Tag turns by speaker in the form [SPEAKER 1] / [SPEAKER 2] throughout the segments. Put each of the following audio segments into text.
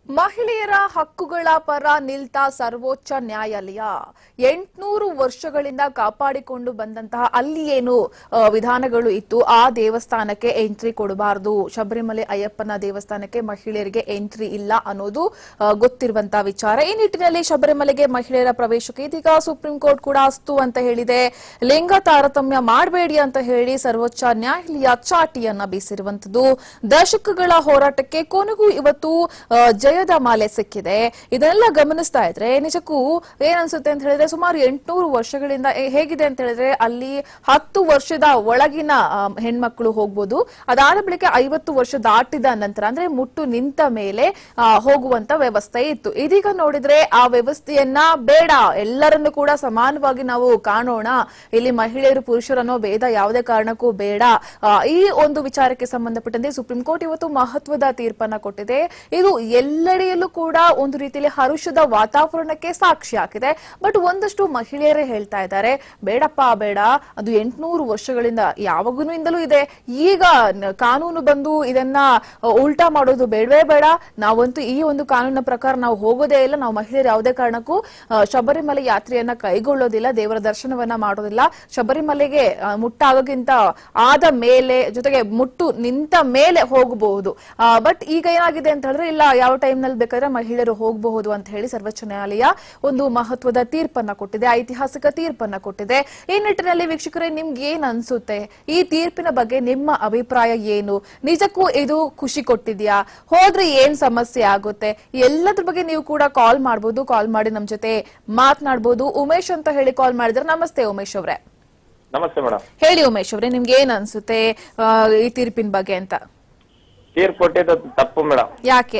[SPEAKER 1] ಮಹಿಳೆಯರ ಹಕ್ಕುಗಳ ಪರ ನಿಲ್ತ ಸರ್ವೋಚ್ಚ ನ್ಯಾಯಾಲಯ ಎಂಟ್ನೂರು ವರ್ಷಗಳಿಂದ ಕಾಪಾಡಿಕೊಂಡು ಬಂದಂತಹ ಅಲ್ಲಿ ಏನು ಆ, ವಿಧಾನಗಳು ಇತ್ತು ಆ ದೇವಸ್ಥಾನಕ್ಕೆ ಎಂಟ್ರಿ ಕೊಡಬಾರದು ಶಬರಿಮಲೆ ಅಯ್ಯಪ್ಪನ ದೇವಸ್ಥಾನಕ್ಕೆ ಮಹಿಳೆಯರಿಗೆ ಎಂಟ್ರಿ ಇಲ್ಲ ಅನ್ನೋದು ಆ, ಗೊತ್ತಿರುವಂತಹ ವಿಚಾರ ಈ ನಿಟ್ಟಿನಲ್ಲಿ ಶಬರಿಮಲೆಗೆ ಮಹಿಳೆಯರ ಪ್ರವೇಶಕ್ಕೆ ಇದೀಗ ಸುಪ್ರೀಂ ಕೋರ್ಟ್ ಕೂಡ ಅಸ್ತು ಅಂತ ಹೇಳಿದೆ ಲಿಂಗ ತಾರತಮ್ಯ ಮಾಡಬೇಡಿ ಅಂತ ಹೇಳಿ ಸರ್ವೋಚ್ಚ ನ್ಯಾಯಾಲಯ ಚಾಟಿಯನ್ನ ಬೀಸಿರುವಂತದ್ದು ದಶಕಗಳ ಹೋರಾಟಕ್ಕೆ ಕೊನೆಗೂ ಇವತ್ತು ಆ, ಜಯದ ಮಾಲೆ ಸಿಕ್ಕಿದೆ ಇದನ್ನೆಲ್ಲ ಗಮನಿಸ್ತಾ ಇದ್ರೆ ನಿಜಕ್ಕೂ ಏನನ್ಸುತ್ತೆ ಅಂತ ಹೇಳಿದ್ರೆ ಸುಮಾರು ಎಂಟುನೂರು ವರ್ಷಗಳಿಂದ ಏ- ಹೇಗಿದೆ ಅಂತ ಹೇಳಿದ್ರೆ ಅಲ್ಲಿ ಹತ್ತು ವರ್ಷದ ಒಳಗಿನ ಆ, ಹೆಣ್ಮಕ್ಳು ಹೋಗ್ಬೋದು ಅದಾದ ಬಳಿಕ ಐವತ್ತು ವರ್ಷ ದಾಟಿದ ನಂತರ ಅಂದ್ರೆ ಮುಟ್ಟು ನಿಂತ ಮೇಲೆ ಆ, ಹೋಗುವಂತ ವ್ಯವಸ್ಥೆ ಇತ್ತು ಇದೀಗ ನೋಡಿದ್ರೆ ಆ ವ್ಯವಸ್ಥೆಯನ್ನ ಬೇಡ ಎಲ್ಲರನ್ನು ಕೂಡ ಸಮಾನವಾಗಿ ನಾವು ಕಾಣೋಣ ಇಲ್ಲಿ ಮಹಿಳೆಯರು ಪುರುಷರನ್ನೋ ಭೇದ ಯಾವುದೇ ಕಾರಣಕ್ಕೂ ಬೇಡ ಆ, ಈ ಒಂದು ವಿಚಾರಕ್ಕೆ ಸಂಬಂಧಪಟ್ಟಂತೆ ಸುಪ್ರೀಂ ಕೋರ್ಟ್ ಇವತ್ತು ಮಹತ್ವದ ತೀರ್ಪನ್ನ ಕೊಟ್ಟಿದೆ ಇದು ಎಲ್ಲೆಡೆಯಲ್ಲೂ ಕೂಡ ಒಂದು ರೀತಿಯಲ್ಲಿ ಹರುಷದ ವಾತಾವರಣಕ್ಕೆ ಸಾಕ್ಷಿ ಹಾಕಿದೆ ಬಟ್ ಒಂದಷ್ಟು ಮಹಿಳೆಯರೇ ಹೇಳ್ತಾ ಇದ್ದಾರೆ ಬೇಡಪ್ಪ ಬೇಡ ಅದು ಎಂಟ್ನೂರು ವರ್ಷಗಳಿಂದ ಯಾವಾಗೂನಿಂದಲೂ ಇದೆ ಈಗ ನ- ಕಾನೂನು ಬಂದು ಇದನ್ನ ಅ, ಉಲ್ಟಾ ಮಾಡೋದು ಬೇಡವೇ ಬೇಡ ನಾವಂತೂ ಈ ಒಂದು ಕಾನೂನಿನ ಪ್ರಕಾರ ನಾವು ಹೋಗೋದೇ ಇಲ್ಲ ನಾವು ಮಹಿಳೆಯರು ಯಾವುದೇ ಕಾರಣಕ್ಕೂ ಆ, ಶಬರಿಮಲೆ ಯಾತ್ರೆಯನ್ನ ಕೈಗೊಳ್ಳೋದಿಲ್ಲ ದೇವರ ದರ್ಶನವನ್ನ ಮಾಡೋದಿಲ್ಲ ಶಬರಿಮಲೆಗೆ ಆ, ಮುಟ್ಟಾಗೋಕ್ಕಿಂತ ಆದ ಮೇಲೆ ಜೊತೆಗೆ ಮುಟ್ಟು ನಿಂತ ಮೇಲೆ ಹೋಗಬಹುದು ಬಟ್ ಈಗ ಏನಾಗಿದೆ ಅಂತ ಹೇಳಿದ್ರೆ ಇಲ್ಲ ಯಾವ ಟೈಮ್ ನಲ್ಲಿ ಬೇಕಾದ್ರೆ ಮಹಿಳೆಯರು ಹೋಗಬಹುದು ಅಂತ ಹೇಳಿ ಸರ್ವೋಚ್ಚ ನ್ಯಾಯಾಲಯ ಒಂದು ಮಹತ್ವದ ತೀರ್ಪನ್ನ ಕೊಟ್ಟಿದೆ ಐತಿಹಾಸಿಕ ತೀರ್ಪನ್ನ ಕೊಟ್ಟಿದೆ ಈ ನಿಟ್ಟಿನಲ್ಲಿ ವೀಕ್ಷಕರೇ ನಿಮ್ಗೆ ಏನ್ ಅನ್ಸುತ್ತೆ ಈ ತೀರ್ಪಿನ ಬಗ್ಗೆ ನಿಮ್ಮ ಅಭಿಪ್ರಾಯ ಏನು ನಿಜಕ್ಕೂ ಇದು ಖುಷಿ ಕೊಟ್ಟಿದ್ಯಾ ಹೋದ್ರೆ ಏನ್ ಸಮಸ್ಯೆ ಆಗುತ್ತೆ ಎಲ್ಲದ್ರ ಬಗ್ಗೆ ನೀವು ಕೂಡ ಕಾಲ್ ಮಾಡಬಹುದು ಕಾಲ್ ಮಾಡಿ ನಮ್ ಜೊತೆ ಮಾತನಾಡಬಹುದು ಉಮೇಶ್ ಅಂತ ಹೇಳಿ ಕಾಲ್ ಮಾಡಿದ್ರೆ ನಮಸ್ತೆ ಉಮೇಶ್ ಅವರೇ
[SPEAKER 2] ನಮಸ್ತೆ ಮೇಡಮ್
[SPEAKER 1] ಹೇಳಿ ಉಮೇಶ್ ಅವರೇ ನಿಮ್ಗೆ ಏನ್ ಅನ್ಸುತ್ತೆ ಆ, ಈ ತೀರ್ಪಿನ ಬಗ್ಗೆ ಅಂತ
[SPEAKER 2] ತೀರ್ಪು ಕೊಟ್ಟಿದ್ದು ತಪ್ಪು ಮೇಡಮ್
[SPEAKER 1] ಯಾಕೆ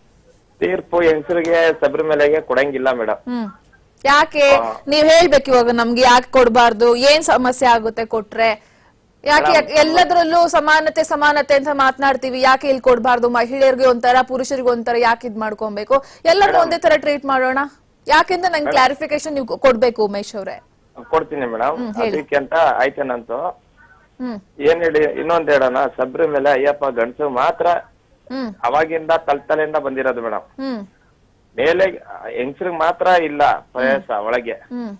[SPEAKER 2] ತೀರ್ಪು ಹೆಂಗಸರಿಗೆ ಶಬರಿಮಲೆಗೆ ಕೊಡಂಗಿಲ್ಲ ಮೇಡಮ್
[SPEAKER 1] ಹ್ಮ್ ಯಾಕೆ ನೀವ್ ಹೇಳ್ಬೇಕು ಇವಾಗ ನಮ್ಗೆ ಯಾಕೆ ಕೊಡ್ಬಾರ್ದು ಏನ್ ಸಮಸ್ಯೆ ಆಗುತ್ತೆ ಕೊಟ್ರೆ ಯಾಕೆ ಯಾಕೆ ಎಲ್ಲದ್ರಲ್ಲೂ ಸಮಾನತೆ ಸಮಾನತೆ ಅಂತ ಮಾತನಾಡ್ತೀವಿ ಯಾಕೆ ಇಲ್ಲಿ ಕೊಡ್ಬಾರ್ದು ಮಹಿಳೆಯರಿಗೆ ಒಂಥರ ಪುರುಷರಿಗೆ ಒಂಥರ ಯಾಕೆ ಇದ್ ಮಾಡ್ಕೊಬೇಕು ಎಲ್ಲರನ್ನೂ ಒಂದೇ ತರ ಟ್ರೀಟ್ ಮಾಡೋಣ ಯಾಕೆಂದ್ರೆ ನಂಗೆ ಕ್ಲಾರಿಫಿಕೇಶನ್ ನೀವು ಕೊಡ್ಬೇಕು ಉಮೇಶ್ ಅವ್ರೆ
[SPEAKER 2] ಕೊಡ್ತೀನಿ ಮೇಡಮ್
[SPEAKER 1] ಹೇಳಿ.
[SPEAKER 2] ಅದಕ್ಕೆ ಅಂತ ಆಯ್ತೇನಂತು
[SPEAKER 1] ಹ್ಮ್
[SPEAKER 2] ಏನ್ ಹೇಳಿ ಇನ್ನೊಂದ್ ಹೇಳೋಣ ಶಬರಿಮಲೆ ಅಯ್ಯಪ್ಪ ಗಂಡಸು ಮಾತ್ರ
[SPEAKER 1] ಹ್ಮ್
[SPEAKER 2] ಅವಾಗಿಂದ ತಲೆತಲೆಯಿಂದ ಬಂದಿರೋದು ಮೇಡಮ್
[SPEAKER 1] ಹ್ಮ್
[SPEAKER 2] ಮೇಲೆ ಹೆಂಗಸ್ರಿಗೆ ಮಾತ್ರ ಇಲ್ಲ ಪ್ರಯಾಸ ಒಳಗೆ
[SPEAKER 1] ಹ್ಮ್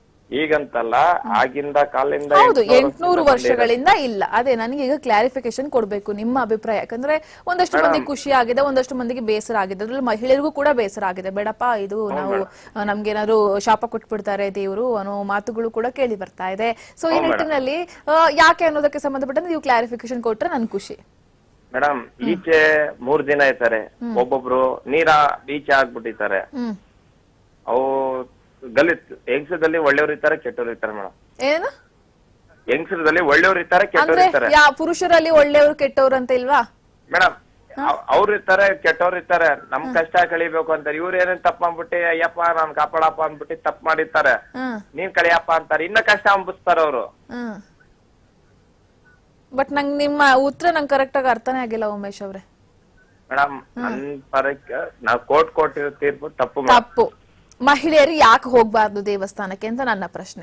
[SPEAKER 2] ಈಗಂತಲ್ಲ ಆಗಿಂದ ಕಾಲಿಂದ
[SPEAKER 1] ಹೌದು
[SPEAKER 2] ಎಂಟ್ನೂರು
[SPEAKER 1] ಎಂಟ್ನೂರು
[SPEAKER 2] ವರ್ಷದಿಂದ
[SPEAKER 1] ವರ್ಷಗಳಿಂದ ಇಲ್ಲ ಅದೇ ನನಗೆ ಈಗ ಕ್ಲಾರಿಫಿಕೇಶನ್ ಕೊಡ್ಬೇಕು ನಿಮ್ಮ ಅಭಿಪ್ರಾಯ ಯಾಕಂದ್ರೆ ಒಂದಷ್ಟು ಮಂದಿ ಖುಷಿ ಆಗಿದೆ ಒಂದಷ್ಟು ಮಂದಿಗೆ ಬೇಸರ ಆಗಿದೆ ಅದ್ರಲ್ಲಿ ಮಹಿಳೆಯರಿಗೂ ಕೂಡ ಬೇಸರ ಆಗಿದೆ ಬೇಡಪ್ಪ ಇದು ನಾವು ಆ, ನಮ್ಗೇನಾದ್ರು ಶಾಪ ಕೊಟ್ಬಿಡ್ತಾರೆ ದೇವರು ಅನ್ನೋ ಮಾತುಗಳು ಕೂಡ ಕೇಳಿ ಬರ್ತಾ ಇದೆ ಸೊ ಈ ನಿಟ್ಟಿನಲ್ಲಿ ಆ, ಯಾಕೆ ಅನ್ನೋದಕ್ಕೆ ಸಂಬಂಧಪಟ್ಟಂತೆ ನೀವು ಕ್ಲಾರಿಫಿಕೇಶನ್ ಕೊಟ್ರೆ ನನ್ ಖುಷಿ
[SPEAKER 2] ಮೇಡಮ್ ಈಚೆ ಮೂರ್ ದಿನ ಇರ್ತಾರೆ ಒಬ್ಬೊಬ್ರು ನೀರ ಈಚೆ ಆಗ್ಬಿಟ್ಟಿರ್ತಾರೆ
[SPEAKER 1] ಹ್ಮ್
[SPEAKER 2] ಅವು ಗಲಿತ್ ಹೆಂಗಸದಲ್ಲಿ ಒಳ್ಳೆಯವ್ರು ಇರ್ತಾರೆ ಕೆಟ್ಟವ್ರು ಇರ್ತಾರೆ ಮೇಡಮ್
[SPEAKER 1] ಏನು
[SPEAKER 2] ಹೆಂಗಸರದಲ್ಲಿ ಒಳ್ಳೆಯವ್ರು ಇರ್ತಾರೆ ಕೆಟ್ಟವ್ರು
[SPEAKER 1] ಅಂದ್ರೆ
[SPEAKER 2] ಇರ್ತಾರೆ
[SPEAKER 1] ಯಾ ಪುರುಷರಲ್ಲಿ ಒಳ್ಳೆಯವರು ಕೆಟ್ಟವ್ರು ಅಂತ ಇಲ್ವಾ
[SPEAKER 2] ಮೇಡಮ್ ಅವ್ರು ಇರ್ತಾರೆ ಕೆಟ್ಟವ್ರು ಇರ್ತಾರೆ ನಮ್ ಕಷ್ಟ ಕಳಿಬೇಕು ಅಂತಾರೆ ಇವ್ರು ಏನೇನ್ ತಪ್ಪ ಮಾಡ್ಬಿಟ್ಟು ಅಯ್ಯಪ್ಪ ನಾನ್ ಕಾಪಾಡಪ್ಪ ಅಂದ್ಬಿಟ್ಟು ತಪ್ಪು ಮಾಡಿರ್ತಾರೆ
[SPEAKER 1] ಹ್ಮ್
[SPEAKER 2] ನೀನ್ ಕಳಿಯಪ್ಪ ಅಂತಾರೆ ಇನ್ನ ಕಷ್ಟ ಅಂಬಿಸ್ತಾರ ಅವ್ರು
[SPEAKER 1] ಹ್ಮ್ ಬಟ್ ನಂಗೆ ನಿಮ್ಮ ಉತ್ತರ ನಂಗೆ ಕರೆಕ್ಟ್ ಆಗಿ ಅರ್ಥನೇ ಆಗಿಲ್ಲ ಉಮೇಶ್ ಅವ್ರೆ
[SPEAKER 2] ಮೇಡಮ್ ನನ್ ಪರಕ್ಕೆ ನಾವ್ ಕೋರ್ಟ್ ಕೊಟ್ಟಿರೋ ತೀರ್ಪು ತಪ್ಪು ಮೇಡಮ್
[SPEAKER 1] ತಪ್ಪು ಮಹಿಳೆಯರು ಯಾಕೆ ಹೋಗ್ಬಾರ್ದು ದೇವಸ್ಥಾನಕ್ಕೆ ಅಂತ ನನ್ನ ಪ್ರಶ್ನೆ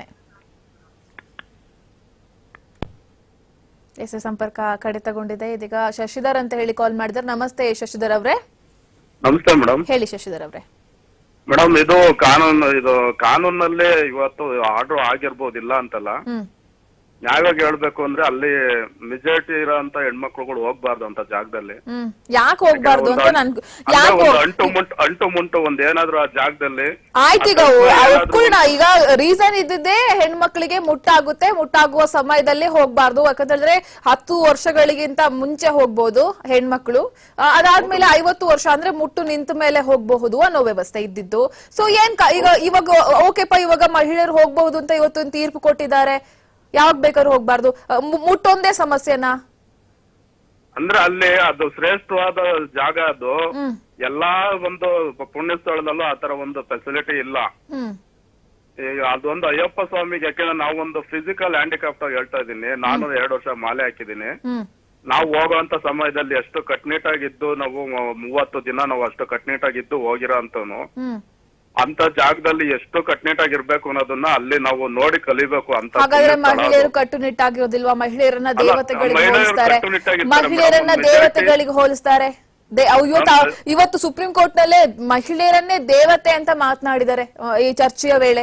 [SPEAKER 1] ಎಸ್ ಸಂಪರ್ಕ ಕಡಿತಗೊಂಡಿದೆ ಇದೀಗ ಶಶಿಧರ್ ಅಂತ ಹೇಳಿ ಕಾಲ್ ಮಾಡಿದ್ರೆ ನಮಸ್ತೆ ಶಶಿಧರ್ ಅವ್ರೆ
[SPEAKER 3] ನಮಸ್ತೆ ಮೇಡಮ್
[SPEAKER 1] ಹೇಳಿ ಶಶಿಧರ್ ಅವ್ರೆ
[SPEAKER 3] ಮೇಡಮ್ ಇದು ಕಾನೂನು ಇದು ಕಾನೂನಲ್ಲೇ ಇವತ್ತು ಆರ್ಡರ್ ಆಗಿರ್ಬೋದಿಲ್ಲ ಅಂತಲ್ಲ
[SPEAKER 1] ಹ್ಮ್
[SPEAKER 3] ನ್ಯಾಯವಾಗಿ ಹೇಳ್ಬೇಕು ಅಂದ್ರೆ ಅಲ್ಲಿ ಮೆಜಾರಿಟಿ ಇರೋಂತ ಹೆಣ್ಮಕ್ಳುಗಳು ಹೋಗ್ಬಾರ್ದು ಅಂತ ಜಾಗದಲ್ಲಿ
[SPEAKER 1] ಹ್ಮ್ ಯಾಕೆ ಹೋಗ್ಬಾರ್ದು ಅಂತ ನನ್
[SPEAKER 3] ಅಂದ್ರೆ
[SPEAKER 1] ಯಾಕೆ
[SPEAKER 3] ಒಂದು ಅಂಟು ಮುಂಟು ಅಂಟು ಮುಂಟು ಒಂದ್ ಏನಾದ್ರು ಆ ಜಾಗದಲ್ಲಿ
[SPEAKER 1] ಆಯ್ತು ಈಗ
[SPEAKER 3] ಅಕಸ್ಮಾತ್ ಏನಾದ್ರು
[SPEAKER 1] ಒಪ್ಕೊಳ್ಳೋಣ ಈಗ ರೀಸನ್ ಇದ್ದಿದ್ದೇ ಹೆಣ್ಮಕ್ಳಿಗೆ ಮುಟ್ಟಾಗುತ್ತೆ ಮುಟ್ಟಾಗುವ ಸಮಯದಲ್ಲಿ ಹೋಗ್ಬಾರ್ದು ಯಾಕಂತಂದ್ರೆ ಹತ್ತು ವರ್ಷಗಳಿಗಿಂತ ಮುಂಚೆ ಹೋಗ್ಬೋದು ಹೆಣ್ಮಕ್ಳು ಆ, ಅದಾದ್ಮೇಲೆ ಐವತ್ತು ವರ್ಷ ಅಂದ್ರೆ ಮುಟ್ಟು ನಿಂತ ಮೇಲೆ ಹೋಗಬಹುದು ಅನ್ನೋ ವ್ಯವಸ್ಥೆ ಇದ್ದಿದ್ದು ಸೊ ಏನ್ ಕ- ಈಗ ಇವಾಗ ಓಕೆಪ್ಪ ಇವಾಗ ಮಹಿಳೆಯರು ಹೋಗ್ಬಹುದು ಅಂತ ಇವತ್ತು ತೀರ್ಪು ಕೊಟ್ಟಿದ್ದಾರೆ ಯಾವಾಗ ಬೇಕಾದ್ರೂ ಹೋಗ್ಬಾರ್ದು ಆ, ಮು- ಮುಟ್ಟೊಂದೇ ಸಮಸ್ಯೆನಾ
[SPEAKER 3] ಅಂದ್ರೆ ಅಲ್ಲಿ ಅದು ಶ್ರೇಷ್ಠವಾದ ಜಾಗ ಅದು
[SPEAKER 1] ಹ್ಮ್
[SPEAKER 3] ಎಲ್ಲಾ ಒಂದು ಪುಣ್ಯ ಸ್ಥಳದಲ್ಲೂ ಆತರ ಒಂದು ಫೆಸಿಲಿಟಿ ಇಲ್ಲ
[SPEAKER 1] ಹ್ಮ್
[SPEAKER 3] ಈಗ ಅದೊಂದು ಅಯ್ಯಪ್ಪ ಸ್ವಾಮಿಗೆ ಯಾಕೆಂದ್ರೆ ನಾವೊಂದು ಫಿಸಿಕಲ್ ಹ್ಯಾಂಡಿಕ್ರಾಫ್ಟ್ ಆಗಿ ಹೇಳ್ತಾ ಇದ್ದೀನಿ ನಾನು ಎರಡು ವರ್ಷ ಮಾಲೆ ಹಾಕಿದ್ದೀನಿ
[SPEAKER 1] ಹ್ಮ್
[SPEAKER 3] ನಾವು ಹೋಗುವಂತ ಸಮಯದಲ್ಲಿ ಎಷ್ಟು ಕಟ್ನಿಟ್ಟಾಗಿದ್ದು ನಾವು ಮ- ಮೂವತ್ತು ದಿನ ನಾವು ಅಷ್ಟು ಕಟ್ನಿಟ್ಟಾಗಿದ್ದು ಹೋಗಿರೋ ಅಂತನು
[SPEAKER 1] ಹ್ಮ್
[SPEAKER 3] ಅಂತ ಜಾಗದಲ್ಲಿ ಎಷ್ಟು ಕಟ್ನಿಟ್ಟಾಗಿರ್ಬೇಕು ಅನ್ನೋದನ್ನ ಅಲ್ಲಿ ನಾವು ನೋಡಿ ಕಲಿಬೇಕು ಅಂತ
[SPEAKER 1] ಹಾಗಾದ್ರೆ
[SPEAKER 3] ಪುಣ್ಯ ಸ್ಥಳ ಅದು.
[SPEAKER 1] ಮಹಿಳೆಯರು ಕಟ್ಟುನಿಟ್ಟಾಗಿರೋದಿಲ್ವಾ ಮಹಿಳೆಯರನ್ನ
[SPEAKER 3] ಅಲ್ಲ,
[SPEAKER 1] ದೇವತೆಗಳಿಗೆ
[SPEAKER 3] ಮಹಿಳೆಯರು
[SPEAKER 1] ಹೋಲಿಸ್ತಾರೆ
[SPEAKER 3] ಕಟ್ಟುನಿಟ್ಟಾಗಿರ್ತಾರೆ
[SPEAKER 1] ಮಹಿಳೆಯರನ್ನ
[SPEAKER 3] ಮೇಡಮ್,
[SPEAKER 1] ದೇವತೆಗಳಿಗೆ ಹೋಲಿಸ್ತಾರೆ ದೇ- ಅವ್ ಇವತ್ತು ಆ- ಇವತ್ತು ಸುಪ್ರೀಂ ಕೋರ್ಟ್ ನಲ್ಲೇ ಮಹಿಳೆಯರನ್ನೇ ದೇವತೆ ಅಂತ ಮಾತನಾಡಿದ್ದಾರೆ ಆ, ಈ ಚರ್ಚೆಯ ವೇಳೆ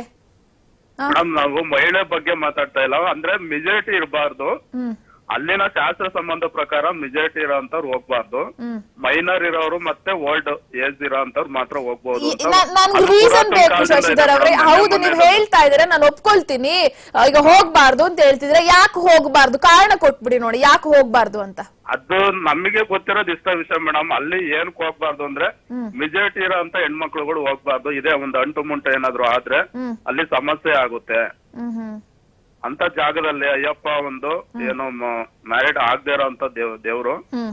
[SPEAKER 1] ಹಾ.
[SPEAKER 3] ಮೇಡಮ್ ನಾವು ಮಹಿಳೆ ಬಗ್ಗೆ ಮಾತಾಡ್ತಾ ಇಲ್ಲ ಅಂದ್ರೆ ಮೆಜಾರಿಟಿ ಇರಬಾರ್ದು
[SPEAKER 1] ಹ್ಮ್
[SPEAKER 3] ಅಲ್ಲಿನ ಶಾಸ್ತ್ರ ಸಂಬಂಧ ಪ್ರಕಾರ ಮೆಜಾರಿಟಿ ಇರೋಂತವ್ರು ಹೋಗ್ಬಾರ್ದು
[SPEAKER 1] ಹ್ಮ್
[SPEAKER 3] ಮೈನರ್ ಇರೋರು ಮತ್ತೆ ಓಲ್ಡ್ ಏಜ್ ಇರೋಂತವ್ರು ಮಾತ್ರ ಹೋಗ್ಬೋದು
[SPEAKER 1] ಈ-
[SPEAKER 3] ಅಂತ
[SPEAKER 1] ನಾ- ನನ್ಗೆ
[SPEAKER 3] ಅದು
[SPEAKER 1] ರೀಸನ್
[SPEAKER 3] ಪುರಾತನ
[SPEAKER 1] ಬೇಕು
[SPEAKER 3] ಕಾಲದಿಂದ
[SPEAKER 1] ಶಶಿಧರ್
[SPEAKER 3] ಇದೆ
[SPEAKER 1] ಅವ್ರೆ
[SPEAKER 3] ಮೇಡಮ್.
[SPEAKER 1] ಹೌದು
[SPEAKER 3] ಮೊನ್ನೆ
[SPEAKER 1] ನೀವು
[SPEAKER 3] ಮೊನ್ನೆ
[SPEAKER 1] ಹೇಳ್ತಾ ಇದ್ರೆ ನಾನು ಒಪ್ಕೊಳ್ತೀನಿ ಆ, ಈಗ ಹೋಗ್ಬಾರ್ದು ಅಂತ ಹೇಳ್ತಿದ್ರೆ ಯಾಕೆ ಹೋಗ್ಬಾರ್ದು ಕಾರಣ ಕೊಟ್ಬಿಡಿ ನೋಡಿ ಯಾಕೆ ಹೋಗ್ಬಾರ್ದು ಅಂತ
[SPEAKER 3] ಅದು ನಮಗೆ ಗೊತ್ತಿರೋದು ಇಷ್ಟ ವಿಷಯ ಮೇಡಮ್ ಅಲ್ಲಿ ಏನಕ್ ಹೋಗ್ಬಾರ್ದು ಅಂದ್ರೆ ಮೆಜಾರಿಟಿ ಇರೋ ಅಂತ ಹೆಣ್ಮಕ್ಳುಗಳು ಹೋಗ್ಬಾರ್ದು ಇದೇ ಒಂದು ಅಂಟು ಮುಂಟು ಏನಾದ್ರು ಆದ್ರೆ
[SPEAKER 1] ಹ್ಮ್.
[SPEAKER 3] ಅಲ್ಲಿ ಸಮಸ್ಯೆ ಆಗುತ್ತೆ
[SPEAKER 1] ಹ್ಮ್ ಹ್ಮ್
[SPEAKER 3] ಅಂತ ಜಾಗದಲ್ಲಿ ಅಯ್ಯಪ್ಪ ಒಂದು ಏನು ಮ್ಯಾರಿಡ್ ಆಗದೆ ಇರೋ ಅಂತ ದೇವ್ ದೇವ್ರು
[SPEAKER 1] ಹ್ಮ್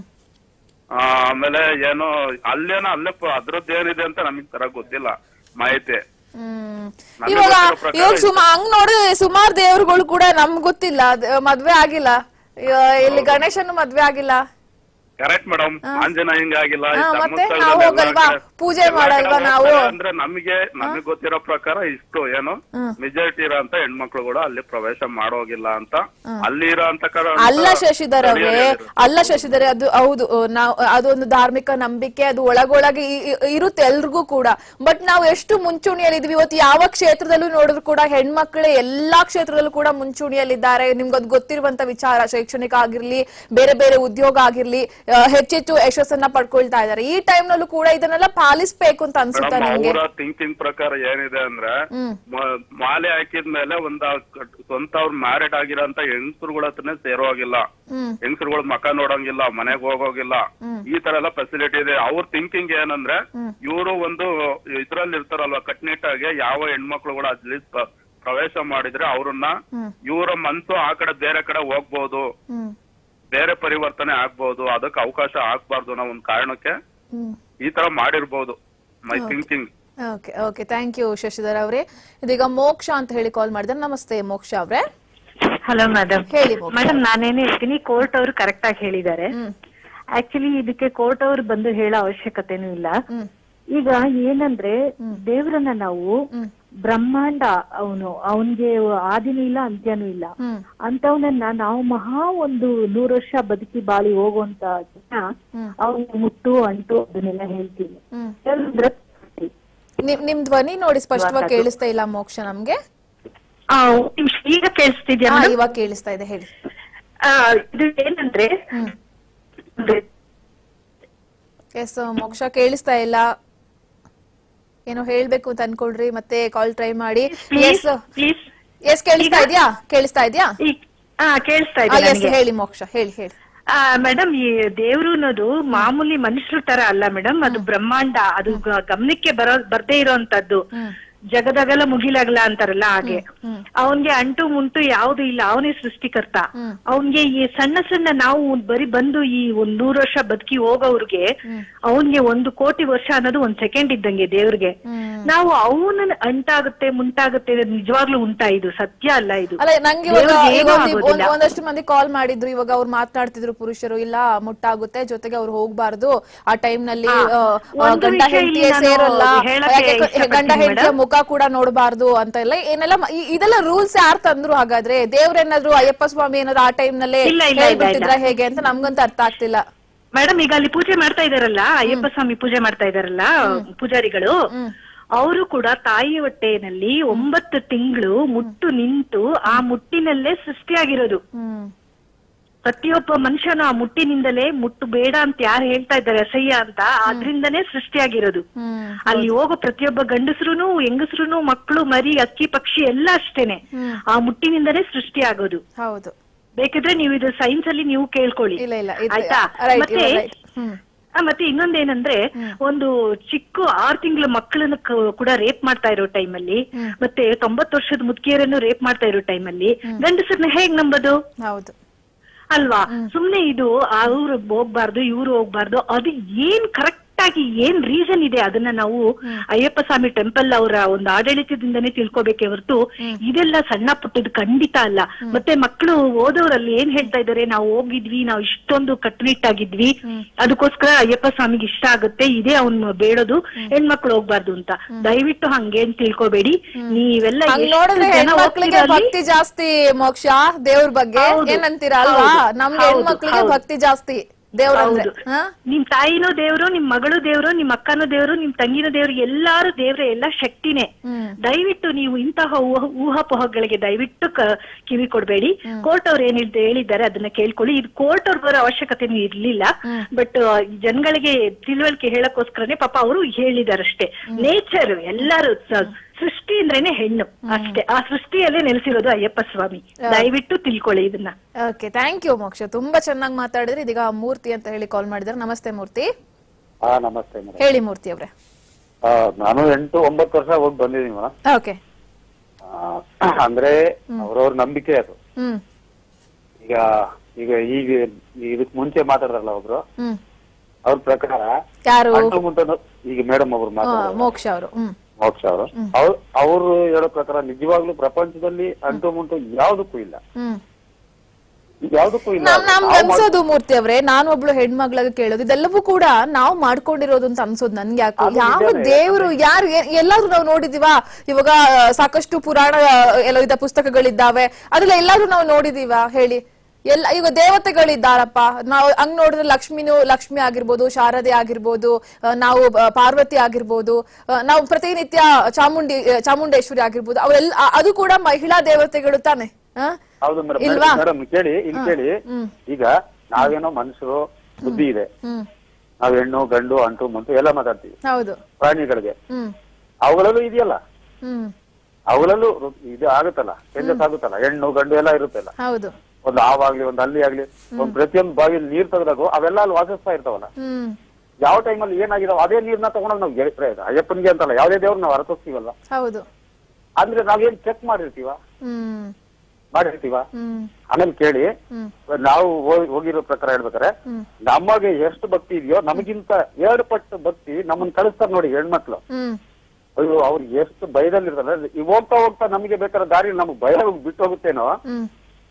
[SPEAKER 3] ಆ, ಆಮೇಲೆ ಏನು ಅಲ್ಲೇನೋ ಅಲ್ಲೇ ಪ- ಅದ್ರದ್ದು ಏನಿದೆ ಅಂತ ನಮಗ್ ತರ ಗೊತ್ತಿಲ್ಲ ಮಾಹಿತಿ
[SPEAKER 1] ಹ್ಮ್.
[SPEAKER 3] ನನಗೆ
[SPEAKER 1] ಇವಾಗ
[SPEAKER 3] ಗೊತ್ತಿರೋ ಪ್ರಕಾರ
[SPEAKER 1] ಇವಾಗ ಸುಮಾ ಹಂಗ್ ನೋಡಿದ್ರೆ ಸುಮಾರು ದೇವ್ರುಗಳು ಕೂಡ ನಮ್ಗ್ ಗೊತ್ತಿಲ್ಲ ಅದ್- ಮದ್ವೆ ಆಗಿಲ್ಲ ಇವ- ಇಲ್ಲಿ ಗಣೇಶನು ಮದ್ವೆ ಆಗಿಲ್ಲ
[SPEAKER 3] ಕರೆಕ್ಟ್ ಮೇಡಮ್ ಆಂಜನೇಯಂಗ್ ಆಗಿಲ್ಲ ಈ
[SPEAKER 1] ಹಾ, ಮತ್ತೆ
[SPEAKER 3] ಧರ್ಮಸ್ಥಳದಲ್ಲಿ
[SPEAKER 1] ನಾವು
[SPEAKER 3] ಎಲ್ಲ
[SPEAKER 1] ಹೋಗಲ್ವಾ?
[SPEAKER 3] ಕಡೆ-
[SPEAKER 1] ಪೂಜೆ
[SPEAKER 3] ಎಲ್ಲ
[SPEAKER 1] ಮಾಡಲ್ವಾ
[SPEAKER 3] ಕಡೆ
[SPEAKER 1] ನಾವು?
[SPEAKER 3] ಹೋಗ್ತಾರೆ ಅಂದ್ರೆ ನಮಗೆ ನಮಗೆ ಗೊತ್ತಿರೋ ಪ್ರಕಾರ ಇಷ್ಟು ಏನು
[SPEAKER 1] ಹ್ಮ್.
[SPEAKER 3] ಮೆಜಾರಿಟಿ ಇರೋ ಅಂತ ಹೆಣ್ಮಕ್ಳುಗಳು ಅಲ್ಲಿ ಪ್ರವೇಶ ಮಾಡೋಗಿಲ್ಲ ಅಂತ ಅಲ್ಲಿ ಇರೋ ಅಂತ
[SPEAKER 1] ಅಲ್ಲ ಶಶಿಧರ್ ಅವ್ರೆ ಅಲ್ಲ ಶಶಿಧರ್ ಅದು ಹೌದು ನಾವು ಅದೊಂದು ಧಾರ್ಮಿಕ ನಂಬಿಕೆ ಅದು ಒಳಗೊಳಗೆ ಇ- ಇ- ಇರುತ್ತೆ ಎಲ್ರಿಗೂ ಕೂಡ ಬಟ್ ನಾವು ಎಷ್ಟು ಮುಂಚೂಣಿಯಲ್ಲಿ ಇದೀವಿ ಇವತ್ತು ಯಾವ ಕ್ಷೇತ್ರದಲ್ಲೂ ನೋಡಿದ್ರು ಕೂಡ ಹೆಣ್ಮಕ್ಳೇ ಎಲ್ಲಾ ಕ್ಷೇತ್ರದಲ್ಲೂ ಕೂಡ ಮುಂಚೂಣಿಯಲ್ಲಿದ್ದಾರೆ ನಿಮ್ಗೆ ಅದು ಗೊತ್ತಿರುವಂತ ವಿಚಾರ ಶೈಕ್ಷಣಿಕ ಆಗಿರ್ಲಿ ಬೇರೆ ಬೇರೆ ಉದ್ಯೋಗ ಆಗಿರ್ಲಿ ಆ, ಹೆಚ್ಚೆಚ್ಚು ಯಶಸ್ಸನ್ನ ಪಡ್ಕೊಳ್ತಾ ಇದ್ದಾರೆ ಈ ಟೈಮ್ ನಲ್ಲೂ ಕೂಡ ಇದನ್ನೆಲ್ಲ ಪಾಲಿಸ್ಬೇಕು ಅಂತ ಅನ್ಸುತ್ತಾ
[SPEAKER 3] ಮೇಡಮ್
[SPEAKER 1] ನಿಮ್ಗೆ
[SPEAKER 3] ಅವರ ಥಿಂಕಿಂಗ್ ಪ್ರಕಾರ ಏನಿದೆ ಅಂದ್ರೆ
[SPEAKER 1] ಹ್ಮ್
[SPEAKER 3] ಮ- ಮಾಲೆ ಹಾಕಿದ್ಮೇಲೆ ಒಂದ್ ಆ ಕಟ್- ಸ್ವಂತ ಅವ್ರು ಮ್ಯಾರಿಡ್ ಆಗಿರೋಂತ ಹೆಂಗಸರುಗಳ ಹತ್ರನೇ ಸೇರೋ ಹಾಗಿಲ್ಲ
[SPEAKER 1] ಹ್ಮ್
[SPEAKER 3] ಹೆಂಗಸರುಗಳು ಮಕ ನೋಡಂಗಿಲ್ಲ ಮನೆಗ್ ಹೋಗೋಗಿಲ್ಲ ಈ ತರ ಎಲ್ಲ ಫೆಸಿಲಿಟಿ ಇದೆ ಅವ್ರ ಥಿಂಕಿಂಗ್ ಏನಂದ್ರೆ ಇವರು ಒಂದು ಇದ್ರಲ್ಲಿ ಇರ್ತಾರಲ್ವಾ ಕಟ್ನಿಟ್ಟಾಗಿ ಯಾವ ಹೆಣ್ಮಕ್ಳುಗಳು ಅಲ್ಲಿ ಪ್ರ- ಪ್ರವೇಶ ಮಾಡಿದ್ರೆ ಅವ್ರನ್ನ ಇವರ ಮನ್ಸು ಆ ಕಡೆ ಬೇರೆ ಕಡೆ ಹೋಗ್ಬೋದು
[SPEAKER 1] ಹ್ಮ್
[SPEAKER 3] ಬೇರೆ ಪರಿವರ್ತನೆ ಆಗ್ಬಹುದು ಅದಕ್ಕೆ ಅವಕಾಶ ಆಗ್ಬಾರ್ದು ಅನ್ನೋ ಒಂದ್ ಕಾರಣಕ್ಕೆ
[SPEAKER 1] ಹ್ಮ್
[SPEAKER 3] ಈ ತರ ಮಾಡಿರ್ಬೋದು my thinking
[SPEAKER 1] okay okay thank you Shashidhar ಅವರೇ ಇದೀಗ ಮೋಕ್ಷ ಅಂತ ಹೇಳಿ ಕಾಲ್ ಮಾಡಿದ್ರೆ ನಮಸ್ತೆ ಮೋಕ್ಷ ಅವ್ರೆ
[SPEAKER 4] ಹಲೋ ಮೇಡಮ್
[SPEAKER 1] ಹೇಳಿ ಮೋಕ್ಷ.
[SPEAKER 4] ಮೇಡಮ್ ನಾನೇನ್ ಹೇಳ್ತೀನಿ ಕೋರ್ಟ್ ಅವರು ಕರೆಕ್ಟ್ ಆಗಿ ಹೇಳಿದ್ದಾರೆ
[SPEAKER 1] ಹ್ಮ್
[SPEAKER 4] ಆಕ್ಚುಲಿ ಇದಕ್ಕೆ ಕೋರ್ಟ್ ಅವರು ಬಂದು ಹೇಳೋ ಅವಶ್ಯಕತೆನೂ ಇಲ್ಲ
[SPEAKER 1] ಹ್ಮ್
[SPEAKER 4] ಈಗ ಏನಂದ್ರೆ ದೇವರನ್ನ ನಾವು ಬ್ರಹ್ಮಾಂಡ ಅವನು ಅವನ್ಗೆ ಆದಿನೂ ಇಲ್ಲ ಅಂತ್ಯನೂ ಇಲ್ಲ
[SPEAKER 1] ಹ್ಮ್
[SPEAKER 4] ಅಂತವನನ್ನ ನಾವು ಮಹಾ ಒಂದು ನೂರು ವರ್ಷ ಬದುಕಿ ಬಾಳಿ ಹೋಗುವಂತ ಜನ ಅವ್ನು ಮುಟ್ಟು ಅಂಟು ಅದನ್ನೆಲ್ಲ ಹೇಳ್ತೀನಿ
[SPEAKER 1] ಹ್ಮ್
[SPEAKER 4] ಯಾಕಂದ್ರೆ,
[SPEAKER 1] ನಿಮ್ ನಿಮ್ ಧ್ವನಿ ನೋಡಿ ಸ್ಪಷ್ಟವಾಗಿ ಕೇಳಿಸ್ತಾ ಇಲ್ಲ ಮೋಕ್ಷ ನಮ್ಗೆ
[SPEAKER 4] ಆ, ಒಂದ್ ನಿಮಿಷ ಈಗ ಕೇಳಿಸ್ತಿದ್ಯಾ
[SPEAKER 1] ಹಾ,
[SPEAKER 4] ಮೇಡಮ್
[SPEAKER 1] ಇವಾಗ ಕೇಳಿಸ್ತಾ ಇದೆ ಹೇಳಿ
[SPEAKER 4] ಇದು ಏನಂದ್ರೆ
[SPEAKER 1] ಹ್ಮ್
[SPEAKER 4] ಅಂದ್ರೆ,
[SPEAKER 1] ಎಸ್ ಮೋಕ್ಷ ಕೇಳಿಸ್ತಾ ಇಲ್ಲ ಏನೋ ಹೇಳ್ಬೇಕು ಅಂತ ಅನ್ಕೊಂಡ್ರಿ ಮತ್ತೆ ಕಾಲ್ ಟ್ರೈ ಮಾಡಿ
[SPEAKER 4] please,
[SPEAKER 1] ಎಸ್
[SPEAKER 4] please.
[SPEAKER 1] ಎಸ್ ಕೇಳಿಸ್ತಾ
[SPEAKER 4] ಈಗ-
[SPEAKER 1] ಇದ್ಯಾ ಕೇಳಿಸ್ತಾ ಇದ್ಯಾ
[SPEAKER 4] ಈ- ಹಾ ಕೇಳಿಸ್ತಾ
[SPEAKER 1] ಎಸ್
[SPEAKER 4] ಇದೆ ನನಗೆ.
[SPEAKER 1] ಹೇಳಿ ಮೋಕ್ಷ ಹೇಳಿ ಹೇಳಿ
[SPEAKER 4] ಮೇಡಮ್ ಈ ದೇವ್ರು ಅನ್ನೋದು ಮಾಮೂಲಿ ಮನುಷ್ಯರ ತರ ಅಲ್ಲ ಮೇಡಮ್ ಅದು ಬ್ರಹ್ಮಾಂಡ ಅದು ಗ- ಗಮನಕ್ಕೆ ಬರೋ ಬರ್ದೇ ಇರೋಂತದ್ದು ಜಗದಗಲ ಮುಗಿಲಗಲ ಅಂತಾರಲ್ಲ ಹಾಗೆ ಅವನ್ಗೆ ಅಂಟು ಮುಂಟು ಯಾವ್ದು ಇಲ್ಲ ಅವನೇ ಸೃಷ್ಟಿಕರ್ತ ಅವನ್ಗೆ ಈ ಸಣ್ಣ ಸಣ್ಣ ನಾವು ಬರೀ ಬಂದು ಈ ಒಂದ್ ನೂರು ವರ್ಷ ಬದುಕಿ ಹೋಗೋವ್ರಿಗೆ ಅವನ್ಗೆ ಒಂದು ಕೋಟಿ ವರ್ಷ ಅನ್ನೋದು ಒಂದ್ ಸೆಕೆಂಡ್ ಇದ್ದಂಗೆ ದೇವ್ರಿಗೆ ನಾವು ಅವನನ್ನ ಅಂಟಾಗುತ್ತೆ ಮುಂಟಾಗುತ್ತೆ ಅನ್ನೋದು ನಿಜವಾಗ್ಲೂ ಉಂಟಾ ಇದು ಸತ್ಯ ಅಲ್ಲ ಇದು
[SPEAKER 1] ಅಲ್ಲ ನಂಗೆ ಇವಾಗ
[SPEAKER 4] ದೇವ್ರಿಗೆ
[SPEAKER 1] ಈಗ
[SPEAKER 4] ಏನೂ
[SPEAKER 1] ಒಂದ್- ಒಂದ್-
[SPEAKER 4] ಆಗೋದಿಲ್ಲ.
[SPEAKER 1] ಒಂದಷ್ಟು ಮಂದಿ ಕಾಲ್ ಮಾಡಿದ್ರು ಇವಾಗ ಅವ್ರು ಮಾತಾಡ್ತಿದ್ರು ಪುರುಷರು ಇಲ್ಲ ಮುಟ್ಟಾಗುತ್ತೆ ಜೊತೆಗೆ ಅವ್ರು ಹೋಗ್ಬಾರ್ದು ಆ ಟೈಮ್ ನಲ್ಲಿ
[SPEAKER 4] ಹಾ.
[SPEAKER 1] ಆ, ಆ,
[SPEAKER 4] ಒಂದು
[SPEAKER 1] ಗಂಡ
[SPEAKER 4] ವಿಷಯ
[SPEAKER 1] ಹೆಂಡತಿಯ
[SPEAKER 4] ಇಲ್ಲಿ ನಾನು
[SPEAKER 1] ಸೇರಲ್ಲ
[SPEAKER 4] ಹೇಳಕ್ಕೆ
[SPEAKER 1] ಯಾಕೆ ಕ-
[SPEAKER 4] ಇಷ್ಟಪಡ್ತೀನಿ
[SPEAKER 1] ಗಂಡ ಹೆಂಡತಿಯ
[SPEAKER 4] madam.
[SPEAKER 1] ಮುಖ ಕೂಡ ನೋಡಬಾರ್ದು ಅಂತ ಎಲ್ಲ ಏನೆಲ್ಲ ಮ- ಈ- ಇದೆಲ್ಲ ರೂಲ್ಸ್ ಯಾರು ತಂದ್ರು ಹಾಗಾದ್ರೆ ದೇವ್ರೇನಾದ್ರು ಅಯ್ಯಪ್ಪ ಸ್ವಾಮಿ ಏನಾದ್ರು ಆ ಟೈಮ್ ನಲ್ಲೇ
[SPEAKER 4] ಇಲ್ಲ, ಇಲ್ಲ, ಇಲ್ಲ,
[SPEAKER 1] ಹೇಳ್ಬಿಟ್ಟಿದ್ರ
[SPEAKER 4] ಇಲ್ಲ.
[SPEAKER 1] ಹೇಗೆ ಅಂತ ನಮ್ಗಂತೂ ಅರ್ಥ ಆಗ್ತಿಲ್ಲ
[SPEAKER 4] ಮೇಡಮ್ ಈಗ ಅಲ್ಲಿ ಪೂಜೆ ಮಾಡ್ತಾ ಇದಾರಲ್ಲ ಅಯ್ಯಪ್ಪ ಸ್ವಾಮಿ ಪೂಜೆ ಮಾಡ್ತಾ ಇದಾರಲ್ಲ ಪೂಜಾರಿಗಳು ಅವರು ಕೂಡ ತಾಯಿ ಹೊಟ್ಟೆನಲ್ಲಿ ಒಂಬತ್ತು ತಿಂಗಳು ಮುಟ್ಟು ನಿಂತು ಆ ಮುಟ್ಟಿನಲ್ಲೇ ಸೃಷ್ಟಿಯಾಗಿರೋದು
[SPEAKER 1] ಹ್ಮ್
[SPEAKER 4] ಪ್ರತಿಯೊಬ್ಬ ಮನುಷ್ಯನು ಆ ಮುಟ್ಟಿನಿಂದಲೇ ಮುಟ್ಟು ಬೇಡ ಅಂತ ಯಾರು ಹೇಳ್ತಾ ಇದ್ದಾರೆ ಅಸಹ್ಯ ಅಂತ ಅದ್ರಿಂದನೇ ಸೃಷ್ಟಿಯಾಗಿರೋದು
[SPEAKER 1] ಹ್ಮ್
[SPEAKER 4] ಅಲ್ಲಿ ಹೋಗೋ ಪ್ರತಿಯೊಬ್ಬ ಗಂಡಸ್ರುನು ಹೆಂಗಸ್ರುನು ಮಕ್ಕಳು ಮರಿ ಅಕ್ಕಿ ಪಕ್ಷಿ ಎಲ್ಲ ಅಷ್ಟೇನೆ ಆ ಮುಟ್ಟಿನಿಂದನೇ ಸೃಷ್ಟಿಯಾಗೋದು
[SPEAKER 1] ಹೌದು
[SPEAKER 4] ಬೇಕಿದ್ರೆ ನೀವು ಇದು ಸೈನ್ಸ್ ಅಲ್ಲಿ ನೀವು ಕೇಳ್ಕೊಳ್ಳಿ
[SPEAKER 1] ಇಲ್ಲ ಇಲ್ಲ ಇದು-
[SPEAKER 4] ಆಯ್ತಾ
[SPEAKER 1] right,
[SPEAKER 4] ಮತ್ತೆ
[SPEAKER 1] you're right. ಹ್ಮ್
[SPEAKER 4] ಆ, ಮತ್ತೆ ಇನ್ನೊಂದೇನಂದ್ರೆ ಒಂದು ಚಿಕ್ಕ ಆರು ತಿಂಗಳ ಮಕ್ಕಳನ್ನ ಕ- ಕೂಡ ರೇಪ್ ಮಾಡ್ತಾ ಇರೋ ಟೈಮಲ್ಲಿ ಮತ್ತೆ ತೊಂಬತ್ತು ವರ್ಷದ ಮುದುಕಿಯರನ್ನು ರೇಪ್ ಮಾಡ್ತಾ ಇರೋ ಟೈಮಲ್ಲಿ ಗಂಡಸರನ್ನ ಹೇಗ್ ನಂಬೋದು
[SPEAKER 1] ಹೌದು
[SPEAKER 4] ಅಲ್ವಾ ಸುಮ್ನೆ ಇದು ಅವ್ರು ಹೋಗ್ಬಾರ್ದು ಇವ್ರು ಹೋಗ್ಬಾರ್ದು ಅದು ಏನ್ ಕರೆಕ್ಟ್ ಆಗಿ ಏನ್ ರೀಸನ್ ಇದೆ ಅದನ್ನ ನಾವು ಅಯ್ಯಪ್ಪ ಸ್ವಾಮಿ ಟೆಂಪಲ್ ಅವರ ಒಂದು ಆಡಳಿತದಿಂದನೇ ತಿಳ್ಕೊಬೇಕೇ ಹೊರತು ಇದೆಲ್ಲ ಸಣ್ಣ ಪುಟ್ಟದ್ ಖಂಡಿತ ಅಲ್ಲ ಮತ್ತೆ ಮಕ್ಕಳು ಓದೋರಲ್ಲಿ ಏನ್ ಹೇಳ್ತಾ ಇದಾರೆ ನಾವು ಹೋಗಿದ್ವಿ ನಾವು ಇಷ್ಟೊಂದು ಕಟ್ಟುನಿಟ್ಟಾಗಿದ್ವಿ ಅದಕ್ಕೋಸ್ಕರ ಅಯ್ಯಪ್ಪ ಸ್ವಾಮಿಗೆ ಇಷ್ಟ ಆಗುತ್ತೆ ಇದೇ ಅವ್ನ್ ಬೇಡೋದು ಹೆಣ್ಮಕ್ಳು ಹೋಗ್ಬಾರ್ದು ಅಂತ ದಯವಿಟ್ಟು ಹಂಗೇನ್ ತಿಳ್ಕೊಬೇಡಿ ನೀವೆಲ್ಲ
[SPEAKER 1] ಹಂಗ್
[SPEAKER 4] ಎಷ್ಟು
[SPEAKER 1] ನೋಡಿದ್ರೆ
[SPEAKER 4] ಜನ
[SPEAKER 1] ಹೆಣ್ಮಕ್ಳಿಗೆ
[SPEAKER 4] ಹೋಗ್ತೀರಾ ಅಲ್ಲಿ?
[SPEAKER 1] ಭಕ್ತಿ ಜಾಸ್ತಿ ಮೋಕ್ಷ ದೇವ್ರ ಬಗ್ಗೆ
[SPEAKER 4] ಹೌದು.
[SPEAKER 1] ಏನಂತೀರಾ ಅಲ್ವಾ
[SPEAKER 4] ಹೌದು.
[SPEAKER 1] ನಮ್ಗೆ
[SPEAKER 4] ಹೌದು.
[SPEAKER 1] ಹೆಣ್ಮಕ್ಳಿಗೆ
[SPEAKER 4] ಹೌದು.
[SPEAKER 1] ಭಕ್ತಿ ಜಾಸ್ತಿ ದೇವ್ರಂದ್ರೆ
[SPEAKER 4] ಹೌದು.
[SPEAKER 1] ಹಾ
[SPEAKER 4] ನಿಮ್ ತಾಯಿನೂ ದೇವ್ರು ನಿಮ್ ಮಗಳು ದೇವ್ರು ನಿಮ್ ಅಕ್ಕನೂ ದೇವ್ರು ನಿಮ್ ತಂಗಿನೂ ದೇವ್ರು ಎಲ್ಲಾರು ದೇವ್ರೆ ಎಲ್ಲ ಶಕ್ತಿನೇ
[SPEAKER 1] ಹ್ಮ್.
[SPEAKER 4] ದಯವಿಟ್ಟು ನೀವು ಇಂತಹ ಊಹ- ಊಹಾಪೋಹಗಳಿಗೆ ದಯವಿಟ್ಟು ಕ- ಕಿವಿ ಕೊಡ್ಬೇಡಿ ಕೋರ್ಟ್ ಅವ್ರು ಏನ್ ಹೇಳ್ದೆ- ಹೇಳಿದ್ದಾರೆ ಅದನ್ನ ಕೇಳ್ಕೊಳ್ಳಿ ಇದು ಕೋರ್ಟ್ ಅವ್ರ ಬರೋ ಅವಶ್ಯಕತೆನೂ ಇರ್ಲಿಲ್ಲ ಬಟ್ ಜನಗಳಿಗೆ ತಿಳುವಳಿಕೆ ಹೇಳಕ್ಕೋಸ್ಕರನೇ ಪಾಪ ಅವರು ಹೇಳಿದಾರಷ್ಟೇ ನೇಚರ್ ಎಲ್ಲಾರು ಸ- ಸೃಷ್ಟಿ ಅಂದ್ರೇನೆ ಹೆಣ್ಣು ಅಷ್ಟೇ ಆ ಸೃಷ್ಟಿಯಲ್ಲೇ ನೆಲೆಸಿರೋದು ಅಯ್ಯಪ್ಪ ಸ್ವಾಮಿ ದಯವಿಟ್ಟು ತಿಳ್ಕೊಳ್ಳಿ ಇದನ್ನ
[SPEAKER 1] ಓಕೆ ಥ್ಯಾಂಕ್ ಯು ಮೋಕ್ಷ ತುಂಬಾ ಚೆನ್ನಾಗಿ ಮಾತಾಡಿದ್ರಿ ಇದೀಗ ಮೂರ್ತಿ ಅಂತ ಹೇಳಿ ಕಾಲ್ ಮಾಡಿದಾರೆ ನಮಸ್ತೆ ಮೂರ್ತಿ
[SPEAKER 5] ಹಾ ನಮಸ್ತೆ ಮೇಡಮ್
[SPEAKER 1] ಹೇಳಿ ಮೂರ್ತಿ ಅವ್ರೆ
[SPEAKER 5] ನಾನು ಎಂಟು ಒಂಬತ್ತು ವರ್ಷ ಹೋಗಿ ಬಂದಿದ್ದೀನಿ ಮೇಡಮ್
[SPEAKER 1] ಓಕೆ
[SPEAKER 5] ಅಂದ್ರೆ ಅವ್ರವ್ರ ನಂಬಿಕೆ ಅದು
[SPEAKER 1] ಹ್ಮ್
[SPEAKER 5] ಈಗ ಈಗ ಈಗ ಇದಕ್ ಮುಂಚೆ ಮಾತಾಡ್ರಲ್ಲ ಒಬ್ರು
[SPEAKER 1] ಹ್ಮ್
[SPEAKER 5] ಅವ್ರ ಪ್ರಕಾರ
[SPEAKER 1] ಯಾರು
[SPEAKER 5] ಅಂಟು ಮುಂಟು ಈಗ ಮೇಡಮ್ ಒಬ್ರು
[SPEAKER 1] ಆ,
[SPEAKER 5] ಮಾತಾಡ
[SPEAKER 1] ಮೋಕ್ಷ ಅವರು ಹ್ಮ್
[SPEAKER 5] ಮೋಕ್ಷ ಅವರು ಅವ್ರು ಅವ್ರು ಹೇಳೋ ಪ್ರಕಾರ ನಿಜವಾಗ್ಲೂ ಪ್ರಪಂಚದಲ್ಲಿ ಅಂಟು ಮುಂಟು ಯಾವ್ದಕ್ಕೂ ಇಲ್ಲ
[SPEAKER 1] ಹ್ಮ್
[SPEAKER 5] ಯಾವ್ದಕ್ಕೂ ಇಲ್ಲ
[SPEAKER 1] ನಾವ್
[SPEAKER 5] ಅದು.
[SPEAKER 1] ನಮ್ಗೆ
[SPEAKER 5] ನಾವು ಮಾಡ್-
[SPEAKER 1] ಅನ್ಸೋದು ಮೂರ್ತಿ ಅವ್ರೆ ನಾನು ಒಬ್ಳು ಹೆಣ್ಮಗ್ಳಾಗ ಕೇಳೋದು ಇದೆಲ್ಲವೂ ಕೂಡ ನಾವು ಮಾಡ್ಕೊಂಡಿರೋದು ಅಂತ ಅನ್ಸೋದು ನನ್ಗೆ ಯಾಕೋ
[SPEAKER 5] ಅದು
[SPEAKER 1] ಯಾವ
[SPEAKER 5] ನಿಜಾನೇ.
[SPEAKER 1] ದೇವ್ರು ಯಾರು ಎ- ಎಲ್ಲಾದ್ರೂ ನಾವು ನೋಡಿದೀವ ಇವಾಗ ಆ, ಸಾಕಷ್ಟು ಪುರಾಣ ಆ, ಎಲ್ಲ ಇದ್ದ ಪುಸ್ತಕಗಳಿದ್ದಾವೆ ಅದೆಲ್ಲ ಎಲ್ಲಾದ್ರೂ ನಾವು ನೋಡಿದೀವ ಹೇಳಿ ಎಲ್ಲ ಈಗ ದೇವತೆಗಳಿದ್ದಾರಪ್ಪ ನಾವು ಹಂಗ್ ನೋಡಿದ್ರೆ ಲಕ್ಷ್ಮಿನೂ ಲಕ್ಷ್ಮಿ ಆಗಿರ್ಬೋದು ಶಾರದೆ ಆಗಿರ್ಬೋದು ಆ, ನಾವು ಆ, ಪಾರ್ವತಿ ಆಗಿರ್ಬೋದು ಆ, ನಾವು ಪ್ರತಿನಿತ್ಯ ಚಾಮುಂಡಿ ಆ, ಚಾಮುಂಡೇಶ್ವರಿ ಆಗಿರ್ಬೋದು ಅವರೆಲ್ಲ ಆ- ಅದು ಕೂಡ ಮಹಿಳಾ ದೇವತೆಗಳು ತಾನೆ ಆ?
[SPEAKER 5] ಹೌದು ಮೇಡಮ್
[SPEAKER 1] ಇಲ್ವಾ?
[SPEAKER 5] ಮೇಡಮ್ ಕೇಳಿ ಇಲ್ಲಿ ಕೇಳಿ ಈಗ ನಾವೇನೋ ಮನುಷ್ಯರು ಬುದ್ಧಿ ಇದೆ
[SPEAKER 1] ಹ್ಮ್
[SPEAKER 5] ನಾವ್ ಹೆಣ್ಣು ಗಂಡು ಅಂಟು ಮುಂಟು ಎಲ್ಲ ಮಾತಾಡ್ತೀವಿ
[SPEAKER 1] ಹೌದು
[SPEAKER 5] ಪ್ರಾಣಿಗಳಿಗೆ
[SPEAKER 1] ಹ್ಮ್
[SPEAKER 5] ಅವುಗಳಲ್ಲೂ ಇದೆಯಲ್ಲ
[SPEAKER 1] ಹ್ಮ್
[SPEAKER 5] ಅವುಗಳಲ್ಲೂ ರು- ಇದು ಆಗುತ್ತಲ್ಲ ಚೇಂಜಸ್ ಆಗುತ್ತಲ್ಲ ಹೆಣ್ಣು ಗಂಡು ಎಲ್ಲ ಇರುತ್ತಲ್ಲ
[SPEAKER 1] ಹೌದು
[SPEAKER 5] ಒಂದು ಹಾವಾಗ್ಲಿ ಒಂದು ಹಲ್ಲಿ ಆಗ್ಲಿ ಒಂದ್ ಪ್ರತಿಯೊಂದು ಬಾವಿಯಲ್ಲಿ ನೀರ್ ತೆಗೆದಾಗ ಅವೆಲ್ಲ ಅಲ್ಲಿ ವಾಸಿಸ್ತಾ ಇರ್ತಾವಲ್ಲ
[SPEAKER 1] ಹ್ಮ್
[SPEAKER 5] ಯಾವ ಟೈಮಲ್ಲಿ ಏನಾಗಿದಾವ ಅದೇ ನೀರ್ನ ತಗೊಂಡಾಗ ನಾವು ಗೆ- ಪ್ರ- ಅಯ್ಯಪ್ಪನಿಗೆ ಅಂತಲ್ಲ ಯಾವ್ದೇ ದೇವ್ರು ನಾವು ಅರ್ಪಿಸ್ತೀವಲ್ಲ
[SPEAKER 1] ಹೌದು
[SPEAKER 5] ಅಂದ್ರೆ ನಾವೇನ್ ಚೆಕ್ ಮಾಡಿರ್ತೀವ
[SPEAKER 1] ಹ್ಮ್
[SPEAKER 5] ಮಾಡಿರ್ತೀವ
[SPEAKER 1] ಹ್ಮ್
[SPEAKER 5] ಆಮೇಲೆ ಕೇಳಿ
[SPEAKER 1] ಹ್ಮ್
[SPEAKER 5] ನಾವು ಹೋಗ್- ಹೋಗಿರೋ ಪ್ರಕಾರ ಹೇಳ್ಬೇಕಾರೆ
[SPEAKER 1] ಹ್ಮ್.
[SPEAKER 5] ನಮಗೆ ಎಷ್ಟು ಭಕ್ತಿ ಇದೆಯೋ ನಮಗಿಂತ ಎರಡು ಪಟ್ಟು ಭಕ್ತಿ ನಮ್ಮನ್ನ ಕಳಿಸ್ತಾರೆ ನೋಡಿ ಹೆಣ್ಮಕ್ಳು
[SPEAKER 1] ಹ್ಮ್
[SPEAKER 5] ಅಯ್ಯೋ ಅವ್ರಿಗೆ ಎಷ್ಟು ಭಯದಲ್ಲಿರ್ತಾರೆ ಈ ಹೋಗ್ತಾ ಹೋಗ್ತಾ ನಮಗೆ ಬೇಕಾದ್ರೆ ದಾರಿ ನಮ್ಗೆ ಭಯ ಬಿಟ್ಟು ಹೋಗುತ್ತೇನೋ
[SPEAKER 1] ಹ್ಮ್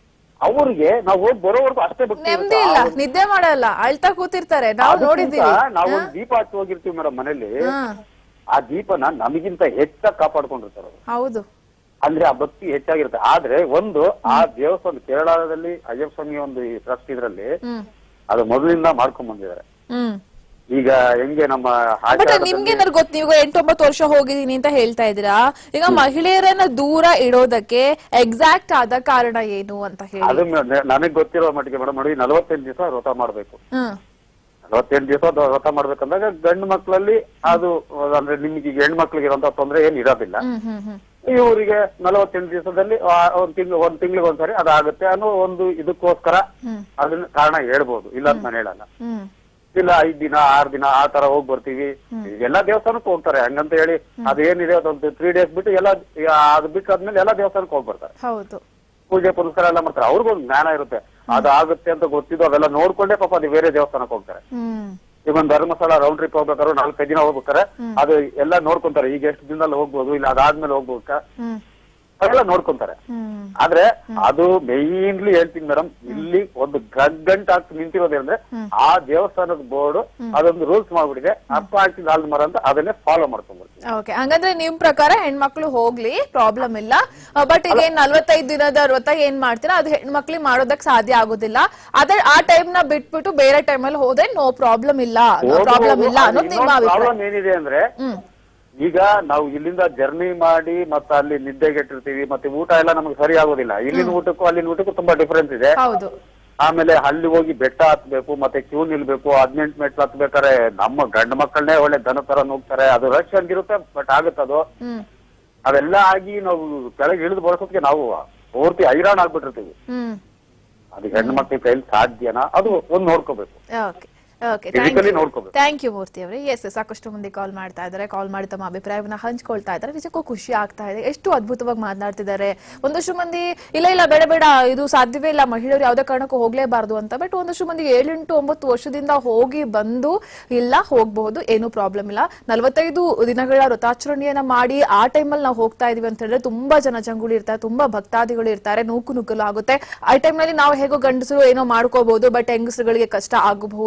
[SPEAKER 5] ಅವ್ರಿಗೆ ನಾವು ಹೋಗಿ ಬರೋವರೆಗೂ ಅಷ್ಟೇ ಭಕ್ತಿ
[SPEAKER 1] ನೆಮ್ಮದಿ
[SPEAKER 5] ಇರುತ್ತೆ.
[SPEAKER 1] ಇಲ್ಲ
[SPEAKER 5] ಆ ಒಂದು-
[SPEAKER 1] ನಿದ್ದೆ ಮಾಡಲ್ಲ ಅಳ್ತಾ ಕೂತಿರ್ತಾರೆ ನಾವು
[SPEAKER 5] ಅದಕ್ಕಿಂತ
[SPEAKER 1] ನೋಡಿದೀವಿ
[SPEAKER 5] ನಾವು ಒಂದು ದೀಪ ಹಚ್ಚಿ ಹೋಗಿರ್ತೀವಿ ಮೇಡಮ್ ಮನೇಲಿ
[SPEAKER 1] ಹಾ
[SPEAKER 5] ಆ ದೀಪನ ನಮಗಿಂತ ಹೆಚ್ಚಾಗಿ ಕಾಪಾಡ್ಕೊಂಡಿರ್ತಾರೆ ಅವ್ರು.
[SPEAKER 1] ಹೌದು
[SPEAKER 5] ಅಂದ್ರೆ ಆ ಭಕ್ತಿ ಹೆಚ್ಚಾಗಿರುತ್ತೆ ಆದ್ರೆ ಒಂದು ಆ ದೇವಸ್ಥಾನ ಕೇರಳದಲ್ಲಿ ಅಯ್ಯಪ್ಪ ಸ್ವಾಮಿ ಒಂದು ಈ ಟ್ರಸ್ಟ್ ಇದ್ರಲ್ಲಿ
[SPEAKER 1] ಹ್ಮ್
[SPEAKER 5] ಅದು ಮೊದಲಿಂದ ಮಾಡ್ಕೊಂಡ್ ಬಂದಿದ್ದಾರೆ
[SPEAKER 1] ಹ್ಮ್
[SPEAKER 5] ಈಗ ಹೆಂಗೆ ನಮ್ಮ
[SPEAKER 1] ಬಟ್
[SPEAKER 5] ಆಚಾರದಲ್ಲಿ-
[SPEAKER 1] ನಿಮ್ಗೆ ಏನಾದ್ರು ಗೊತ್ತು ನೀವು ಎಂಟೊಂಬತ್ತು ವರ್ಷ ಹೋಗಿದೀನಿ ಅಂತ ಹೇಳ್ತಾ ಇದ್ದೀರಾ ಈಗ ಮಹಿಳೆಯರನ್ನ ದೂರ ಇಡೋದಕ್ಕೆ ಎಕ್ಸಾಕ್ಟ್ ಆದ ಕಾರಣ ಏನು ಅಂತ ಹೇಳಿ
[SPEAKER 5] ಅದು ಮ- ನನಗ್ ಗೊತ್ತಿರೋ ಮಟ್ಟಿಗೆ ಮೇಡಮ್ ನೋಡಿ ನಲವತ್ತೆಂಟು ದಿವಸ ವ್ರತ ಮಾಡ್ಬೇಕು
[SPEAKER 1] ಹ್ಮ್
[SPEAKER 5] ನಲವತ್ತೆಂಟು ದಿವಸ ವ್ರತ ಮಾಡ್ಬೇಕಂದಾಗ ಗಂಡು ಮಕ್ಕಳಲ್ಲಿ ಅದು ಅಂದ್ರೆ ನಿಮ್ಗೆ ಈಗ ಹೆಣ್ಮಕ್ಳಿಗೆ ಇರೋಂತ ತೊಂದ್ರೆ ಏನ್ ಇರೋದಿಲ್ಲ
[SPEAKER 1] ಹ್ಮ್ ಹ್ಮ್ ಹ್ಮ್
[SPEAKER 5] ಇವರಿಗೆ ನಲವತ್ತೆಂಟು ದಿವಸದಲ್ಲಿ ಆ, ಒಂದ್ ತಿಂಗಳು ಒಂದ್ ತಿಂಗಳಿಗೆ ಒಂದ್ಸರಿ ಅದಾಗುತ್ತೆ ಅನ್ನೋ ಒಂದು ಇದಕ್ಕೋಸ್ಕರ
[SPEAKER 1] ಹ್ಮ್.
[SPEAKER 5] ಅದನ್ನ ಕಾರಣ ಹೇಳ್ಬೋದು ಇಲ್ಲ ಅಂತ ನಾನು ಹೇಳಲ್ಲ
[SPEAKER 1] ಹ್ಮ್
[SPEAKER 5] ಇಲ್ಲ ಐದ್ ದಿನ ಆರ್ ದಿನ ಆ ತರ ಹೋಗ್ ಬರ್ತೀವಿ ಎಲ್ಲಾ ದೇವಸ್ಥಾನಕ್ಕೂ ಹೋಗ್ತಾರೆ ಹಂಗಂತ ಹೇಳಿ ಅದೇನಿದೆ ಅದೊಂದು ತ್ರೀ ಡೇಸ್ ಬಿಟ್ಟು ಎಲ್ಲ ಅದು ಬಿಟ್ಟಾದ್ಮೇಲೆ ಎಲ್ಲಾ ದೇವಸ್ಥಾನಕ್ಕೆ ಹೋಗ್ ಬರ್ತಾರೆ
[SPEAKER 1] ಹೌದು
[SPEAKER 5] ಪೂಜೆ ಪುರಸ್ಕಾರ ಎಲ್ಲ ಮಾಡ್ತಾರೆ ಅವ್ರಿಗೊಂದು ಜ್ಞಾನ ಇರುತ್ತೆ ಅದಾಗುತ್ತೆ ಅಂತ ಗೊತ್ತಿದ್ದು ಅವೆಲ್ಲ ನೋಡ್ಕೊಂಡೇ ಪಾಪ ಅದು ಬೇರೆ ದೇವಸ್ಥಾನಕ್ಕೆ ಹೋಗ್ತಾರೆ
[SPEAKER 1] ಹ್ಮ್
[SPEAKER 5] ಈಗ ಒಂದು ಧರ್ಮಸ್ಥಳ ರೌಂಡ್ ಟ್ರಿಪ್ ಹೋಗ್ಬೇಕಾದ್ರೆ ನಾಲ್ಕೈದು ದಿನ ಹೋಗ್ಬೇಕಾರೆ ಅದು ಎಲ್ಲ ನೋಡ್ಕೊಂತಾರೆ ಈಗ ಎಷ್ಟು ದಿನದಲ್ಲಿ ಹೋಗ್ಬೋದು ಇಲ್ಲ ಅದಾದ್ಮೇಲೆ ಹೋಗ್ಬೇಕಾ
[SPEAKER 1] ಹ್ಮ್
[SPEAKER 5] ಅವೆಲ್ಲ ನೋಡ್ಕೊಂತಾರೆ
[SPEAKER 1] ಹ್ಮ್
[SPEAKER 5] ಆದ್ರೆ ಅದು ಮೇನ್ಲಿ ಹೇಳ್ತೀನಿ ಮೇಡಮ್ ಇಲ್ಲಿ ಒಂದು ಗಂಟು ಹಾಕಿ ನಿಂತಿರೋದೇಂದ್ರೆ ಆ ದೇವಸ್ಥಾನದ ಬೋರ್ಡ್ ಅದೊಂದು ರೂಲ್ಸ್ ಮಾಡ್ಬಿಟ್ಟಿದೆ ಅಪ್ಪ ಹಾಕಿದ ಆಲ್ದ ಮರ ಅಂತ ಅದನ್ನೇ ಫಾಲೋ ಮಾಡ್ಕೊಂಡ್ ಬರ್ತೀವಿ
[SPEAKER 1] ಓಕೆ ಹಂಗಂದ್ರೆ ನಿಮ್ ಪ್ರಕಾರ ಹೆಣ್ಮಕ್ಳು ಹೋಗ್ಲಿ ಪ್ರಾಬ್ಲಮ್ ಇಲ್ಲ ಬಟ್ ಈಗ ಏನ್ ನಲ್ವತ್ತೈದು ದಿನದ ವ್ರತ ಏನ್ ಮಾಡ್ತೀರಾ ಅದು ಹೆಣ್ಮಕ್ಳಿಗೆ ಮಾಡೋದಕ್ ಸಾಧ್ಯ ಆಗೋದಿಲ್ಲ ಅದೇ ಆ ಟೈಮ್ ನ ಬಿಟ್ಬಿಟ್ಟು ಬೇರೆ ಟೈಮಲ್ಲಿ ಹೋದ್ರೆ ನೋ ಪ್ರಾಬ್ಲಮ್ ಇಲ್ಲ ಪ್ರಾಬ್ಲಮ್ ಇಲ್ಲ ಅನ್ನೋದು ನಿಮ್ಮ ಅಭಿಪ್ರಾಯ
[SPEAKER 5] ಪ್ರಾಬ್ಲಮ್ ಏನಿದೆ ಅಂದ್ರೆ
[SPEAKER 1] ಹ್ಮ್
[SPEAKER 5] ಈಗ ನಾವು ಇಲ್ಲಿಂದ ಜರ್ನಿ ಮಾಡಿ ಮತ್ತೆ ಅಲ್ಲಿ ನಿದ್ದೆಗೆಟ್ಟಿರ್ತೀವಿ ಮತ್ತೆ ಊಟ ಎಲ್ಲ ನಮಗೆ ಸರಿ ಆಗೋದಿಲ್ಲ ಇಲ್ಲಿನ ಊಟಕ್ಕೂ ಅಲ್ಲಿನ ಊಟಕ್ಕೂ ತುಂಬಾ ಡಿಫರೆನ್ಸ್ ಇದೆ
[SPEAKER 1] ಹೌದು
[SPEAKER 5] ಆಮೇಲೆ ಅಲ್ಲಿ ಹೋಗಿ ಬೆಟ್ಟ ಹತ್ಬೇಕು ಮತ್ತೆ ಕ್ಯೂ ನಿಲ್ಬೇಕು ಹದಿನೆಂಟು ಮೆಟ್ಲು ಹತ್ಬೇಕಾರೆ ನಮ್ಮ ಗಂಡ ಮಕ್ಕಳನ್ನೇ ಒಳ್ಳೆ ದನ ತರ ಹೋಗ್ತಾರೆ ಅದು ರಶ್ ಆಗಿರುತ್ತೆ ಬಟ್ ಆಗುತ್ತದು
[SPEAKER 1] ಹ್ಮ್
[SPEAKER 5] ಅವೆಲ್ಲ ಆಗಿ ನಾವು ಕೆಳಗೆ ಇಳಿದು ಬರೋಸೋದಕ್ಕೆ ನಾವು ಪೂರ್ತಿ ಹೈರಾಣ ಆಗ್ಬಿಟ್ಟಿರ್ತೀವಿ
[SPEAKER 1] ಹ್ಮ್
[SPEAKER 5] ಅದು ಹೆಣ್ಣು ಮಕ್ಳ ಕೈಲಿ ಸಾಧ್ಯನಾ ಅದು ಒಂದ್ ನೋಡ್ಕೋಬೇಕು
[SPEAKER 1] ಓಕೆ ಓಕೆ
[SPEAKER 5] Physically ನೋಡ್ಕೋಬೇಕು.
[SPEAKER 1] ಥ್ಯಾಂಕ್ ಯು ಮೂರ್ತಿ ಅವರೇ ಎಸ್ ಸಾಕಷ್ಟು ಮಂದಿ ಕಾಲ್ ಮಾಡ್ತಾ ಇದ್ದಾರೆ ಕಾಲ್ ಮಾಡಿ ತಮ್ಮ ಅಭಿಪ್ರಾಯವನ್ನ ಹಂಚ್ಕೊಳ್ತಾ ಇದ್ದಾರೆ ನಿಜಕ್ಕೂ ಖುಷಿ ಆಗ್ತಾ ಇದೆ ಎಷ್ಟು ಅದ್ಭುತವಾಗಿ ಮಾತನಾಡ್ತಿದ್ದಾರೆ ಒಂದಷ್ಟು ಮಂದಿ ಇಲ್ಲ ಇಲ್ಲ ಬೇಡ ಬೇಡ ಇದು ಸಾಧ್ಯವೇ ಇಲ್ಲ ಮಹಿಳೆಯರು ಯಾವುದೇ ಕಾರಣಕ್ಕೂ ಹೋಗ್ಲೇಬಾರ್ದು ಅಂತ ಬಟ್ ಒಂದಷ್ಟು ಮಂದಿ ಏಳೆಂಟು ಒಂಬತ್ತು ವರ್ಷದಿಂದ ಹೋಗಿ ಬಂದು ಇಲ್ಲ ಹೋಗಬಹುದು ಏನು ಪ್ರಾಬ್ಲಮ್ ಇಲ್ಲ ನಲವತ್ತೈದು ದಿನಗಳ ವ್ರತಾಚರಣೆಯನ್ನ ಮಾಡಿ ಆ ಟೈಮಲ್ಲಿ ನಾವು ಹೋಗ್ತಾ ಇದೀವಿ ಅಂತ ಹೇಳಿದ್ರೆ ತುಂಬಾ ಜನ ಜಂಗುಳಿ ಇರ್ತಾರೆ ತುಂಬಾ ಭಕ್ತಾದಿಗಳು ಇರ್ತಾರೆ ನೂಕು ನುಗ್ಗಲು ಆಗುತ್ತೆ ಆ ಟೈಮ್ನಲ್ಲಿ ನಾವು ಹೇಗೋ ಗಂಡಸರು ಏನೋ ಮಾಡ್ಕೋಬಹುದು ಬಟ್ ಹೆಂಗಸರುಗಳಿಗೆ ಕಷ್ಟ ಆಗಬಹುದು ಅಂತ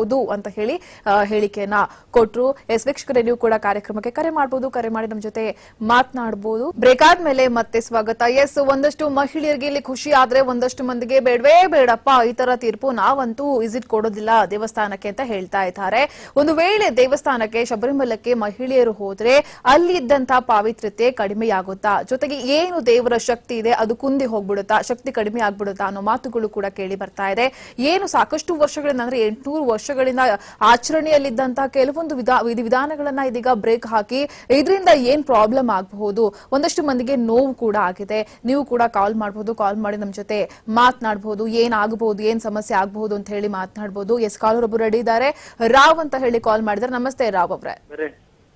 [SPEAKER 1] ಅಂತ ಹೇಳಿ ಆ, ಹೇಳಿಕೆಯನ್ನ ಕೊಟ್ರು ಎಸ್ ವೀಕ್ಷಕರೇ ನೀವು ಕೂಡ ಕಾರ್ಯಕ್ರಮಕ್ಕೆ ಕರೆ ಮಾಡಬಹುದು ಕರೆ ಮಾಡಿ ನಮ್ಮ ಜೊತೆ ಮಾತನಾಡಬಹುದು ಬ್ರೇಕ್ ಆದ್ಮೇಲೆ ಮತ್ತೆ ಸ್ವಾಗತ ಎಸ್ ಒಂದಷ್ಟು ಮಹಿಳೆಯರಿಗೆ ಇಲ್ಲಿ ಖುಷಿ ಆದ್ರೆ ಒಂದಷ್ಟು ಮಂದಿಗೆ ಬೇಡವೇ ಬೇಡಪ್ಪ ಈ ತರ ತೀರ್ಪು ನಾವಂತೂ ವಿಸಿಟ್ ಕೊಡೋದಿಲ್ಲ ದೇವಸ್ಥಾನಕ್ಕೆ ಅಂತ ಹೇಳ್ತಾ ಇದ್ದಾರೆ ಒಂದು ವೇಳೆ ದೇವಸ್ಥಾನಕ್ಕೆ ಶಬರಿಮಲಕ್ಕೆ ಮಹಿಳೆಯರು ಹೋದ್ರೆ ಅಲ್ಲಿ ಇದ್ದಂತಹ ಪಾವಿತ್ರ್ಯತೆ ಕಡಿಮೆಯಾಗುತ್ತಾ ಜೊತೆಗೆ ಏನು ದೇವರ ಶಕ್ತಿ ಇದೆ ಅದು ಕುಂದಿ ಹೋಗ್ಬಿಡುತ್ತಾ ಶಕ್ತಿ ಕಡಿಮೆ ಆಗ್ಬಿಡುತ್ತಾ ಅನ್ನೋ ಮಾತುಗಳು ಕೂಡ ಕೇಳಿ ಬರ್ತಾ ಇದೆ ಏನು ಸಾಕಷ್ಟು ವರ್ಷಗಳಿಂದ ಅಂದ್ರೆ ಎಂಟುನೂರು ವರ್ಷಗಳಿಂದ ಆಚರಣೆಯಲ್ಲಿದ್ದಂತಹ ಕೆಲವೊಂದು ವಿಧಾ ವಿಧಿ ವಿಧಾನಗಳನ್ನ ಇದೀಗ ಬ್ರೇಕ್ ಹಾಕಿ ಇದರಿಂದ ಏನ್ ಪ್ರಾಬ್ಲಮ್ ಆಗಬಹುದು ಒಂದಷ್ಟು ಮಂದಿಗೆ ನೋವು ಕೂಡ ಆಗಿದೆ ನೀವು ಕೂಡ ಕಾಲ್ ಮಾಡಬಹುದು ಕಾಲ್ ಮಾಡಿ ನಮ್ಮ ಜೊತೆ ಮಾತನಾಡಬಹುದು ಏನ್ ಆಗಬಹುದು ಏನ್ ಸಮಸ್ಯೆ ಆಗಬಹುದು ಅಂತ ಹೇಳಿ ಮಾತನಾಡಬಹುದು ಎಸ್ ಕಾಲರ್ ಒಬ್ಬರು ರೆಡಿ ಇದ್ದಾರೆ ರಾವ್ ಅಂತ ಹೇಳಿ ಕಾಲ್ ಮಾಡಿದ್ರೆ ನಮಸ್ತೆ ರಾವ್ ಅವ್ರೆ
[SPEAKER 6] ಬರ್ರಿ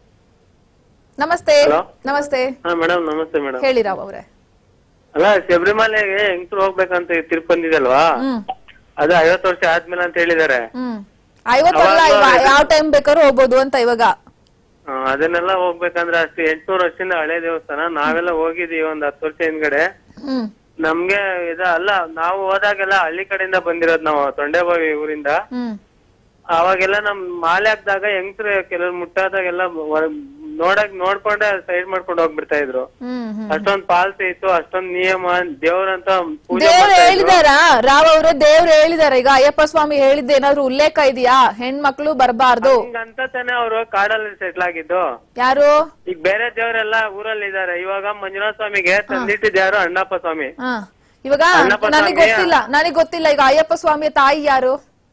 [SPEAKER 1] ನಮಸ್ತೆ
[SPEAKER 6] Hello?
[SPEAKER 1] ನಮಸ್ತೆ
[SPEAKER 6] ಹಾ ಮೇಡಮ್ ನಮಸ್ತೆ ಮೇಡಮ್
[SPEAKER 1] ಹೇಳಿ ರಾವ್ ಅವ್ರೆ
[SPEAKER 6] ಅಲ್ಲ ಶಬರಿಮಲೆಗೆ ಹೆಂಗ್ಸ್ರು ಹೋಗ್ಬೇಕಂತ ತೀರ್ಪು ಬಂದಿದಲ್ವಾ
[SPEAKER 1] ಹ್ಮ್
[SPEAKER 6] ಅದು ಐವತ್ತು ವರ್ಷ ಆದ್ಮೇಲೆ ಅಂತ ಹೇಳಿದಾರೆ
[SPEAKER 1] ಹ್ಮ್ ಐವತ್ತಲ್ಲ
[SPEAKER 6] ಅವಾಗ
[SPEAKER 1] ಯಾವ ಟೈಮ್ ಬೇಕಾದ್ರೂ ಹೋಗ್ಬೋದು ಅಂತ ಇವಾಗ
[SPEAKER 6] ಆ, ಅದನ್ನೆಲ್ಲ ಹೋಗ್ಬೇಕಂದ್ರೆ ಅಷ್ಟು ಎಂಟ್ನೂರು ವರ್ಷದಿಂದ ಹಳೆ ದೇವಸ್ಥಾನ ನಾವೆಲ್ಲ ಹೋಗಿದೀವಿ ಒಂದ್ ಹತ್ತು ವರ್ಷ ಹಿಂದ್ಗಡೆ
[SPEAKER 1] ಹ್ಮ್
[SPEAKER 6] ನಮ್ಗೆ ಇದ ಅಲ್ಲ ನಾವು ಹೋದಾಗೆಲ್ಲ ಹಳ್ಳಿ ಕಡೆಯಿಂದ ಬಂದಿರೋದ್ ನಾವು ತೊಂಡೆಬಾವಿ ಊರಿಂದ
[SPEAKER 1] ಹ್ಮ್
[SPEAKER 6] ಅವಾಗೆಲ್ಲ ನಮ್ ಮಾಲೆ ಹಾಕ್ದಾಗ ಹೆಂಗ್ಸ್ರು ಕೆಲವ್ರು ಮುಟ್ಟಾದಾಗೆಲ್ಲ ಹೊರ- ನೋಡಕ್ ನೋಡ್ಕೊಂಡೆ ಸೈಡ್ ಮಾಡ್ಕೊಂಡು ಹೋಗ್ಬಿಡ್ತಾ ಇದ್ರು
[SPEAKER 1] ಹ್ಮ್ ಹ್ಮ್
[SPEAKER 6] ಅಷ್ಟೊಂದ್ ಪಾಲ್ಸಿ ಇತ್ತು ಅಷ್ಟೊಂದ್ ನಿಯಮ ದೇವ್ರಂತ ಪೂಜೆ
[SPEAKER 1] ದೇವ್ರು
[SPEAKER 6] ಮಾಡ್ತಾ ಇದ್ರು.
[SPEAKER 1] ಹೇಳಿದಾರ ರಾವ್ ಅವ್ರೆ ದೇವ್ರು ಹೇಳಿದಾರ ಈಗ ಅಯ್ಯಪ್ಪ ಸ್ವಾಮಿ ಹೇಳಿದ್ದೆ ಏನಾದ್ರು ಉಲ್ಲೇಖ ಇದೆಯಾ ಹೆಣ್ಮಕ್ಳು ಬರಬಾರ್ದು
[SPEAKER 6] ಹಂಗಂತ ತಾನೇ ಅವರು ಕಾಡಲ್ಲಿ ಸೆಟ್ಲ್ ಆಗಿದ್ದು
[SPEAKER 1] ಯಾರು
[SPEAKER 6] ಈಗ ಬೇರೆ ದೇವರೆಲ್ಲ ಊರಲ್ಲಿ ಇದಾರೆ ಇವಾಗ ಮಂಜುನಾಥ ಸ್ವಾಮಿಗೆ ತಂದಿಟ್ಟಿದ್ ಯಾರು ಅಣ್ಣಪ್ಪ ಸ್ವಾಮಿ
[SPEAKER 1] ಹ ಇವಾಗ
[SPEAKER 6] ಅಣ್ಣಪ್ಪ
[SPEAKER 1] ನನಗ್
[SPEAKER 6] ಸ್ವಾಮಿ.
[SPEAKER 1] ಗೊತ್ತಿಲ್ಲ ನನಗ್ ಗೊತ್ತಿಲ್ಲ ಈಗ ಅಯ್ಯಪ್ಪ ಸ್ವಾಮಿಯ ತಾಯಿ ಯಾರು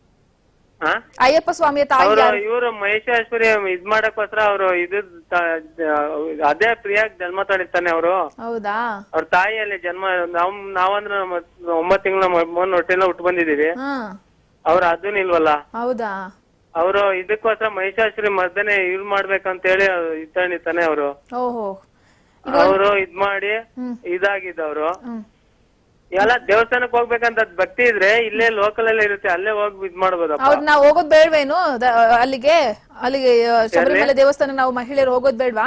[SPEAKER 6] ಹಾ
[SPEAKER 1] ಅಯ್ಯಪ್ಪ ಸ್ವಾಮಿಯ ತಾಯಿ
[SPEAKER 6] ಅವರು
[SPEAKER 1] ಯಾರು
[SPEAKER 6] ಇವರು ಮಹೇಶ್ವರಿ ಇದ್ ಮಾಡಕ್ಕೋಸ್ಕರ ಅವರು ಇದು ತ- ಅದೇ ಪ್ರಿಯಾಗ್ ಜನ್ಮ ತಾಳಿರ್ತಾನೆ ಅವರು
[SPEAKER 1] ಹೌದಾ
[SPEAKER 6] ಅವ್ರ ತಾಯಿಯಲ್ಲಿ ಜನ್ಮ ನಾವ್ ನಾವಂದ್ರೆ ನಮ್ಮ ಒಂಬತ್ ತಿಂಗಳ ಮೊನ್ನೆ ಹೊಟ್ಟೆಲ್ಲ ಹುಟ್ಟು ಬಂದಿದೀವಿ
[SPEAKER 1] ಹ
[SPEAKER 6] ಅವ್ರು ಅದನ್ ಇಲ್ವಲ್ಲ
[SPEAKER 1] ಹೌದಾ
[SPEAKER 6] ಅವರು ಇದಕ್ಕೋಸ್ಕರ ಮಹಿಷಾಸುರಿ ಮರ್ದನೆ ಇವ್ ಮಾಡ್ಬೇಕಂತ ಹೇಳಿ ಇತ್ತಾನೆ ಅವರು
[SPEAKER 1] ಓಹೋ
[SPEAKER 6] ಅವರು ಇದ್ ಮಾಡಿ ಇದಾಗಿದ್ದವ್ರು
[SPEAKER 1] ಹ್ಮ್
[SPEAKER 6] ಎಲ್ಲ ದೇವಸ್ಥಾನಕ್ಕೆ ಹೋಗ್ಬೇಕಂತ ಭಕ್ತಿ ಇದ್ರೆ ಇಲ್ಲೇ ಲೋಕಲ್ ಅಲ್ಲೇ ಇರುತ್ತೆ ಅಲ್ಲೇ ಹೋಗಿ ಇದ್ ಮಾಡ್ಬೋದಪ್ಪ
[SPEAKER 1] ಅವ್ರ್ ನಾವ್ ಹೋಗೋದ್ ಬೇಡ್ವೇನು ದ- ಅಲ್ಲಿಗೆ ಅಲ್ಲಿಗೆ ಆ, ಶಬರಿಮಲೆ ದೇವಸ್ಥಾನ ನಾವು ಮಹಿಳೆಯರು ಹೋಗೋದ್ ಬೇಡ್ವಾ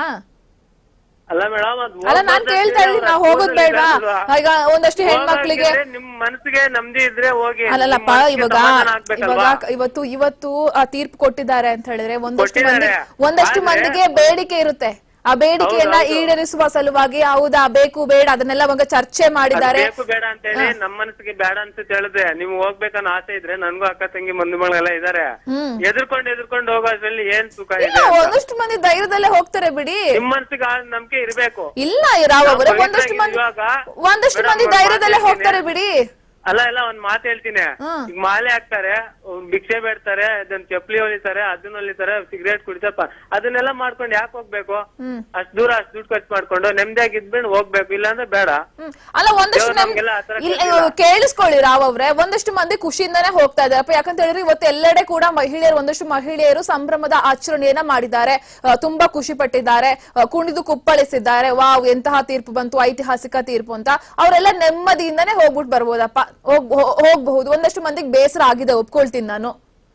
[SPEAKER 6] ಅಲ್ಲ ಮೇಡಮ್
[SPEAKER 1] ಅಲ್ಲ ನಾನ್ ಕೇಳ್ತಾ ಇದ್ದೀನಿ ನಾವ್ ಹೋಗೋದ್ ಬೇಡ್ವಾ ಈಗ ಒಂದಷ್ಟು ಹೆಣ್ಮಕ್ಳಿಗೆ
[SPEAKER 6] ನಿಮ್ ಮನಸ್ಸಿಗೆ ನೆಮ್ಮದಿ ಇದ್ರೆ ಹೋಗಿ
[SPEAKER 1] ಅಲ್ಲಲ್ಲಪ್ಪ
[SPEAKER 6] ನಿಮ್ ಮನ್ಸಿಗೆ
[SPEAKER 1] ಇವಾಗ
[SPEAKER 6] ಸಮಾಧಾನ
[SPEAKER 1] ಇವಾಗ
[SPEAKER 6] ಆಗ್ಬೇಕಲ್ವಾ
[SPEAKER 1] ಇವತ್ತು ಇವತ್ತು ಆ ತೀರ್ಪು ಕೊಟ್ಟಿದ್ದಾರೆ ಅಂತ ಹೇಳಿದ್ರೆ ಒಂದಷ್ಟು ಮಂದಿ
[SPEAKER 6] ಕೊಟ್ಟಿದ್ದಾರೆ.
[SPEAKER 1] ಒಂದಷ್ಟು
[SPEAKER 6] ಆದ್ರೆ-
[SPEAKER 1] ಮಂದಿಗೆ ಬೇಡಿಕೆ ಇರುತ್ತೆ ಆ ಬೇಡಿಕೆಯನ್ನ ಈಡೇರಿಸುವ ಸಲುವಾಗಿ ಹೌದಾ ಬೇಕು ಬೇಡ ಅದನ್ನೆಲ್ಲ ಇವಾಗ ಚರ್ಚೆ
[SPEAKER 6] ಅದ್
[SPEAKER 1] ಮಾಡಿದ್ದಾರೆ
[SPEAKER 6] ಬೇಕು ಬೇಡ ಅಂತ ಹೇಳಿ ನಮ್ ಮನಸ್ಸಿಗೆ ಬೇಡ ಅಂತ ಹೇಳಿದ್ರೆ ನಿಮ್ ಹೋಗ್ಬೇಕನ್ನೋ ಆಸೆ ಇದ್ರೆ ನನ್ಗೂ ಅಕ್ಕ ತಂಗಿ ಮಂದಿ ಮಗಳೆಲ್ಲ ಇದಾರೆ
[SPEAKER 1] ಹ್ಮ್.
[SPEAKER 6] ಎದುರ್ಕೊಂಡು ಎದುರ್ಕೊಂಡು ಹೋಗೋದ್ರಲ್ಲಿ ಏನ್ ಸುಖ
[SPEAKER 1] ಇಲ್ಲ
[SPEAKER 6] ಇದೆ ಅಂತ.
[SPEAKER 1] ಒಂದಷ್ಟು ಮಂದಿ ಧೈರ್ಯದಲ್ಲೇ ಹೋಗ್ತಾರೆ ಬಿಡಿ
[SPEAKER 6] ನಿಮ್ ಮನ್ಸಿಗೆ ಆ ನಂಬಿಕೆ ಇರ್ಬೇಕು
[SPEAKER 1] ಇಲ್ಲ ರಾವ್ ಅವರೇ
[SPEAKER 6] ನಾವು
[SPEAKER 1] ಒಂದಷ್ಟು ಮಂದಿ
[SPEAKER 6] ಇವಾಗ
[SPEAKER 1] ಒಂದಷ್ಟು
[SPEAKER 6] ಮೇಡಮ್,
[SPEAKER 1] ಮಂದಿ
[SPEAKER 6] ಒಂದ್
[SPEAKER 1] ಧೈರ್ಯದಲ್ಲೇ
[SPEAKER 6] ಮಾತು
[SPEAKER 1] ಹೋಗ್ತಾರೆ
[SPEAKER 6] ಹೇಳ್ತೀನಿ.
[SPEAKER 1] ಬಿಡಿ
[SPEAKER 6] ಅಲ್ಲ ಎಲ್ಲ ಒಂದ್ ಮಾತು ಹೇಳ್ತೀನಿ
[SPEAKER 1] ಹ್ಮ್.
[SPEAKER 6] ಈಗ ಮಾಲೆ ಹಾಕ್ತಾರೆ ಒಂದ್ ಭಿಕ್ಷೆ ಬೇಡ್ತಾರೆ ಅದನ್ನ ಚಪ್ಪಲಿ ಹೊಲಿತಾರೆ ಅದನ್ನ ಹೊಲಿತಾರೆ ಸಿಗರೇಟ್ ಕುಡಿತಪ್ಪ ಅದನ್ನೆಲ್ಲ ಮಾಡ್ಕೊಂಡು ಯಾಕೆ ಹೋಗ್ಬೇಕು
[SPEAKER 1] ಹ್ಮ್.
[SPEAKER 6] ಅಷ್ಟ್ ದೂರ ಅಷ್ಟ್ ದುಡ್ಡು ಖರ್ಚು ಮಾಡ್ಕೊಂಡು ನೆಮ್ಮದಿಯಾಗಿ ಇದ್ಬಿಟ್ಟು ಹೋಗ್ಬೇಕು ಇಲ್ಲಾಂದ್ರೆ ಬೇಡ
[SPEAKER 1] ಹ್ಮ್. ಅಲ್ಲ ಒಂದಷ್ಟು
[SPEAKER 6] ದೇವ್ರು
[SPEAKER 1] ನಮ್-
[SPEAKER 6] ನಮ್ಗೆಲ್ಲ ಆ ತರ
[SPEAKER 1] ಇಲ್ಲ,
[SPEAKER 6] ಕೊಟ್ಟಿಲ್ಲ.
[SPEAKER 1] ಕೇಳಿಸ್ಕೊಳ್ಳಿ ರಾವ್ ಅವ್ರೆ ಒಂದಷ್ಟು ಮಂದಿ ಖುಷಿಯಿಂದಾನೇ ಹೋಗ್ತಾ ಇದಾರಪ್ಪ ಯಾಕಂತ ಹೇಳಿದ್ರೆ ಇವತ್ತು ಎಲ್ಲೆಡೆ ಕೂಡ ಮಹಿಳೆಯರು ಒಂದಷ್ಟು ಮಹಿಳೆಯರು ಸಂಭ್ರಮದ ಆಚರಣೆಯನ್ನ ಮಾಡಿದ್ದಾರೆ ಆ, ತುಂಬಾ ಖುಷಿ ಪಟ್ಟಿದ್ದಾರೆ ಆ, ಕುಣಿದು ಕುಪ್ಪಳಿಸಿದ್ದಾರೆ ವಾವ್ ಎಂತಹ ತೀರ್ಪು ಬಂತು ಐತಿಹಾಸಿಕ ತೀರ್ಪು ಅಂತ ಅವರೆಲ್ಲ ನೆಮ್ಮದಿಯಿಂದಾನೇ ಹೋಗ್ಬಿಟ್ಟು ಬರ್ಬೋದಪ್ಪ ಹೋಗ್ ಹೋ- ಹೋಗ್ಬಹುದು ಒಂದಷ್ಟು ಮಂದಿಗೆ ಬೇಸರ ಆಗಿದೆ ಒಪ್ಕೊಳ್ತೀನಿ ನಾನು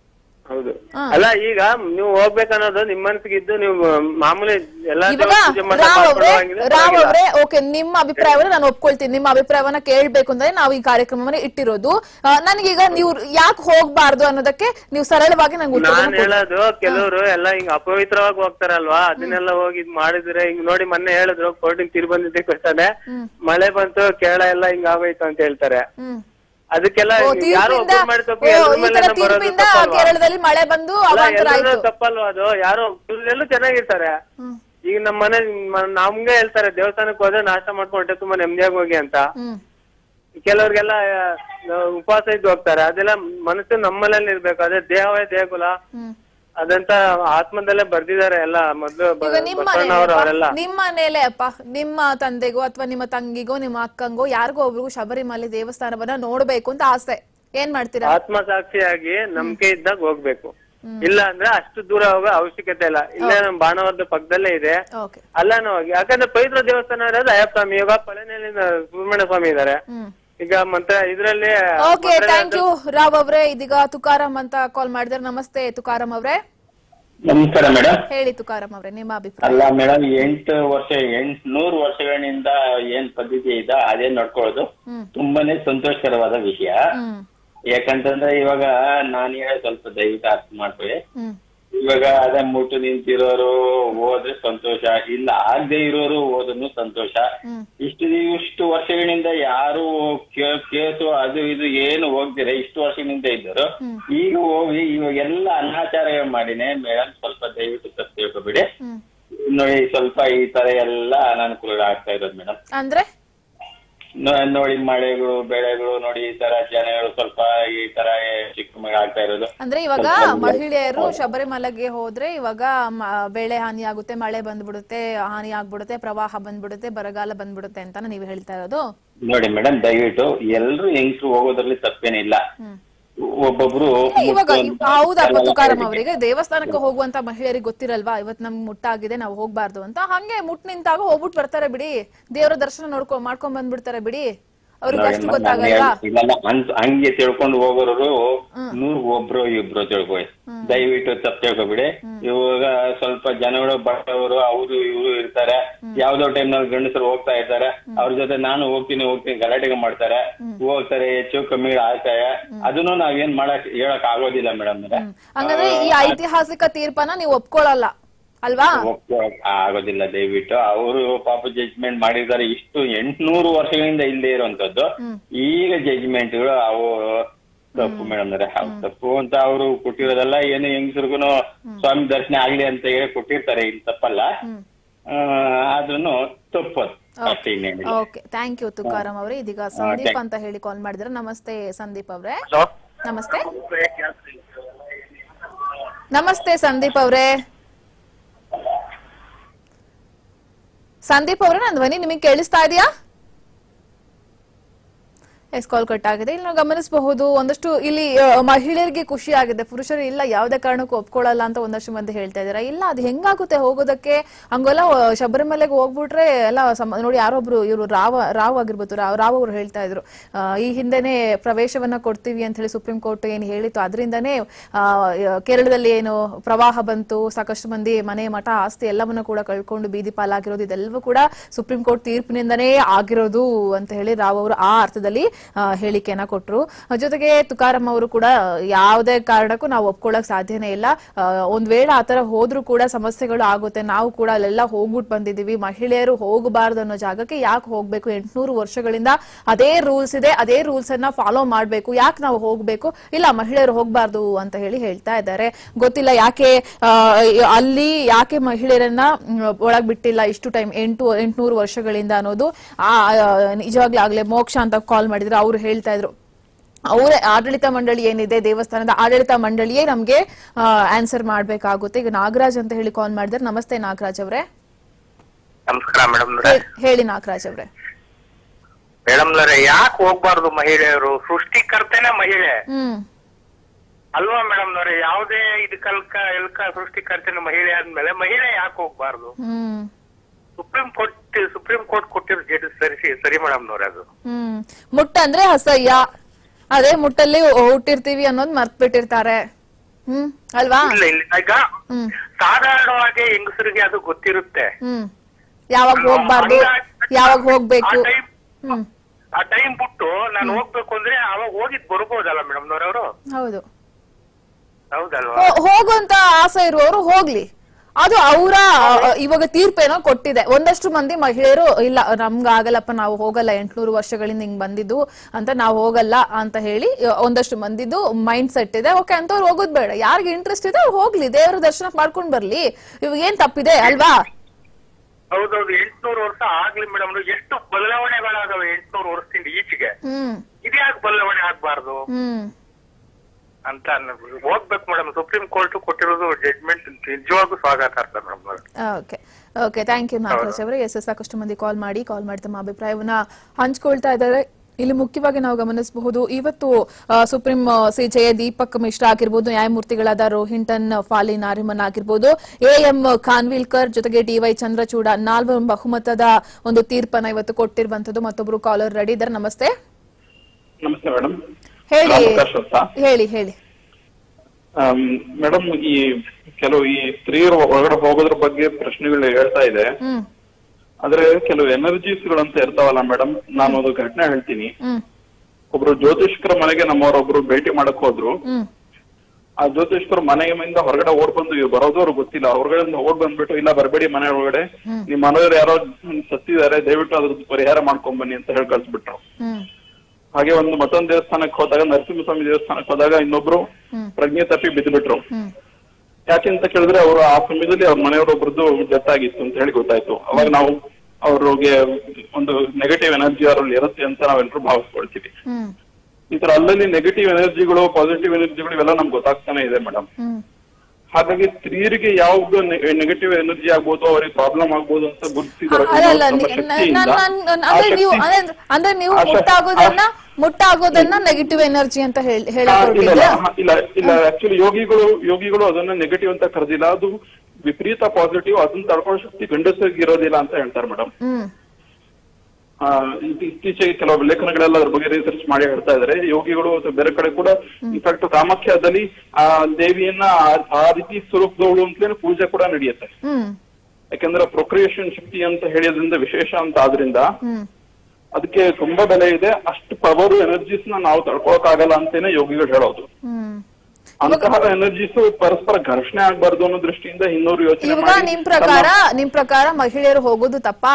[SPEAKER 6] ಹೌದು ಅಲ್ಲ ಈಗ ನೀವು ಹೋಗ್ಬೇಕನ್ನೋದು ನಿಮ್ ಮನ್ಸಿಗಿದ್ದು ನೀವು ಮಾಮೂಲಿ ಎಲ್ಲಾ
[SPEAKER 1] ಇವಾಗ
[SPEAKER 6] ದೇವ್ರ ಪೂಜೆ ಮಾಡ್ತಾ
[SPEAKER 1] ರಾವ್ ಅವ್ರೆ
[SPEAKER 6] ಮಾಡ್ಕೊಳ್ಳೋಂಗಿದೆ,
[SPEAKER 1] ರಾವ್
[SPEAKER 6] ಪರವಾಗಿಲ್ಲ.
[SPEAKER 1] ಅವ್ರೆ ಓಕೆ ನಿಮ್ಮ ಅಭಿಪ್ರಾಯವನ್ನ ನಾನು ಒಪ್ಕೊಳ್ತೀನಿ ನಿಮ್ಮ ಅಭಿಪ್ರಾಯವನ್ನ ಕೇಳ್ಬೇಕು ಅಂದ್ರೆ ನಾವು ಈ ಕಾರ್ಯಕ್ರಮವನ್ನ ಇಟ್ಟಿರೋದು ಆ, ನನಗೀಗ ನೀವು ಯಾಕೆ ಹೋಗ್ಬಾರ್ದು ಅನ್ನೋದಕ್ಕೆ ನೀವು ಸರಳವಾಗಿ ನಂಗೆ
[SPEAKER 6] ನಾನ್
[SPEAKER 1] ಉತ್ತರವನ್ನು ಕೊಡಿ.
[SPEAKER 6] ಹೇಳೋದು ಕೆಲವರು ಎಲ್ಲ ಹಿಂಗ್ ಅಪವಿತ್ರವಾಗಿ ಹೋಗ್ತಾರಲ್ವಾ ಅದನ್ನೆಲ್ಲ ಹೋಗಿ ಇದ್ ಮಾಡಿದ್ರೆ ಹಿಂಗ್ ನೋಡಿ ಮೊನ್ನೆ ಹೇಳಿದ್ರು ಕೋರ್ಟಿಂಗ್ ತೀರ್ ಬಂದಿದ್ದಕ್ಕೋಸ್ಕರ ಮಳೆ ಬಂತು ಕೇರಳ ಎಲ್ಲ ಹಿಂಗ್ ಆಗೋಯ್ತು ಅಂತ ಹೇಳ್ತಾರೆ
[SPEAKER 1] ಹ್ಮ್.
[SPEAKER 6] ಅದಕ್ಕೆಲ್ಲ
[SPEAKER 1] ಓ,
[SPEAKER 6] ಯಾರೋ
[SPEAKER 1] ತೀರ್ಪಿಂದ
[SPEAKER 6] ಒಬ್ರು ಮಾಡಿ ತಪ್ಪು
[SPEAKER 1] ಓ,
[SPEAKER 6] ಎಲ್ರ
[SPEAKER 1] ಈ
[SPEAKER 6] ಮೇಲೆ
[SPEAKER 1] ತರ
[SPEAKER 6] ಬರೋದು
[SPEAKER 1] ತೀರ್ಪಿಂದ
[SPEAKER 6] ತಪ್ಪಲ್ವಾ?
[SPEAKER 1] ಕೇರಳದಲ್ಲಿ ಮಳೆ ಬಂದು
[SPEAKER 6] ಅಲ್ಲ,
[SPEAKER 1] ಅವಾಂತರ
[SPEAKER 6] ಎಲ್ರದ್ದು
[SPEAKER 1] ಆಯ್ತು
[SPEAKER 6] ತಪ್ಪಲ್ವಾ ಅದು ಯಾರೋ ಎಲ್ಲೂ ಚೆನ್ನಾಗಿರ್ತಾರೆ ಈಗ ನಮ್ಮ ಮನೆ ಮ- ನಮ್ಗೆ ಹೇಳ್ತಾರೆ ದೇವಸ್ಥಾನಕ್ಕೆ ಹೋದ್ರೆ ನಾಷ್ಟ ಮಾಡ್ಕೊಂಡು ಹೊಟ್ಟೆ ತುಂಬಾ ನೆಮ್ಮದಿಯಾಗಿ ಹೋಗಿ ಅಂತ
[SPEAKER 1] ಹ್ಮ್
[SPEAKER 6] ಕೆಲವ್ರಿಗೆಲ್ಲ ಆ, ಉಪವಾಸ ಇದ್ದು ಹೋಗ್ತಾರೆ ಅದೆಲ್ಲ ಮನಸ್ಸು ನಮ್ಮಲ್ಲಿ ಇರ್ಬೇಕು ಅದೇ ದೇಹವೇ ದೇಗುಲ
[SPEAKER 1] ಹ್ಮ್
[SPEAKER 6] ಅದಂತ ಆತ್ಮದಲ್ಲೇ ಬರ್ದಿದ್ದಾರೆ ಎಲ್ಲ ಮೊದ್ಲು ಬ-
[SPEAKER 1] ಈಗ ನಿಮ್ಮ
[SPEAKER 6] ಬಸವಣ್ಣವ್ರು ಅವರೆಲ್ಲ
[SPEAKER 1] ನಿಮ್ಮ ಮನೇಲೆ ಅಪ್ಪ ನಿಮ್ಮ ತಂದೆಗೋ ಅಥವಾ ನಿಮ್ಮ ತಂಗಿಗೋ ನಿಮ್ಮ ಅಕ್ಕಂಗೋ ಯಾರಿಗೋ ಒಬ್ರಿಗೂ ಶಬರಿಮಲೆ ದೇವಸ್ಥಾನವನ್ನ ನೋಡ್ಬೇಕು ಅಂತ ಆಸೆ ಏನ್ ಮಾಡ್ತೀರಾ
[SPEAKER 6] ಆತ್ಮಸಾಕ್ಷಿಯಾಗಿ ನಂಬಿಕೆ ಇದ್ದಾಗ ಹೋಗ್ಬೇಕು ಇಲ್ಲ ಅಂದ್ರೆ ಅಷ್ಟು ದೂರ ಹೋಗೋ ಅವಶ್ಯಕತೆ ಇಲ್ಲ ಇಲ್ಲೇ ನಮ್ ಬಾಣವರದ ಪಕ್ಕದಲ್ಲೇ ಇದೆ
[SPEAKER 1] ಓಕೆ
[SPEAKER 6] ಅಲ್ಲಾನು ಹೋಗಿ ಯಾಕಂದ್ರೆ ಪವಿತ್ರ ದೇವಸ್ಥಾನ ಇರೋದು ಅಯ್ಯಪ್ಪ ಸ್ವಾಮಿ ಇವಾಗ ಪಳನಿಯಲ್ಲಿ ಸುಬ್ರಹ್ಮಣ್ಯ ಸ್ವಾಮಿ ಇದಾರೆ
[SPEAKER 1] ಹ್ಮ್
[SPEAKER 6] ಈಗ ಮತ್ತೆ ಇದ್ರಲ್ಲಿ
[SPEAKER 1] okay
[SPEAKER 6] Mantralaya
[SPEAKER 1] thank you Rao ಅವ್ರೆ ಇದೀಗ ತುಕಾರಾಮ್ ಅಂತ ಕಾಲ್ ಮಾಡಿದ್ರೆ ನಮಸ್ತೆ ತುಕಾರಾಮ್ ಅವ್ರೆ
[SPEAKER 7] ನಮಸ್ಕಾರ ಮೇಡಮ್
[SPEAKER 1] ಹೇಳಿ ತುಕಾರಾಮ್ ಅವ್ರೆ ನಿಮ್ಮ ಅಭಿಪ್ರಾಯ
[SPEAKER 7] ಅಲ್ಲ ಮೇಡಮ್ ಎಂಟು ವರ್ಷ ಎಂಟ್ನೂರು ವರ್ಷಗಳಿಂದ ಏನ್ ಪದ್ಧತಿ ಇದೆ ಅದೇ ನಡ್ಕೊಳ್ಳೋದು
[SPEAKER 1] ಹ್ಮ್.
[SPEAKER 7] ತುಂಬಾನೇ ಸಂತೋಷಕರವಾದ ವಿಷಯ
[SPEAKER 1] ಹ್ಮ್
[SPEAKER 7] ಯಾಕಂತಂದ್ರೆ ಇವಾಗ ನಾನು ಹೇಳ ಸ್ವಲ್ಪ ದಯವಿಟ್ಟು ಅರ್ಥ ಮಾಡ್ಕೊಳ್ಳಿ
[SPEAKER 1] ಹ್ಮ್
[SPEAKER 7] ಇವಾಗ ಅದೇ ಮುಟ್ಟು ನಿಂತಿರೋರು ಹೋದ್ರೆ ಸಂತೋಷ ಇಲ್ಲ ಆಗದೆ ಇರೋರು ಹೋದ್ರು ಸಂತೋಷ ಇಷ್ಟು ಇಷ್ಟು ವರ್ಷಗಳಿಂದ ಯಾರು ಕೇ- ಕೇಸು ಅದು ಇದು ಏನು ಹೋಗ್ದಿರ ಇಷ್ಟು ವರ್ಷಗಳಿಂದ ಇದ್ದರು ಈಗ ಹೋಗಿ ಇವಾಗ ಎಲ್ಲ ಅನಾಚಾರ ಮಾಡಿನೇ ಮೇಡಮ್ ಸ್ವಲ್ಪ ದಯವಿಟ್ಟು ತಪ್ಪು ತಿಳ್ಕೊಬೇಡಿ ನೋಡಿ ಸ್ವಲ್ಪ ಈ ತರ ಎಲ್ಲ ಅನಾನುಕೂಲ ಆಗ್ತಾ ಇರೋದು ಮೇಡಮ್
[SPEAKER 1] ಅಂದ್ರೆ
[SPEAKER 7] ನೋಡಿ ಮಳೆಗಳು ಬೆಳೆಗಳು ನೋಡಿ ಈ ತರ ಜನಗಳು ಸ್ವಲ್ಪ ಈ ತರ ಚಿಕ್ಕ ಮಗ ಆಗ್ತಾ ಇರೋದು
[SPEAKER 1] ಅಂದ್ರೆ ಇವಾಗ
[SPEAKER 7] ಸ್ವಲ್ಪ
[SPEAKER 1] ಮಹಿಳೆಯರು ಶಬರಿಮಲೆಗೆ ಹೋದ್ರೆ ಇವಾಗ ಮ- ಬೆಳೆ ಹಾನಿ ಆಗುತ್ತೆ ಮಳೆ ಬಂದ್ಬಿಡುತ್ತೆ ಹಾನಿ ಆಗ್ಬಿಡುತ್ತೆ ಪ್ರವಾಹ ಬಂದ್ಬಿಡುತ್ತೆ ಬರಗಾಲ ಬಂದ್ಬಿಡುತ್ತೆ ಅಂತ ನೀವು ಹೇಳ್ತಾ ಇರೋದು
[SPEAKER 7] ನೋಡಿ ಮೇಡಮ್ ದಯವಿಟ್ಟು ಎಲ್ರು ಹೆಂಗಸರು ಹೋಗೋದ್ರಲ್ಲಿ ತಪ್ಪೇನಿಲ್ಲ ಒಬ್ಬೊಬ್ರು
[SPEAKER 1] ಇವಾಗ
[SPEAKER 7] ಮುಟ್ಟು
[SPEAKER 1] ಹೌದಪ್ಪ
[SPEAKER 7] ಅಂತ
[SPEAKER 1] ತುಕಾರಂ
[SPEAKER 7] ಹೇಳಿ.
[SPEAKER 1] ಅವರಿಗೆ ದೇವಸ್ಥಾನಕ್ಕೆ ಹೋಗುವಂತ ಮಹಿಳೆಯರಿಗೆ ಗೊತ್ತಿರಲ್ವಾ ಇವತ್ ನಮ್ಗೆ ಮುಟ್ಟಾಗಿದೆ ನಾವು ಹೋಗ್ಬಾರ್ದು ಅಂತ ಹಂಗೆ ಮುಟ್ ನಿಂತಾಗ ಹೋಗ್ಬಿಟ್ಟು ಬರ್ತಾರೆ ಬಿಡಿ ದೇವರ ದರ್ಶನ ನೋಡ್ಕೊ ಮಾಡ್ಕೊಂಡ್ ಬಂದ್ಬಿಡ್ತಾರೆ ಬಿಡಿ ಅವ್ರಿಗೆ
[SPEAKER 7] ನೋಡಿ
[SPEAKER 1] ಅಷ್ಟು
[SPEAKER 7] ಮ- ನಾನು
[SPEAKER 1] ಗೊತ್ತಾಗಲ್ವಾ
[SPEAKER 7] ಹೇಳ್- ಇಲ್ಲ ಇಲ್ಲ, ಹಂಗ್- ಹಂಗೆ ತಿಳ್ಕೊಂಡು ಹೋಗೋರು ನೂರ್ ಒಬ್ರು ಇಬ್ರು ತಿಳ್ಕೊಳ್ಳಿ ದಯವಿಟ್ಟು ತಪ್ಪು ತಿಳ್ಕೊಬಿಡಿ ಇವಾಗ ಸ್ವಲ್ಪ ಜನಗಳು ಬಡವರು ಅವರು ಇವರು ಇರ್ತಾರೆ ಯಾವ್ದೋ ಟೈಮ್ ನಲ್ಲಿ ಗಂಡಸರು ಹೋಗ್ತಾ ಇರ್ತಾರೆ ಅವ್ರ ಜೊತೆ ನಾನು ಹೋಗ್ತೀನಿ ಹೋಗ್ತೀನಿ ಗಲಾಟೆಗೆ ಮಾಡ್ತಾರೆ ಹೋಗ್ತಾರೆ ಹೆಚ್ಚು ಕಮ್ಮಿ ಆಗ್ತಾರೆ ಅದನ್ನು ನಾವೇನ್ ಮಾಡಕ್ ಹೇಳಕ್ ಆಗೋದಿಲ್ಲ ಮೇಡಮ್
[SPEAKER 1] ಹಂಗಂದ್ರೆ ಈ ಐತಿಹಾಸಿಕ ತೀರ್ಪನ್ನ ನೀವು ಒಪ್ಕೊಳ್ಳಲ್ಲ ಅಲ್ವಾ
[SPEAKER 7] ಒಪ್ಕೊಳಕ್ ಆಗೋದಿಲ್ಲ ದಯವಿಟ್ಟು ಅವರು ಪಾಪ ಜಡ್ಜ್ಮೆಂಟ್ ಮಾಡಿದ್ದಾರೆ ಇಷ್ಟು ಎಂಟ್ನೂರು ವರ್ಷಗಳಿಂದ ಇಲ್ಲದೆ ಇರುವಂತದ್ದು ಈಗ ಜಡ್ಜ್ಮೆಂಟ್ಗಳು ಅವು ತಪ್ಪು ಮೇಡಮ್ ತಪ್ಪು ಅಂತ ಅವರು ಕೊಟ್ಟಿರೋದಲ್ಲ ಏನು ಹೆಂಗಸ್ರಿಗೂ ಸ್ವಾಮಿ ದರ್ಶನ ಆಗ್ಲಿ ಅಂತ ಹೇಳಿ ಕೊಟ್ಟಿರ್ತಾರೆ ಇದು ತಪ್ಪಲ್ಲ ಆ, ಆದ್ರೂನು ತಪ್ಪು ಅದು. ಅಷ್ಟೇ ಇನ್ನೇನಿಲ್ಲ
[SPEAKER 1] ಓಕೆ ಥ್ಯಾಂಕ್ ಯು ತುಕಾರಂ ಅವರೇ ಇದೀಗ ಸಂದೀಪ್ ಅಂತ ಹೇಳಿ ಕಾಲ್ ಮಾಡಿದ್ರೆ ನಮಸ್ತೆ ಸಂದೀಪ್ ಅವ್ರೆ ನಮಸ್ತೆ ನಮಸ್ತೆ ಸಂದೀಪ್ ಅವ್ರೆ ಸಂದೀಪ್ ಅವ್ರೆ ನನ್ನ ಧ್ವನಿ ನಿಮಗೆ ಕೇಳಿಸ್ತಾ ಇದೆಯಾ ಎಸ್ ಕಾಲ್ ಕಟ್ ಆಗಿದೆ ಇಲ್ಲಿ ನಾವು ಗಮನಿಸಬಹುದು ಒಂದಷ್ಟು ಇಲ್ಲಿ ಆ, ಮಹಿಳೆಯರಿಗೆ ಖುಷಿ ಆಗಿದೆ ಪುರುಷರು ಇಲ್ಲ ಯಾವುದೇ ಕಾರಣಕ್ಕೂ ಒಪ್ಕೊಳ್ಳಲ್ಲ ಅಂತ ಒಂದಷ್ಟು ಮಂದಿ ಹೇಳ್ತಾ ಇದಾರೆ ಇಲ್ಲ ಅದು ಹೆಂಗಾಗುತ್ತೆ ಹೋಗೋದಕ್ಕೆ ಹಂಗೆಲ್ಲ ಆ, ಶಬರಿಮಲೆಗೆ ಹೋಗ್ಬಿಟ್ರೆ ಎಲ್ಲ ಸಮ- ನೋಡಿ ಯಾರೊಬ್ರು ಇವರು ರಾವ ರಾವ್ ಆಗಿರ್ಬೋದು ರಾವ್ ರಾವ್ ಅವರು ಹೇಳ್ತಾ ಇದ್ರು ಆ, ಈ ಹಿಂದೆನೆ ಪ್ರವೇಶವನ್ನ ಕೊಡ್ತೀವಿ ಅಂತ ಹೇಳಿ ಸುಪ್ರೀಂ ಕೋರ್ಟ್ ಏನು ಹೇಳಿತ್ತು ಅದರಿಂದನೇ ಕೇರಳದಲ್ಲಿ ಏನು ಪ್ರವಾಹ ಬಂತು ಸಾಕಷ್ಟು ಮಂದಿ ಮನೆ ಮಠ ಆಸ್ತಿ ಎಲ್ಲವನ್ನ ಕೂಡ ಕಳ್ಕೊಂಡು ಬೀದಿ ಪಾಲಾಗಿರೋದು ಇದೆಲ್ಲವೂ ಕೂಡ ಸುಪ್ರೀಂ ಕೋರ್ಟ್ ತೀರ್ಪಿನಿಂದನೇ ಆಗಿರೋದು ಅಂತ ಹೇಳಿ ರಾವ್ ಅವರು ಆ ಅರ್ಥದಲ್ಲಿ ಆ, ಹೇಳಿಕೆಯನ್ನ ಕೊಟ್ರು ಆ, ಜೊತೆಗೆ ತುಕಾರಂ ಅವರು ಕೂಡ ಯಾವುದೇ ಕಾರಣಕ್ಕೂ ನಾವು ಒಪ್ಕೊಳ್ಳಕ್ ಸಾಧ್ಯನೇ ಇಲ್ಲ ಆ, ಒಂದ್ ವೇಳೆ ಆತರ ಹೋದ್ರೂ ಕೂಡ ಸಮಸ್ಯೆಗಳು ಆಗುತ್ತೆ ನಾವು ಕೂಡ ಅಲ್ಲೆಲ್ಲ ಹೋಗ್ಬಿಟ್ಟು ಬಂದಿದೀವಿ ಮಹಿಳೆಯರು ಹೋಗಬಾರ್ದು ಅನ್ನೋ ಜಾಗಕ್ಕೆ ಯಾಕೆ ಹೋಗ್ಬೇಕು ಎಂಟ್ನೂರು ವರ್ಷಗಳಿಂದ ಅದೇ ರೂಲ್ಸ್ ಇದೆ ಅದೇ ರೂಲ್ಸ್ ಅನ್ನ ಫಾಲೋ ಮಾಡ್ಬೇಕು ಯಾಕೆ ನಾವು ಹೋಗ್ಬೇಕು ಇಲ್ಲ ಮಹಿಳೆಯರು ಹೋಗ್ಬಾರ್ದು ಅಂತ ಹೇಳಿ ಹೇಳ್ತಾ ಇದ್ದಾರೆ ಗೊತ್ತಿಲ್ಲ ಯಾಕೆ ಆ, ಅಲ್ಲಿ ಯಾಕೆ ಮಹಿಳೆಯರನ್ನ ಮ್, ಒಳಗ್ ಬಿಟ್ಟಿಲ್ಲ ಇಷ್ಟು ಟೈಮ್ ಎಂಟು ಎಂಟ್ನೂರು ವರ್ಷಗಳಿಂದ ಅನ್ನೋದು ಆ ಆ, ನಿಜವಾಗ್ಲೂ ಆಗ್ಲೇ ಮೋಕ್ಷ ಅಂತ ಕಾಲ್ ಮಾಡಿದ್ರೆ ಅವ್ರು ಹೇಳ್ತಾ ಇದ್ರು ಅವರೇ ಆಡಳಿತ ಮಂಡಳಿ ಏನಿದೆ ದೇವಸ್ಥಾನದ ಆಡಳಿತ ಮಂಡಳಿಯೇ ನಮ್ಗೆ ಆನ್ಸರ್ ಮಾಡ್ಬೇಕಾಗುತ್ತೆ ಈಗ ನಾಗರಾಜ್ ಅಂತ ಹೇಳಿ ಕಾಲ್ ಮಾಡಿದ್ರೆ ನಮಸ್ತೆ ನಾಗರಾಜ್ ಅವರೇ
[SPEAKER 2] ನಮಸ್ಕಾರ ಮೇಡಮ್
[SPEAKER 1] ಹೇಳಿ ನಾಗರಾಜ್ ಅವರೇ
[SPEAKER 2] ಮೇಡಮ್ ಯಾಕೆ ಹೋಗ್ಬಾರ್ದು ಮಹಿಳೆಯರು ಸೃಷ್ಟಿಕರ್ತೇನೆ ಮಹಿಳೆ
[SPEAKER 1] ಹ್ಮ್
[SPEAKER 2] ಅಲ್ವಾ ಮೇಡಮ್ ಯಾವುದೇ ಇದಕ್ಕಲ್ಕ ಎಲ್ಕ ಸೃಷ್ಟಿಕರ್ತೇನೆ ಮಹಿಳೆ ಆದ್ಮೇಲೆ ಮಹಿಳೆ ಯಾಕೆ ಹೋಗ್ಬಾರ್ದು
[SPEAKER 1] ಹ್ಮ್
[SPEAKER 2] ಸುಪ್ರೀಂ ಕೋರ್ಟ್ ಸುಪ್ರೀಂ ಕೋರ್ಟ್ ಕೊಟ್ಟಿರೋ ಜಡ್ ಸರಿ ಸರಿ ಮೇಡಮ್ ಅದು
[SPEAKER 1] ಹ್ಮ್ ಮುಟ್ಟ ಅಂದ್ರೆ ಹಸಯ್ಯ ಅದೇ ಮುಟ್ಟಲ್ಲಿ ಹುಟ್ಟಿರ್ತೀವಿ ಅನ್ನೋದು ಮರ್ತ್ ಬಿಟ್ಟಿರ್ತಾರೆ ಹ್ಮ್ ಅಲ್ವಾ
[SPEAKER 2] ಇಲ್ಲ ಇಲ್ಲ ಈಗ
[SPEAKER 1] ಹ್ಮ್
[SPEAKER 2] ಸಾಧಾರಣವಾಗಿ ಹೆಂಗಸರಿಗೆ ಅದು ಗೊತ್ತಿರುತ್ತೆ
[SPEAKER 1] ಹ್ಮ್ ಯಾವಾಗ ಹೋಗ್ಬಾರ್ದು ಯಾವಾಗ ಹೋಗ್ಬೇಕು ಹ್ಮ್
[SPEAKER 2] ಆ ಟೈಮ್ ಬಿಟ್ಟು ನಾನು ಹೋಗ್ಬೇಕು ಅಂದ್ರೆ ಅವಾಗ ಹೋಗಿದ್ ಬರ್ಬೋದಲ್ಲ ಮೇಡಮ್ ಅವರು
[SPEAKER 1] ಹೌದು
[SPEAKER 2] ಹೌದಲ್ವಾ
[SPEAKER 1] ಹೋ- ಹೋಗುವಂತ ಆಸೆ ಇರುವವರು ಹೋಗ್ಲಿ ಅದು ಅವರ ಇವಾಗ ತೀರ್ಪೇನೋ ಕೊಟ್ಟಿದೆ ಒಂದಷ್ಟು ಮಂದಿ ಮಹಿಳೆಯರು ಇಲ್ಲ ನಮ್ಗ ಆಗಲ್ಲಪ್ಪ ನಾವು ಹೋಗಲ್ಲ ಎಂಟ್ನೂರು ವರ್ಷಗಳಿಂದ ಹಿಂಗ್ ಬಂದಿದ್ದು ಅಂತ ನಾವು ಹೋಗಲ್ಲ ಅಂತ ಹೇಳಿ ಅ, ಒಂದಷ್ಟು ಮಂದಿದು ಮೈಂಡ್ ಸೆಟ್ ಇದೆ ಓಕೆ ಅಂತವ್ರು ಹೋಗೋದ್ ಬೇಡ ಯಾರಿಗೆ ಇಂಟ್ರೆಸ್ಟ್ ಇದೆ ಅವ್ರು ಹೋಗ್ಲಿ ದೇವರ ದರ್ಶನ ಮಾಡ್ಕೊಂಡ್ ಬರ್ಲಿ ಇವಾಗ ಏನ್ ತಪ್ಪಿದೆ ಅಲ್ವಾ
[SPEAKER 2] ಹೌದೌದು ಎಂಟ್ನೂರು ವರ್ಷ ಆಗ್ಲಿ ಮೇಡಮ್ ಎಷ್ಟು ಬದಲಾವಣೆಗಳಾಗವೆ ಎಂಟ್ನೂರು ವರ್ಷದಿಂದ ಈಚೆಗೆ
[SPEAKER 1] ಹ್ಮ್
[SPEAKER 2] ಇದ್ಯಾಕೆ ಬದಲಾವಣೆ ಆಗ್ಬಾರ್ದು
[SPEAKER 1] ಹ್ಮ್
[SPEAKER 2] ಅಂತ ಅನ್ನೋದು. ಹೋಗ್ಬೇಕು ಮೇಡಮ್ ಸುಪ್ರೀಂ ಕೋರ್ಟ್ ಕೊಟ್ಟಿರೋದು ಜಡ್ಜ್ಮೆಂಟ್ ನಿಜವಾಗೂ ಸ್ವಾಗತಾರ್ಥ madam
[SPEAKER 1] okay okay thank you Nagaraj ಅವರೇ ಎಸ್ ಸಾಕಷ್ಟು ಮಂದಿ ಕಾಲ್ ಮಾಡಿ ಕಾಲ್ ಮಾಡಿ ತಮ್ಮ ಅಭಿಪ್ರಾಯವನ್ನ ಹಂಚ್ಕೊಳ್ತಾ ಇದ್ದಾರೆ ಇಲ್ಲಿ ಮುಖ್ಯವಾಗಿ ನಾವು ಗಮನಿಸಬಹುದು ಇವತ್ತು ಆ, ಸುಪ್ರೀಂ ಆ, ಸಿ ಜಯ ದೀಪಕ್ ಮಿಶ್ರಾ ಆಗಿರ್ಬೋದು ನ್ಯಾಯಮೂರ್ತಿಗಳಾದ ರೋಹಿಂಟನ್ ಫಾಲಿ ನಾರಿಮನ್ ಆಗಿರ್ಬೋದು ಎ ಎಂ ಖಾನ್ವಿಲ್ಕರ್ ಜೊತೆಗೆ ಡಿ ವೈ ಚಂದ್ರಚೂಡ ನಾಲ್ವರು ಬಹುಮತದ ಒಂದು ತೀರ್ಪನ್ನ ಇವತ್ತು ಕೊಟ್ಟಿರುವಂತದ್ದು ಮತ್ತೊಬ್ರು ಕಾಲರ್ ರೆಡಿ ಇದ್ದಾರೆ ನಮಸ್ತೆ
[SPEAKER 8] ನಮಸ್ತೆ ಮೇಡಮ್
[SPEAKER 1] ಹೇಳಿ
[SPEAKER 8] ರಾಮಪ್ರಕಾಶ್ ಅಂತ
[SPEAKER 1] ಹೇಳಿ ಹೇಳಿ
[SPEAKER 8] ಮೇಡಮ್ ಈ ಕೆಲವು ಈ ಸ್ತ್ರೀಯರು ಒಳಗಡೆ ಹೋಗೋದ್ರ ಬಗ್ಗೆ ಪ್ರಶ್ನೆಗಳು ಹೇಳ್ತಾ ಇದೆ
[SPEAKER 1] ಹ್ಮ್
[SPEAKER 8] ಆದ್ರೆ ಕೆಲವು ಎನರ್ಜೀಸ್ ಗಳಂತ ಇರ್ತಾವಲ್ಲ ಮೇಡಮ್ ನಾನು ಒಂದು ಘಟನೆ ಹೇಳ್ತೀನಿ
[SPEAKER 1] ಹ್ಮ್
[SPEAKER 8] ಒಬ್ರು ಜ್ಯೋತಿಷ್ಕರ ಮನೆಗೆ ನಮ್ಮವರೊಬ್ರು ಭೇಟಿ ಮಾಡಕ್ ಹೋದ್ರು
[SPEAKER 1] ಹ್ಮ್
[SPEAKER 8] ಆ ಜ್ಯೋತಿಷ್ಕರ ಮನೆಯಿಂದ ಹೊರಗಡೆ ಓಡ್ ಬಂದು ಇವ್ರು ಬರೋದು ಅವ್ರಿಗೆ ಗೊತ್ತಿಲ್ಲ ಹೊರಗಡೆ ಓಡ್ ಬಂದ್ಬಿಟ್ಟು ಇಲ್ಲ ಬರಬೇಡಿ ಮನೆ ಒಳಗಡೆ ನಿಮ್ ಮನೆಯವ್ರು ಯಾರೋ ಸತ್ತಿದ್ದಾರೆ ದಯವಿಟ್ಟು ಅದ್ರದ್ದು ಪರಿಹಾರ ಮಾಡ್ಕೊಂಡ್ ಬನ್ನಿ ಅಂತ ಹೇಳಿ ಕಳ್ಸ್ಬಿಟ್ರು
[SPEAKER 1] ಹ್ಮ್
[SPEAKER 8] ಹಾಗೆ ಒಂದು ಮತ್ತೊಂದು ದೇವಸ್ಥಾನಕ್ಕೆ ಹೋದಾಗ ನರಸಿಂಹಸ್ವಾಮಿ ದೇವಸ್ಥಾನಕ್ಕೆ ಹೋದಾಗ ಇನ್ನೊಬ್ರು ಪ್ರಜ್ಞೆ ತಪ್ಪಿ ಬಿದ್ದುಬಿಟ್ರು
[SPEAKER 1] ಹ್ಮ್
[SPEAKER 8] ಯಾಕೆ ಅಂತ ಕೇಳಿದ್ರೆ ಅವರು ಆ ಸಮಯದಲ್ಲಿ ಅವ್ರ ಮನೆಯವರೊಬ್ರದ್ದು ಡೆತ್ ಆಗಿತ್ತು ಅಂತ ಹೇಳಿ ಗೊತ್ತಾಯ್ತು ಅವಾಗ ನಾವು ಅವ್ರಿಗೆ ಒಂದು ನೆಗೆಟಿವ್ ಎನರ್ಜಿ ಅವರಲ್ಲಿ ಇರುತ್ತೆ ಅಂತ ನಾವೆಲ್ಲರೂ ಭಾವಿಸ್ಕೊಳ್ತೀವಿ
[SPEAKER 1] ಹ್ಮ್
[SPEAKER 8] ಈ ತರ ಅಲ್ಲಲ್ಲಿ ನೆಗೆಟಿವ್ ಎನರ್ಜಿಗಳು ಪಾಸಿಟಿವ್ ಎನರ್ಜಿಗಳು ಇವೆಲ್ಲ ನಮ್ಗೆ ಗೊತ್ತಾಗ್ತಾನೆ ಇದೆ ಮೇಡಮ್
[SPEAKER 1] ಹ್ಮ್
[SPEAKER 8] ಹಾಗಾಗಿ ಸ್ತ್ರೀಯರಿಗೆ ಯಾವ್ದು ನೆಗೆಟಿವ್ ಎನರ್ಜಿ ಆಗ್ಬೋದು ಅವ್ರಿಗೆ ಪ್ರಾಬ್ಲಮ್ ಆಗ್ಬೋದು ಅಂತ ಗುರುತಿಸಿದ್ರೆ
[SPEAKER 1] ಅಲ್ಲ ನಿ- ನ- ನ- ನ- ಅಂದ್ರೆ ನೀವು ಅಂದ್ರೆ- ಅಂದ್ರೆ ನೀವು
[SPEAKER 8] ಆ ಶಕ್ತಿ-
[SPEAKER 1] ಮುಟ್ಟಾಗೋದನ್ನ ಮುಟ್ಟಾಗೋದನ್ನ ನೆಗೆಟಿವ್ ಎನರ್ಜಿ ಅಂತ ಹೇಳಿ
[SPEAKER 8] ಇಲ್ಲ ಇಲ್ಲ
[SPEAKER 1] ಹೇಳಿಕೊಟ್ಟಿದ್ಯಾ
[SPEAKER 8] ಹ, ಇಲ್ಲ ಇಲ್ಲ ಆಕ್ಚುಲಿ ಯೋಗಿಗಳು ಯೋಗಿಗಳು ಅದನ್ನ ನೆಗೆಟಿವ್ ಅಂತ ಕರೆದಿಲ್ಲ ಅದು ವಿಪರೀತ ಪಾಸಿಟಿವ್ ಅದನ್ನ ತಡ್ಕೊಳ್ಳೋ ಶಕ್ತಿ ಗಂಡಸರಿಗೆ ಇರೋದಿಲ್ಲ ಅಂತ ಹೇಳ್ತಾರೆ ಮೇಡಮ್
[SPEAKER 1] ಹ್ಮ್
[SPEAKER 8] ಇತ್ತೀಚೆಗೆ ಕೆಲವು ಲೇಖನಗಳೆಲ್ಲ ಅದ್ರ ಬಗ್ಗೆ ರಿಸರ್ಚ್ ಮಾಡಿ ಹೇಳ್ತಾ ಇದಾರೆ ಯೋಗಿಗಳು ಅಥವಾ ಬೇರೆ ಕಡೆ ಕೂಡ ಇನ್ಫ್ಯಾಕ್ಟ್ ಕಾಮಾಖ್ಯದಲ್ಲಿ ಆ ದೇವಿಯನ್ನ ಆ- ಆ ರೀತಿ ಸ್ವರೂಪದವಳು ಅಂತಲೇ ಪೂಜೆ ಕೂಡ ನಡೆಯುತ್ತೆ
[SPEAKER 1] ಹ್ಮ್
[SPEAKER 8] ಯಾಕಂದ್ರೆ ಪ್ರೊಕ್ರಿಯೇಷನ್ ಶಕ್ತಿ ಅಂತ ಹೇಳೋದ್ರಿಂದ ವಿಶೇಷ ಅಂತ ಆದ್ರಿಂದ
[SPEAKER 1] ಹ್ಮ್
[SPEAKER 8] ಅದಕ್ಕೆ ತುಂಬಾ ಬೆಲೆ ಇದೆ ಅಷ್ಟು ಪವರ್ ಎನರ್ಜೀಸ್ ನ ನಾವು ತಡ್ಕೊಳಕ್ ಆಗಲ್ಲ ಅಂತೇನೆ ಯೋಗಿಗಳು ಹೇಳೋದು
[SPEAKER 1] ಹ್ಮ್
[SPEAKER 8] ಅಂತಹ ಎನರ್ಜೀಸ್ ಪರಸ್ಪರ ಘರ್ಷಣೆ ಆಗ್ಬಾರ್ದು ಅನ್ನೋ ದೃಷ್ಟಿಯಿಂದ ಇನ್ನೂರು ಯೋಚನೆ
[SPEAKER 1] ಇವಾಗ
[SPEAKER 8] ಮಾಡಿ
[SPEAKER 1] ನಿಮ್ ಪ್ರಕಾರ ನಿಮ್ ಪ್ರಕಾರ ಮಹಿಳೆಯರು ಹೋಗೋದು ತಪ್ಪಾ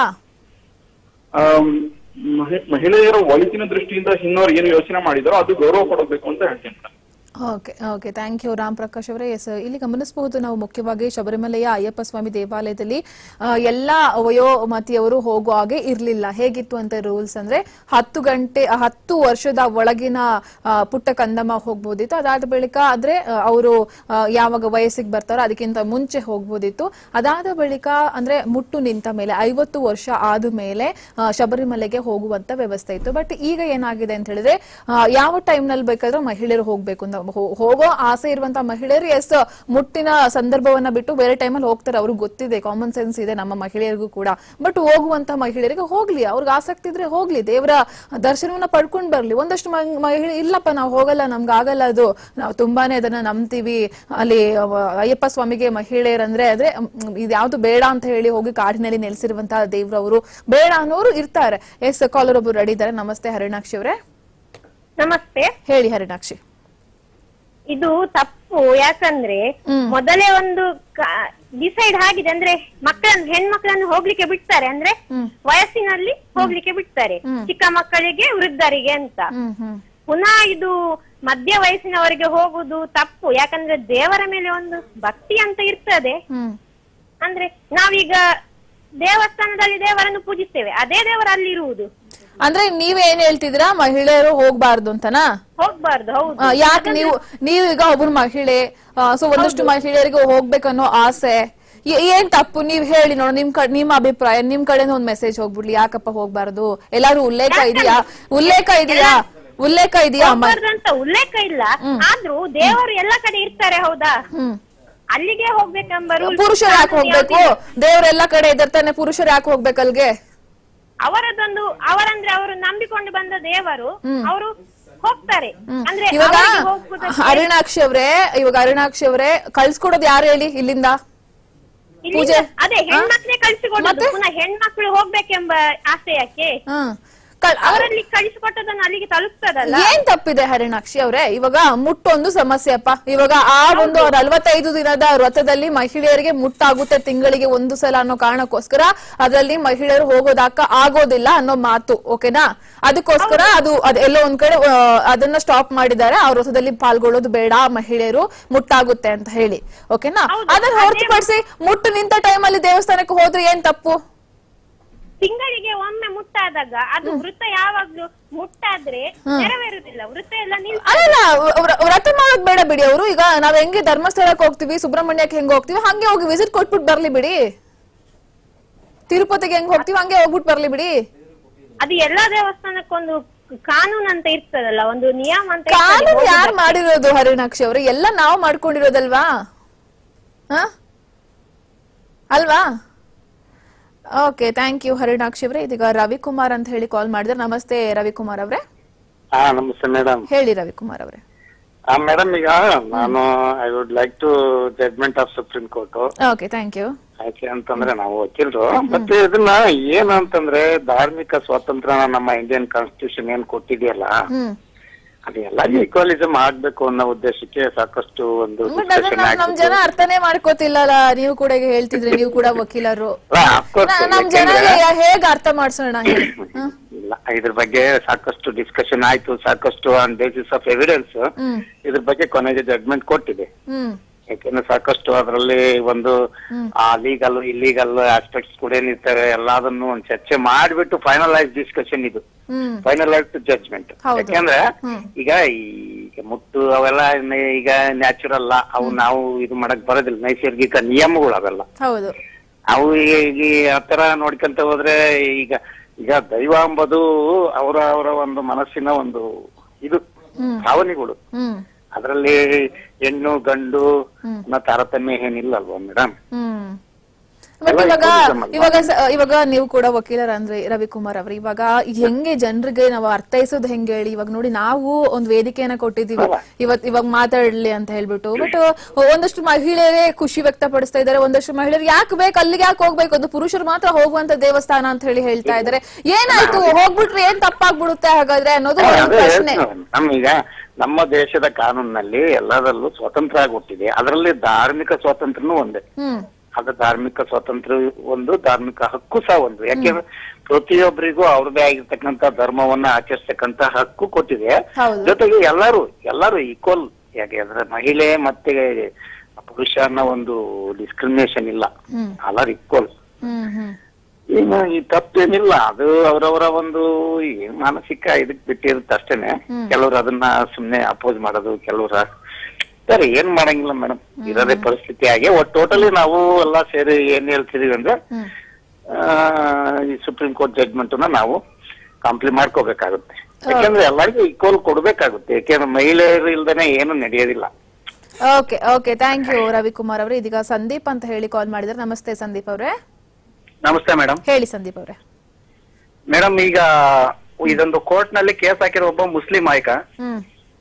[SPEAKER 8] ಆಮ್, ಮಹಿ- ಮಹಿಳೆಯರ ಒಳಿತಿನ ದೃಷ್ಟಿಯಿಂದ ಇನ್ನೋರು ಏನು ಯೋಚನೆ ಮಾಡಿದಾರೋ ಅದು ಗೌರವ ಕೊಡಬೇಕು ಅಂತ ಹೇಳ್ತೀನಿ madam.
[SPEAKER 1] Okay okay thank you Ram Prakash ಅವರೇ ಎಸ್ ಇಲ್ಲಿ ಗಮನಿಸಬಹುದು ನಾವು ಮುಖ್ಯವಾಗಿ ಶಬರಿಮಲೆಯ ಅಯ್ಯಪ್ಪ ಸ್ವಾಮಿ ದೇವಾಲಯದಲ್ಲಿ ಆ, ಎಲ್ಲಾ ವಯೋಮತಿಯವರು ಹೋಗುವ ಹಾಗೆ ಇರಲಿಲ್ಲ ಹೇಗಿತ್ತು ಅಂತ ರೂಲ್ಸ್ ಅಂದ್ರೆ ಹತ್ತು ಗಂಟೆ ಆ, ಹತ್ತು ವರ್ಷದ ಒಳಗಿನ ಆ, ಪುಟ್ಟ ಕಂದಮ್ಮ ಹೋಗ್ಬೋದಿತ್ತು ಅದಾದ ಬಳಿಕ ಆದ್ರೆ ಅವರು ಯಾವಾಗ ವಯಸ್ಸಿಗೆ ಬರ್ತಾರೋ ಅದಕ್ಕಿಂತ ಮುಂಚೆ ಹೋಗ್ಬೋದಿತ್ತು ಅದಾದ ಬಳಿಕ ಅಂದ್ರೆ ಮುಟ್ಟು ನಿಂತ ಮೇಲೆ ಐವತ್ತು ವರ್ಷ ಆದ ಮೇಲೆ ಆ, ಶಬರಿಮಲೆಗೆ ಹೋಗುವಂತ ವ್ಯವಸ್ಥೆ ಇತ್ತು ಬಟ್ ಈಗ ಏನಾಗಿದೆ ಅಂತ ಹೇಳಿದ್ರೆ ಆ, ಯಾವ ಟೈಮ್ ನಲ್ಲಿ ಬೇಕಾದ್ರೂ ಮಹಿಳೆಯರು ಹೋಗ್ಬೇಕು ಅಂತ ಹೋ- ಹೋಗೋ ಆಸೆ ಇರುವಂತ ಮಹಿಳೆಯರು ಎಸ್ ಮುಟ್ಟಿನ ಸಂದರ್ಭವನ್ನ ಬಿಟ್ಟು ಬೇರೆ ಟೈಮಲ್ಲಿ ಹೋಗ್ತಾರೆ ಅವ್ರಿಗೆ ಗೊತ್ತಿದೆ ಕಾಮನ್ ಸೆನ್ಸ್ ಇದೆ ನಮ್ಮ ಮಹಿಳೆಯರಿಗೂ ಕೂಡ ಬಟ್ ಹೋಗುವಂತ ಮಹಿಳೆಯರಿಗೆ ಹೋಗ್ಲಿ ಅವ್ರಿಗೆ ಆಸಕ್ತಿ ಇದ್ರೆ ಹೋಗ್ಲಿ ದೇವರ ದರ್ಶನವನ್ನ ಪಡ್ಕೊಂಡ್ ಬರ್ಲಿ ಒಂದಷ್ಟು ಮ- ಮಹಿಳೆ ಇಲ್ಲಪ್ಪ ನಾವು ಹೋಗಲ್ಲ ನಮ್ಗೆ ಆಗಲ್ಲ ಅದು ನಾವು ತುಂಬಾನೇ ಅದನ್ನ ನಂಬ್ತೀವಿ ಅಲ್ಲಿ ಅವ- ಅಯ್ಯಪ್ಪ ಸ್ವಾಮಿಗೆ ಮಹಿಳೆಯರಂದ್ರೆ ಅಂದ್ರೆ ಮ್, ಇದ್ಯಾವ್ದು ಬೇಡ ಅಂತ ಹೇಳಿ ಹೋಗಿ ಕಾಡಿನಲ್ಲಿ ನೆಲೆಸಿರುವಂತಹ ದೇವ್ರವರು ಬೇಡ ಅನ್ನೋರು ಇರ್ತಾರೆ ಎಸ್ ಕಾಲರ್ ಒಬ್ರು ರೆಡಿ ಇದ್ದಾರೆ ನಮಸ್ತೆ ಹರಿಣಾಕ್ಷಿ ಅವರೇ
[SPEAKER 9] ನಮಸ್ತೆ
[SPEAKER 1] ಹೇಳಿ ಹರಿಣಾಕ್ಷಿ
[SPEAKER 9] ಇದು ತಪ್ಪು ಯಾಕಂದ್ರೆ ಮೊದಲೇ ಒಂದು ಡಿಸೈಡ್ ಆಗಿದೆ ಅಂದ್ರೆ ಮಕ್ಕಳನ್ನು ಹೆಣ್ಮಕ್ಳನ್ನು ಹೋಗ್ಲಿಕ್ಕೆ ಬಿಡ್ತಾರೆ ಅಂದ್ರೆ ವಯಸ್ಸಿನಲ್ಲಿ ಹೋಗ್ಲಿಕ್ಕೆ ಬಿಡ್ತಾರೆ ಚಿಕ್ಕ ಮಕ್ಕಳಿಗೆ ವೃದ್ಧರಿಗೆ ಅಂತ
[SPEAKER 1] ಹ್ಮ್ ಹ್ಮ್
[SPEAKER 9] ಪುನಃ ಇದು ಮಧ್ಯ ವಯಸ್ಸಿನವರಿಗೆ ಹೋಗುದು ತಪ್ಪು ಯಾಕಂದ್ರೆ ದೇವರ ಮೇಲೆ ಒಂದು ಭಕ್ತಿ ಅಂತ ಇರ್ತದೆ
[SPEAKER 1] ಹ್ಮ್
[SPEAKER 9] ಅಂದ್ರೆ ನಾವೀಗ ದೇವಸ್ಥಾನದಲ್ಲಿ ದೇವರನ್ನು ಪೂಜಿಸ್ತೇವೆ ಅದೇ ದೇವರ ಅಲ್ಲಿ ಇರುವುದು
[SPEAKER 1] ಅಂದ್ರೆ ನೀವೇನ್ ಹೇಳ್ತಿದ್ದೀರಾ ಮಹಿಳೆಯರು ಹೋಗ್ಬಾರ್ದು ಅಂತನಾ
[SPEAKER 9] ಹೋಗ್ಬಾರ್ದು ಹೌದು
[SPEAKER 1] ಆ, ಯಾಕೆ ನೀವು ನೀವು ಈಗ ಒಬ್ಬರು ಮಹಿಳೆ ಸೊ ಒಂದಷ್ಟು ಮಹಿಳೆಯರಿಗೆ ಹೋಗ್ಬೇಕನ್ನೋ ಆಸೆ ಏ- ಏನ್ ತಪ್ಪು ನೀವ್ ಹೇಳಿ ನೋಡು ನಿಮ್ ಕಡೆ ನಿಮ್ಮ ಅಭಿಪ್ರಾಯ ನಿಮ್ ಕಡೆಯಿಂದ ಒಂದ್ ಮೆಸೇಜ್ ಹೋಗ್ಬಿಡ್ಲಿ ಯಾಕಪ್ಪ ಹೋಗ್ಬಾರ್ದು ಎಲ್ಲಾರು ಉಲ್ಲೇಖ ಇದೆಯಾ ಉಲ್ಲೇಖ ಇದೆಯಾ ಉಲ್ಲೇಖ ಇದೆಯಾ ಮ-
[SPEAKER 9] ಹೋಗ್ಬಾರ್ದು ಅಂತ ಉಲ್ಲೇಖ ಇಲ್ಲ ಆದ್ರೂ ದೇವರು ಎಲ್ಲ ಕಡೆ ಇರ್ತಾರೆ ಹೌದಾ
[SPEAKER 1] ಹ್ಮ್
[SPEAKER 9] ಅಲ್ಲಿಗೆ ಹೋಗ್ಬೇಕೆಂಬ rule
[SPEAKER 1] ಪುರುಷರು ಯಾಕೆ
[SPEAKER 9] ಕಾನೂನು
[SPEAKER 1] ಹೋಗ್ಬೇಕು
[SPEAKER 9] ಯಾವ್ದಿಲ್ಲ.
[SPEAKER 1] ದೇವ್ರೆಲ್ಲ ಕಡೆ ಇದ್ದಿರ್ತಾನೆ ಪುರುಷರು ಯಾಕೆ ಹೋಗ್ಬೇಕು ಅಲ್ಗೆ
[SPEAKER 9] ಅವರದೊಂದು ಅವರಂದ್ರೆ ಅವರು ನಂಬಿಕೊಂಡು ಬಂದ ದೇವರು ಅವರು ಹೋಗ್ತಾರೆ ಅಂದ್ರೆ
[SPEAKER 1] ಇವಾಗ
[SPEAKER 9] ಅವರಿಗೆ ಹೋಗುವುದಕ್ಕೆ
[SPEAKER 1] ಅರುಣಾಕ್ಷಿ ಅವ್ರೆ ಇವಾಗ ಅರುಣಾಕ್ಷಿ ಅವ್ರೆ ಕಳ್ಸ್ಕೊಡೋದು ಯಾರು ಹೇಳಿ ಇಲ್ಲಿಂದ
[SPEAKER 9] ಇಲ್ಲಿಂದ-
[SPEAKER 1] ಪೂಜೆ?
[SPEAKER 9] ಅದೇ ಹೆಣ್ಮಕ್ಳೇ ಕಳಿಸಿಕೊಡೋದು
[SPEAKER 1] ಮತ್ತೆ?
[SPEAKER 9] ಪುನಃ ಹೆಣ್ಮಕ್ಳು ಹೋಗ್ಬೇಕೆಂಬ ಆಸೆ ಯಾಕೆ
[SPEAKER 1] ಹ್ಮ್ ಕಳ್-
[SPEAKER 9] ಅವರಲ್ಲಿ ಕಳಿಸಿಕೊಟ್ಟದನ್ನು ಅಲ್ಲಿಗೆ ತಲುಪ್ತದಲ್ಲ
[SPEAKER 1] ಏನ್ ತಪ್ಪಿದೆ ಹರಿಣಾಕ್ಷಿ ಅವ್ರೆ ಇವಾಗ ಮುಟ್ಟೊಂದು ಸಮಸ್ಯೆ ಅಪ್ಪ ಇವಾಗ ಆ ಒಂದು ನಲವತ್ತೈದು ದಿನದ ವ್ರತದಲ್ಲಿ ಮಹಿಳೆಯರಿಗೆ ಮುಟ್ಟಾಗುತ್ತೆ ತಿಂಗಳಿಗೆ ಒಂದು ಸಲ ಅನ್ನೋ ಕಾರಣಕ್ಕೋಸ್ಕರ ಅದರಲ್ಲಿ ಮಹಿಳೆಯರು ಹೋಗೋದಾಕ ಆಗೋದಿಲ್ಲ ಅನ್ನೋ ಮಾತು ಓಕೆನಾ ಅದಕ್ಕೋಸ್ಕರ ಅದು ಅದ್ ಎಲ್ಲೋ ಒಂದ್ ಕಡೆ ಆ, ಅದನ್ನ ಸ್ಟಾಪ್ ಮಾಡಿದ್ದಾರೆ ಆ ವ್ರತದಲ್ಲಿ ಪಾಲ್ಗೊಳ್ಳೋದು ಬೇಡ ಮಹಿಳೆಯರು ಮುಟ್ಟಾಗುತ್ತೆ ಅಂತ ಹೇಳಿ ಓಕೆನಾ
[SPEAKER 9] ಹೌದು,
[SPEAKER 1] ಅದನ್ನ
[SPEAKER 9] ಅದೇ-
[SPEAKER 1] ಹೊರತುಪಡಿಸಿ ಮುಟ್ಟು ನಿಂತ ಟೈಮಲ್ಲಿ ದೇವಸ್ಥಾನಕ್ಕೆ ಹೋದ್ರೆ ಏನ್ ತಪ್ಪು
[SPEAKER 9] ತಿಂಗಳಿಗೆ ಒಮ್ಮೆ ಮುಟ್ಟಾದಾಗ ಅದು ವೃತ್ತ ಯಾವಾಗ್ಲೂ ಮುಟ್ಟಾದ್ರೆ ನೆರವೇರುದಿಲ್ಲ ವೃತ್ತ ಎಲ್ಲ ನಿಲ್
[SPEAKER 1] ಅಲ್ಲ ವ್ರ- ವ್ರತ ಮಾಡೋದ್ ಬೇಡ ಬಿಡಿ ಅವರು ಈಗ ನಾವ್ ಹೆಂಗೆ ಧರ್ಮಸ್ಥಳಕ್ಕೆ ಹೋಗ್ತೀವಿ ಸುಬ್ರಹ್ಮಣ್ಯಕ್ಕೆ ಹೆಂಗ್ ಹೋಗ್ತೀವಿ ಹಂಗೆ ಹೋಗಿ ವಿಸಿಟ್ ಕೊಟ್ಬಿಟ್ಟು ಬರ್ಲಿ ಬಿಡಿ ತಿರುಪತಿಗೆ ಹೆಂಗ್ ಹೋಗ್ತೀವಿ ಹಂಗೆ ಹೋಗ್ಬಿಟ್ಟು ಬರ್ಲಿ ಬಿಡಿ
[SPEAKER 9] ಅದು ಎಲ್ಲಾ ದೇವಸ್ಥಾನಕ್ಕೊಂದು ಕಾನೂನು ಅಂತ ಇರ್ತದಲ್ಲ ಒಂದು ನಿಯಮ ಅಂತ ಇರ್ತದೆ.
[SPEAKER 1] ಕಾನೂನು ಯಾರು ಮಾಡಿರೋದು ಹರಿಣಾಕ್ಷಿ ಅವರು ಎಲ್ಲ ನಾವು ಮಾಡ್ಕೊಂಡಿರೋದಲ್ವಾ ಹ ಅಲ್ವಾ ಓಕೆ ಥ್ಯಾಂಕ್ ಯು ಹರಿಣಾಕ್ಷಿ ಅವರೇ ಇದೀಗ ರವಿಕುಮಾರ್ ಅಂತ ಹೇಳಿ ಕಾಲ್ ಮಾಡಿದ್ರೆ ನಮಸ್ತೆ ರವಿಕುಮಾರ್ ಅವರೇ
[SPEAKER 10] ಹಾ ನಮಸ್ತೆ ಮೇಡಮ್
[SPEAKER 1] ಹೇಳಿ ರವಿಕುಮಾರ್ ಅವರೇ
[SPEAKER 10] ಮೇಡಮ್ ಈಗ ನಾನು I would like to judgment of supreme court
[SPEAKER 1] okay thank you
[SPEAKER 10] ಯಾಕೆ ಅಂತಂದ್ರೆ ನಾವು ವಕೀಲರು ಮತ್ತೆ ಇದನ್ನ ಏನು ಅಂತಂದ್ರೆ ಧಾರ್ಮಿಕ ಸ್ವಾತಂತ್ರ್ಯನ ನಮ್ಮ ಇಂಡಿಯನ್ ಕಾನ್ಸ್ಟಿಟ್ಯೂಷನ್ ಏನ್ ಕೊಟ್ಟಿದೆಯಲ್ಲ
[SPEAKER 1] ಹ್ಮ್
[SPEAKER 10] ಅದೆಲ್ಲ ಈಕ್ವಲಿಸಮ್ ಆಗ್ಬೇಕು ಅನ್ನೋ ಉದ್ದೇಶಕ್ಕೆ ಸಾಕಷ್ಟು ಒಂದು
[SPEAKER 1] ಬಟ್ ಅದನ್ನ
[SPEAKER 10] discussion
[SPEAKER 1] ನಮ್- ನಮ್
[SPEAKER 10] ಆಗ್ತಿತ್ತು.
[SPEAKER 1] ಜನ ಅರ್ಥನೇ ಮಾಡ್ಕೋತಿಲ್ಲಲ್ಲ ನೀವು ಕೂಡ ಈಗ ಹೇಳ್ತಿದ್ರಿ ನೀವು ಕೂಡ ವಕೀಲರು
[SPEAKER 10] ಅಲ್ಲ, of course,
[SPEAKER 1] ನ- ನಮ್
[SPEAKER 10] ಯಾಕೆಂದ್ರೆ-
[SPEAKER 1] ಜನಗೆ ಹೇಗ್ ಅರ್ಥ ಮಾಡ್ಸೋಣ ಹೇಳಿ ಹ?
[SPEAKER 10] ಇಲ್ಲ ಇದ್ರ ಬಗ್ಗೆ ಸಾಕಷ್ಟು ಡಿಸ್ಕಷನ್ ಆಯ್ತು ಸಾಕಷ್ಟು on basis of evidence
[SPEAKER 1] hmm
[SPEAKER 10] ಇದ್ರ ಬಗ್ಗೆ ಕೊನೆಗೆ ಜಡ್ಮೆಂಟ್ ಕೊಟ್ಟಿದೆ
[SPEAKER 1] ಹ್ಮ್
[SPEAKER 10] ಯಾಕೆಂದ್ರೆ ಸಾಕಷ್ಟು ಅದರಲ್ಲಿ ಒಂದು ಆ ಲೀಗಲ್ ಇಲ್ಲೀಗಲ್ ಆಸ್ಪೆಕ್ಟ್ಸ್ ಕೂಡ ಏನಿರ್ತವೆ ಎಲ್ಲದನ್ನು ಒಂದು ಚರ್ಚೆ ಮಾಡಿಬಿಟ್ಟು ಫೈನಲೈಸ್ ಡಿಸ್ಕಷನ್ ಇದು
[SPEAKER 1] ಹ್ಮ್
[SPEAKER 10] ಫೈನಲೈಸ್ ಜಡ್ಜ್ಮೆಂಟ್
[SPEAKER 1] ಹೌದು.
[SPEAKER 10] ಯಾಕೆಂದ್ರೆ
[SPEAKER 1] ಹ್ಮ್.
[SPEAKER 10] ಈಗ ಈಗ ಮುಟ್ಟು ಅವೆಲ್ಲ ನೆ- ಈಗ ನ್ಯಾಚುರಲ್ ಅವು ನಾವು ಇದು ಮಾಡಕ್ ಬರೋದಿಲ್ಲ ನೈಸರ್ಗಿಕ ನಿಯಮಗಳು ಅವೆಲ್ಲ
[SPEAKER 1] ಹೌದು
[SPEAKER 10] ಅವು ಈಗ ಈ ಆತರ ನೋಡ್ಕೊಂತ ಹೋದ್ರೆ ಈಗ ಈಗ ದೈವ ಎಂಬುದು ಅವರ ಅವರ ಒಂದು ಮನಸ್ಸಿನ ಒಂದು ಇದು ಭಾವನೆಗಳು
[SPEAKER 1] ಹ್ಮ್
[SPEAKER 10] ಅದರಲ್ಲಿ ಹೆಣ್ಣು ಗಂಡು ಅನ್ನೋ ತಾರತಮ್ಯ ಏನಿಲ್ಲ ಅಲ್ವಾ ಮೇಡಮ್
[SPEAKER 1] ಹ್ಮ್ ಬಟ್
[SPEAKER 10] ಎಲ್ಲ
[SPEAKER 1] ಇವಾಗ
[SPEAKER 10] equalism ಅಲ್ವಾ?
[SPEAKER 1] ಇವಾಗ ಸ- ಇವಾಗ ನೀವು ಕೂಡ ವಕೀಲರ ಅಂದ್ರೆ ರವಿಕುಮಾರ್ ಅವ್ರೆ ಇವಾಗ ಹೆಂಗೆ ಜನರಿಗೆ ನಾವು ಅರ್ಥೈಸೋದು ಹೆಂಗೆ ಹೇಳಿ ಇವಾಗ ನೋಡಿ ನಾವು ಒಂದು ವೇದಿಕೆಯನ್ನ ಕೊಟ್ಟಿದೀವಿ ಇವತ್ ಇವಾಗ ಮಾತಾಡ್ಲಿ ಅಂತ ಹೇಳ್ಬಿಟ್ಟು ಬಟ್ ಒಂದಷ್ಟು ಮಹಿಳೆಯರೇ ಖುಷಿ ವ್ಯಕ್ತಪಡಿಸ್ತಾ ಇದ್ದಾರೆ ಒಂದಷ್ಟು ಮಹಿಳೆಯರು ಯಾಕೆ ಬೇಕು ಅಲ್ಲಿಗೆ ಯಾಕೆ ಹೋಗ್ಬೇಕು ಅದು ಪುರುಷರು ಮಾತ್ರ ಹೋಗುವಂತ ದೇವಸ್ಥಾನ ಅಂತ ಹೇಳಿ ಹೇಳ್ತಾ ಇದ್ದಾರೆ ಏನಾಯ್ತು ಹೋಗ್ಬಿಟ್ರೆ ಏನ್ ತಪ್ಪಾಗ್ಬಿಡುತ್ತೆ ಹಾಗಾದ್ರೆ ಅನ್ನೋದು ಒಂದು
[SPEAKER 10] ಅದೇ
[SPEAKER 1] ಪ್ರಶ್ನೆ
[SPEAKER 10] ಹೇಳ್ತೀನಿ. ನಮ್ಮ ಈಗ ನಮ್ಮ ದೇಶದ ಕಾನೂನಿನಲ್ಲಿ ಎಲ್ಲದರಲ್ಲೂ ಸ್ವತಂತ್ರ ಆಗುಟ್ಟಿದೆ ಅದರಲ್ಲಿ ಧಾರ್ಮಿಕ ಸ್ವಾತಂತ್ರ್ಯನೂ ಒಂದೇ
[SPEAKER 1] ಹ್ಮ್
[SPEAKER 10] ಅದು ಧಾರ್ಮಿಕ ಸ್ವಾತಂತ್ರ್ಯ ಒಂದು ಧಾರ್ಮಿಕ ಹಕ್ಕು ಸಹ ಒಂದು ಯಾಕೆಂದ್ರೆ ಪ್ರತಿಯೊಬ್ಬರಿಗೂ ಅವ್ರದೇ ಆಗಿರ್ತಕ್ಕಂತ ಧರ್ಮವನ್ನ ಆಚರಿಸ್ತಕ್ಕಂತ ಹಕ್ಕು ಕೊಟ್ಟಿದೆ
[SPEAKER 1] ಹೌದು.
[SPEAKER 10] ಜೊತೆಗೆ ಎಲ್ಲರೂ ಎಲ್ಲರೂ ಈಕ್ವಲ್ ಯಾಕೆಂದ್ರೆ ಮಹಿಳೆ ಮತ್ತೆ ಪುರುಷ ಅನ್ನೋ ಒಂದು ಡಿಸ್ಕ್ರಿಮಿನೇಷನ್ ಇಲ್ಲ
[SPEAKER 1] ಹ್ಮ್.
[SPEAKER 10] ಎಲ್ಲರೂ ಈಕ್ವಲ್
[SPEAKER 1] ಹ್ಮ್ ಹ್ಮ್
[SPEAKER 10] ಏನು ಈ ತಪ್ಪೇನಿಲ್ಲ ಅದು ಅವರವರ ಒಂದು ಈ ಮಾನಸಿಕ ಇದಕ್ ಬಿಟ್ಟಿರುತ್ತೆ ಅಷ್ಟೇನೆ ಕೆಲವರು ಅದನ್ನ ಸುಮ್ನೆ ಅಪೋಸ್ ಮಾಡೋದು ಕೆಲವ್ರ ಸರಿ ಏನ್ ಮಾಡಂಗಿಲ್ಲ ಮೇಡಮ್ ಇರೋದೇ ಪರಿಸ್ಥಿತಿ ಆಗಿ ಒಟ್ಟು ಟೋಟಲಿ ನಾವು ಎಲ್ಲ ಸೇರಿ ಏನ್ ಹೇಳ್ತಿದೀವಿ ಅಂದ್ರೆ
[SPEAKER 1] ಹ್ಮ್.
[SPEAKER 10] ಆ, ಈ ಸುಪ್ರೀಂ ಕೋರ್ಟ್ ಜಡ್ಜ್ಮೆಂಟ್ ನಾವು ಕಂಪ್ಲೀಟ್ ಮಾಡ್ಕೋಬೇಕಾಗುತ್ತೆ ಯಾಕೆಂದ್ರೆ ಎಲ್ಲರಿಗೂ ಈಕ್ವಲ್ ಕೊಡ್ಬೇಕಾಗುತ್ತೆ ಯಾಕೆಂದ್ರೆ ಮಹಿಳೆಯರು ಇಲ್ದೇನೆ ಏನು ನಡೆಯೋದಿಲ್ಲ
[SPEAKER 1] okay okay thank you Ravikumar ಅವರೇ ಇದೀಗ ಸಂದೀಪ್ ಅಂತ ಹೇಳಿ ಕಾಲ್ ಮಾಡಿದ್ರೆ ನಮಸ್ತೆ ಸಂದೀಪ್ ಅವರೇ
[SPEAKER 11] ನಮಸ್ತೆ ಮೇಡಮ್
[SPEAKER 1] ಹೇಳಿ ಸಂದೀಪ್ ಅವರೇ
[SPEAKER 11] ಮೇಡಮ್ ಈಗ ಇದೊಂದು ಕೋರ್ಟ್ ನಲ್ಲಿ ಕೇಸ್ ಹಾಕಿರೋ ಒಬ್ಬ ಮುಸ್ಲಿಂ ಆಯ್ಕ
[SPEAKER 1] ಹ್ಮ್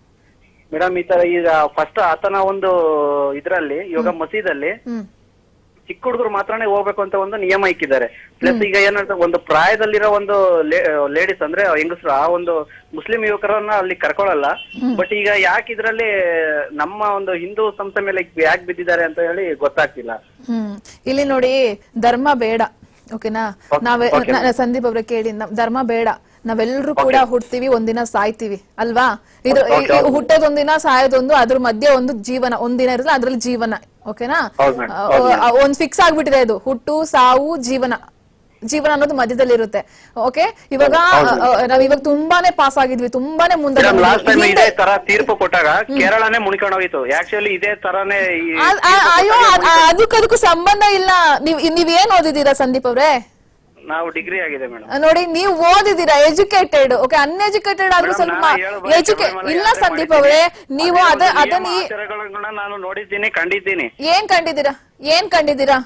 [SPEAKER 11] ಮೇಡಮ್ ಈ ತರ ಈಗ ಫಸ್ಟ್ ಆತನ ಒಂದು ಇದ್ರಲ್ಲಿ ಇವಾಗ ಮಸೀದಲ್ಲಿ
[SPEAKER 1] ಹ್ಮ್
[SPEAKER 11] ಚಿಕ್ಕ ಹುಡುಗರು ಮಾತ್ರನೇ ಹೋಗ್ಬೇಕು ಅಂತ ಒಂದು ನಿಯಮ ಇಕ್ಕಿದ್ದಾರೆ ಪ್ಲಸ್ ಈಗ ಏನಂತ ಒಂದು ಪ್ರಾಯದಲ್ಲಿರೋ ಒಂದು ಲೇಡೀಸ್ ಅಂದ್ರೆ ಹೆಂಗಸರು ಆ ಒಂದು ಮುಸ್ಲಿಂ ಯುವಕರನ್ನ ಅಲ್ಲಿ ಕರ್ಕೊಳಲ್ಲ ಬಟ್ ಈಗ ಯಾಕೆ ಇದ್ರಲ್ಲಿ ನಮ್ಮ ಒಂದು ಹಿಂದೂ ಸಂಸ್ಥೆ ಮೇಲೆ ಯಾಕೆ ಬಿದ್ದಿದ್ದಾರೆ ಅಂತ ಹೇಳಿ ಗೊತ್ತಾಗ್ತಿಲ್ಲ
[SPEAKER 1] ಹ್ಮ್ ಇಲ್ಲಿ ನೋಡಿ ಧರ್ಮ ಬೇಡ ಓಕೆನಾ ನಾವೇ ನ- ಸಂದೀಪ್ ಅವ್ರೆ ಕೇಳಿ ನಮ್ ಧರ್ಮ ಬೇಡ ನಾವೆಲ್ಲರೂ ಕೂಡ ಹುಡ್ತೀವಿ ಒಂದಿನ ಸಾಯ್ತೀವಿ ಅಲ್ವಾ ಇದು ಈ- ಈ ಹುಟ್ಟೋದೊಂದಿನ ಸಾಯೋದೊಂದು ಅದ್ರ ಮಧ್ಯೆ ಒಂದು ಜೀವನ ಒಂದಿನ ಇರುತ್ತೆ ಅದ್ರಲ್ಲಿ ಜೀವನ ಓಕೆನಾ
[SPEAKER 11] ಹೌದ್ madam,
[SPEAKER 1] ಆ, ಆ, ಒಂದ್ ಫಿಕ್ಸ್ ಆಗ್ಬಿಟ್ಟಿದೆ ಇದು ಹುಟ್ಟು ಸಾವು ಜೀವನ ಜೀವನ ಅನ್ನೋದು ಮಧ್ಯದಲ್ಲಿ ಇರುತ್ತೆ ಓಕೆ ಇವಾಗ ಆ, ನಾವ್ ಇವಾಗ ತುಂಬಾನೇ ಪಾಸ್ ಆಗಿದ್ವಿ ತುಂಬಾನೇ ಮುಂದೆ
[SPEAKER 11] ಮೇಡಮ್ ಲಾಸ್ಟ್ ಟೈಮ್
[SPEAKER 1] ಬಂದ್ವಿ.
[SPEAKER 11] ಇದೇ
[SPEAKER 1] ಹಿಂದೆ-
[SPEAKER 11] ತರ ತೀರ್ಪು ಕೊಟ್ಟಾಗ ಕೇರಳನೇ ಮುಣಿಕೊಂಡು ಹೋಗಿತ್ತು ಆಕ್ಚುಲಿ ಇದೇ ತರಾನೇ ಈ
[SPEAKER 1] ಆ- ಆ- ಅಯ್ಯೋ ಅದ್- ಆ- ಅದಕ್ಕೂ ಅದಕ್ಕೂ ಸಂಬಂಧ ಇಲ್ಲ ನೀವ್ ನೀವ್ ಏನ್ ಓದಿದೀರಾ ಸಂದೀಪ್ ಅವ್ರೆ
[SPEAKER 11] ನಾವು ಡಿಗ್ರಿ ಆಗಿದೆ ಮೇಡಮ್
[SPEAKER 1] ನೋಡಿ ನೀವು ಓದಿದೀರಾ ಎಜುಕೇಟೆಡ್ ಓಕೆ ಅನ್ಎಜುಕೇಟೆಡ್ ಆದ್ರೂ
[SPEAKER 11] Madam,
[SPEAKER 1] ಸ್ವಲ್ಪ
[SPEAKER 11] ನಾನು ಹೇಳೋದು ಬರೀ
[SPEAKER 1] ಎಜುಕೇ
[SPEAKER 11] ಶಬರಿಮಲೆ
[SPEAKER 1] ಇಲ್ಲ
[SPEAKER 11] ಯಾತ್ರೆ
[SPEAKER 1] ಸಂದೀಪ್
[SPEAKER 11] ಮಾಡಿದ್ದೀನಿ.
[SPEAKER 1] ಅವರೇ ನೀವು ಅದ
[SPEAKER 11] ಅದೇ ಒಂದು
[SPEAKER 1] ಅದನ್ನ
[SPEAKER 11] ನಿಯಮ
[SPEAKER 1] ಈ-
[SPEAKER 11] ಆಚಾರಗಳನ್ನ ನಾನು ನೋಡಿದ್ದೀನಿ ಕಂಡಿದ್ದೀನಿ
[SPEAKER 1] ಏನ್ ಕಂಡಿದ್ದೀರಾ ಏನ್ ಕಂಡಿದ್ದೀರಾ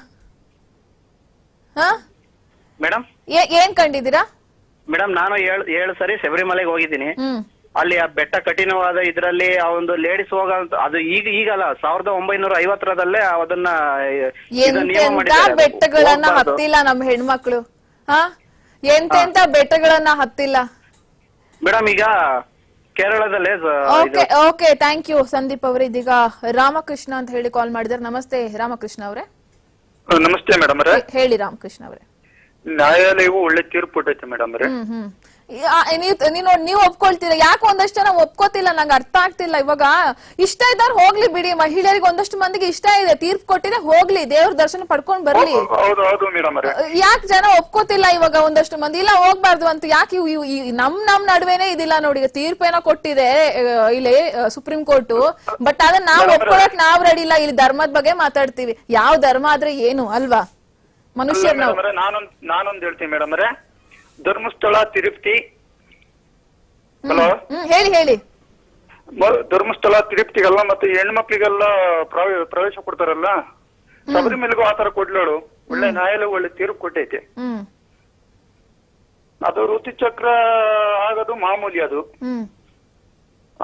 [SPEAKER 1] ಹ
[SPEAKER 11] ಮೇಡಮ್
[SPEAKER 1] ಏ- ಏನ್ ಕಂಡಿದ್ದೀರಾ
[SPEAKER 11] ಮೇಡಮ್ ನಾನು ಏಳು ಏಳು ಸರಿ ಶಬರಿಮಲೆಗೆ ಹೋಗಿದ್ದೀನಿ
[SPEAKER 1] ಹ್ಮ್
[SPEAKER 11] ಅಲ್ಲಿ ಆ ಬೆಟ್ಟ ಕಠಿಣವಾದ ಇದ್ರಲ್ಲಿ ಆ ಒಂದು ಲೇಡೀಸ್ ಹೋಗ ಅದು ಈಗ ಈಗಲ್ಲ ಸಾವಿರದ ಒಂಬೈನೂರ ಐವತ್ತರದಲ್ಲೇ ಅದನ್ನ ಇದು ನಿಯಮ
[SPEAKER 1] ಎಂತೆಂತ
[SPEAKER 11] ಮಾಡಿದ್ದಾರೆ.
[SPEAKER 1] ಬೆಟ್ಟಗಳನ್ನ
[SPEAKER 11] ಹೋಗ್ಬಾರ್ದು.
[SPEAKER 1] ಹತ್ತಿಲ್ಲ ನಮ್ ಹೆಣ್ಮಕ್ಳು ಹ ಎಂತೆಂತ ಬೆಟ್ಟಗಳನ್ನ ಹತ್ತಿಲ್ಲ
[SPEAKER 11] ಮೇಡಮ್ ಈಗ ಕೇರಳದಲ್ಲೇ ಸ-
[SPEAKER 1] okay okay thank you Sandeep ಅವರೇ ಇದೀಗ ರಾಮಕೃಷ್ಣ ಅಂತ ಹೇಳಿ ಕಾಲ್ ಮಾಡಿದಾರೆ ನಮಸ್ತೆ ರಾಮಕೃಷ್ಣ ಅವರೇ
[SPEAKER 12] ನಮಸ್ತೆ ಮೇಡಮ್ ಅವರೇ
[SPEAKER 1] ಹೇಳಿ ರಾಮಕೃಷ್ಣ ಅವರೇ
[SPEAKER 12] ನ್ಯಾಯಾಲಯವು ಒಳ್ಳೆ ತೀರ್ಪು ಕೊಟ್ಟೈತೆ ಮೇಡಮ್ ಅವರೇ
[SPEAKER 1] ಹ್ಮ್ ಹ್ಮ್ ಈ- ಆ, ನೀವ್ ನೀವ್ ನೋಡ್ ನೀವ್ ಒಪ್ಕೊಳ್ತೀರಾ ಯಾಕೆ ಒಂದಷ್ಟು ಜನ ಒಪ್ಕೋತಿಲ್ಲ ನಂಗೆ ಅರ್ಥ ಆಗ್ತಿಲ್ಲ ಇವಾಗ ಇಷ್ಟ ಇದ್ದವ್ರು ಹೋಗ್ಲಿ ಬಿಡಿ ಮಹಿಳೆಯರಿಗೆ ಒಂದಷ್ಟು ಮಂದಿಗೆ ಇಷ್ಟ ಇದೆ ತೀರ್ಪು ಕೊಟ್ಟಿದೆ ಹೋಗ್ಲಿ ದೇವ್ರ ದರ್ಶನ ಪಡ್ಕೊಂಡ್ ಬರ್ಲಿ
[SPEAKER 12] ಹೌದು ಹೌದು ಮೇಡಮ್ ಅವರೇ
[SPEAKER 1] ಯಾಕೆ ಜನ ಒಪ್ಕೋತಿಲ್ಲ ಇವಾಗ ಒಂದಷ್ಟು ಮಂದಿ ಇಲ್ಲ ಹೋಗ್ಬಾರ್ದು ಅಂತ ಯಾಕೆ ಇವ್- ಇವ್- ಈ ನಮ್ ನಮ್ ನಡುವೆನೇ ಇದಿಲ್ಲ ನೋಡಿ ತೀರ್ಪೇನೋ ಕೊಟ್ಟಿದೆ ಆ, ಇಲ್ಲಿ ಸುಪ್ರೀಂ ಕೋರ್ಟ್ ಬಟ್ ಅದನ್ನ ನಾವ್ ಒಪ್ಕೊಳಕ್ ನಾವ್ ರೆಡಿ ಇಲ್ಲ ಇಲ್ಲಿ ಧರ್ಮದ ಬಗ್ಗೆ ಮಾತಾಡ್ತೀವಿ ಯಾವ ಧರ್ಮ ಆದ್ರೆ ಏನು ಅಲ್ವಾ ಮನುಷ್ಯರ್ ನಾವು
[SPEAKER 12] ಮೇಡಮ್ ಅವರೇ ನಾನೊಂದ್ ನಾನೊಂದ್ ಹೇಳ್ತೀನಿ ಮೇಡಮ್ ಅವರೇ ಧರ್ಮಸ್ಥಳ ತಿರುಪತಿ ಹಲೋ
[SPEAKER 1] ಹ್ಮ್ ಹೇಳಿ ಹೇಳಿ
[SPEAKER 12] ಮ- ಧರ್ಮಸ್ಥಳ ತಿರುಪತಿಗೆಲ್ಲ ಮತ್ತೆ ಹೆಣ್ಮಕ್ಳಿಗೆಲ್ಲ ಪ್ರವೆ- ಪ್ರವೇಶ ಕೊಡ್ತಾರಲ್ಲ ಶಬರಿಮಲೆಗೂ ಆತರ ಕೊಡ್ಲಾಳು ಒಳ್ಳೆ ನ್ಯಾಯಾಲಯ ಒಳ್ಳೆ ತೀರ್ಪು ಕೊಟ್ಟೈತೆ
[SPEAKER 1] ಹ್ಮ್
[SPEAKER 12] ಅದು ಋತುಚಕ್ರ ಆಗೋದು ಮಾಮೂಲಿ ಅದು
[SPEAKER 1] ಹ್ಮ್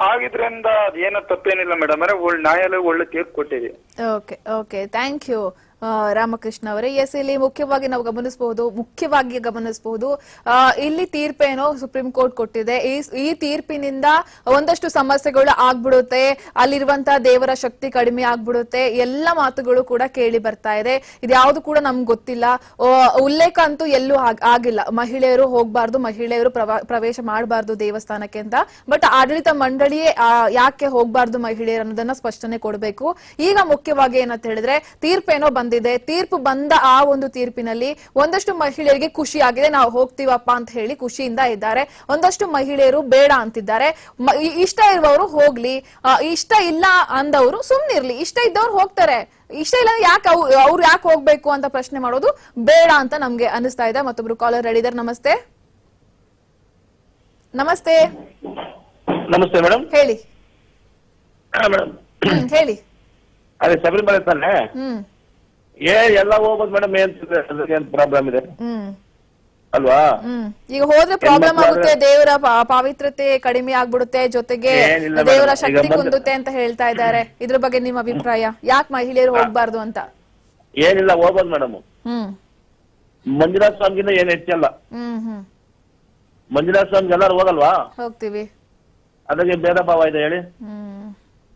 [SPEAKER 12] ಆಗಿದ್ರಿಂದ ಅದೇನೋ ತಪ್ಪೇನಿಲ್ಲ ಮೇಡಮ್ ಅವರೇ ಒಳ್ಳೆ ನ್ಯಾಯಾಲಯ ಒಳ್ಳೆ ತೀರ್ಪು ಕೊಟ್ಟಿದೆ
[SPEAKER 1] ಓಕೆ ಓಕೆ ಥ್ಯಾಂಕ್ ಯು ಆ, ರಾಮಕೃಷ್ಣ ಅವರೇ ಎಸ್ ಇಲ್ಲಿ ಮುಖ್ಯವಾಗಿ ನಾವು ಗಮನಿಸಬಹುದು ಮುಖ್ಯವಾಗಿ ಗಮನಿಸಬಹುದು ಆ, ಇಲ್ಲಿ ತೀರ್ಪೇನೋ ಸುಪ್ರೀಂ ಕೋರ್ಟ್ ಕೊಟ್ಟಿದೆ ಈ ಈ ತೀರ್ಪಿನಿಂದ ಒಂದಷ್ಟು ಸಮಸ್ಯೆಗಳು ಆಗ್ಬಿಡುತ್ತೆ ಅಲ್ಲಿರುವಂತಹ ದೇವರ ಶಕ್ತಿ ಕಡಿಮೆ ಆಗ್ಬಿಡುತ್ತೆ ಎಲ್ಲ ಮಾತುಗಳು ಕೂಡ ಕೇಳಿ ಬರ್ತಾ ಇದೆ ಇದ್ಯಾವುದು ಕೂಡ ನಮ್ಗೆ ಗೊತ್ತಿಲ್ಲ ಆ, ಉಲ್ಲೇಖ ಅಂತೂ ಎಲ್ಲೂ ಆಗ್- ಆಗಿಲ್ಲ ಮಹಿಳೆಯರು ಹೋಗ್ಬಾರ್ದು ಮಹಿಳೆಯರು ಪ್ರವ- ಪ್ರವೇಶ ಮಾಡಬಾರ್ದು ದೇವಸ್ಥಾನಕ್ಕೆ ಅಂತ ಬಟ್ ಆಡಳಿತ ಮಂಡಳಿಯೇ ಆ, ಯಾಕೆ ಹೋಗ್ಬಾರ್ದು ಮಹಿಳೆಯರು ಅನ್ನೋದನ್ನ ಸ್ಪಷ್ಟನೆ ಕೊಡಬೇಕು ಈಗ ಮುಖ್ಯವಾಗಿ ಏನಂತ ಹೇಳಿದ್ರೆ ತೀರ್ಪೇನೋ ಬಂದಿದೆ ತೀರ್ಪು ಬಂದ ಆ ಒಂದು ತೀರ್ಪಿನಲ್ಲಿ ಒಂದಷ್ಟು ಮಹಿಳೆಯರಿಗೆ ಖುಷಿ ಆಗಿದೆ ನಾವು ಹೋಗ್ತೀವಪ್ಪ ಅಂತ ಹೇಳಿ ಖುಷಿಯಿಂದ ಇದ್ದಾರೆ ಒಂದಷ್ಟು ಮಹಿಳೆಯರು ಬೇಡ ಅಂತಿದ್ದಾರೆ ಮ- ಈ- ಇಷ್ಟ ಇರುವವರು ಹೋಗ್ಲಿ ಆ, ಇಷ್ಟ ಇಲ್ಲ ಅಂದವರು ಸುಮ್ನಿರ್ಲಿ ಇಷ್ಟ ಇದ್ದವ್ರು ಹೋಗ್ತಾರೆ ಇಷ್ಟ ಇಲ್ಲ ಯಾಕೆ ಅವ್ರು ಯಾಕೆ ಹೋಗ್ಬೇಕು ಅಂತ ಪ್ರಶ್ನೆ ಮಾಡೋದು ಬೇಡ ಅಂತ ನಮ್ಗೆ ಅನಿಸ್ತಾ ಇದೆ ಮತ್ತೊಬ್ರು ಕಾಲರ್ ರೆಡಿ ಇದಾರೆ ನಮಸ್ತೆ ನಮಸ್ತೆ
[SPEAKER 13] ನಮಸ್ತೆ ಮೇಡಮ್
[SPEAKER 1] ಹೇಳಿ
[SPEAKER 13] ಮೇಡಮ್
[SPEAKER 1] ಹ್ಮ್, ಹೇಳಿ
[SPEAKER 13] ಅದೇ ಶಬರಿಮಲೆ ತಾನೆ
[SPEAKER 1] ಹ್ಮ್
[SPEAKER 13] ಏ ಎಲ್ಲ ಹೋಗ್ಬೋದು ಮೇಡಮ್ ಏನ್ ಅದ್ರಲ್ಲಿ ಏನ್ ಪ್ರಾಬ್ಲಮ್ ಇದೆ
[SPEAKER 1] ಹ್ಮ್
[SPEAKER 13] ಅಲ್ವಾ
[SPEAKER 1] ಹ್ಮ್ ಈಗ ಹೋದ್ರೆ ಪ್ರಾಬ್ಲಮ್
[SPEAKER 13] ಹೆಣ್ಮಕ್ಳು
[SPEAKER 1] ಆಗುತ್ತೆ ದೇವರ ಪಾ- ಪಾವಿತ್ರತೆ ಕಡಿಮೆ ಆಗ್ಬಿಡುತ್ತೆ ಜೊತೆಗೆ
[SPEAKER 13] ಏನಿಲ್ಲ madam.
[SPEAKER 1] ದೇವರ
[SPEAKER 13] ಈಗ
[SPEAKER 1] ಶಕ್ತಿ
[SPEAKER 13] ಬಂದ-
[SPEAKER 1] ಕುಂದುತ್ತೆ ಅಂತ ಹೇಳ್ತಾ ಇದ್ದಾರೆ ಇದ್ರ ಬಗ್ಗೆ ನಿಮ್ಮ ಅಭಿಪ್ರಾಯ ಯಾಕೆ ಮಹಿಳೆಯರು ಹೋಗ್ಬಾರ್ದು ಅಂತ
[SPEAKER 13] ಏನಿಲ್ಲ ಹೋಗ್ಬೋದು ಮೇಡಮ್
[SPEAKER 1] ಹ್ಮ್
[SPEAKER 13] ಮಂಜುನಾಥ ಸ್ವಾಮಿಗಿಂತ ಏನ್ ಹೆಚ್ಚಲ್ಲ
[SPEAKER 1] ಹ್ಮ್ ಹ್ಮ್
[SPEAKER 13] ಮಂಜುನಾಥ ಸ್ವಾಮಿಗೆ ಎಲ್ಲರೂ ಹೋಗಲ್ವಾ
[SPEAKER 1] ಹೋಗ್ತೀವಿ
[SPEAKER 13] ಅದಕ್ಕೆ ಭೇದ ಭಾವ ಇದೆ ಹೇಳಿ
[SPEAKER 1] ಹ್ಮ್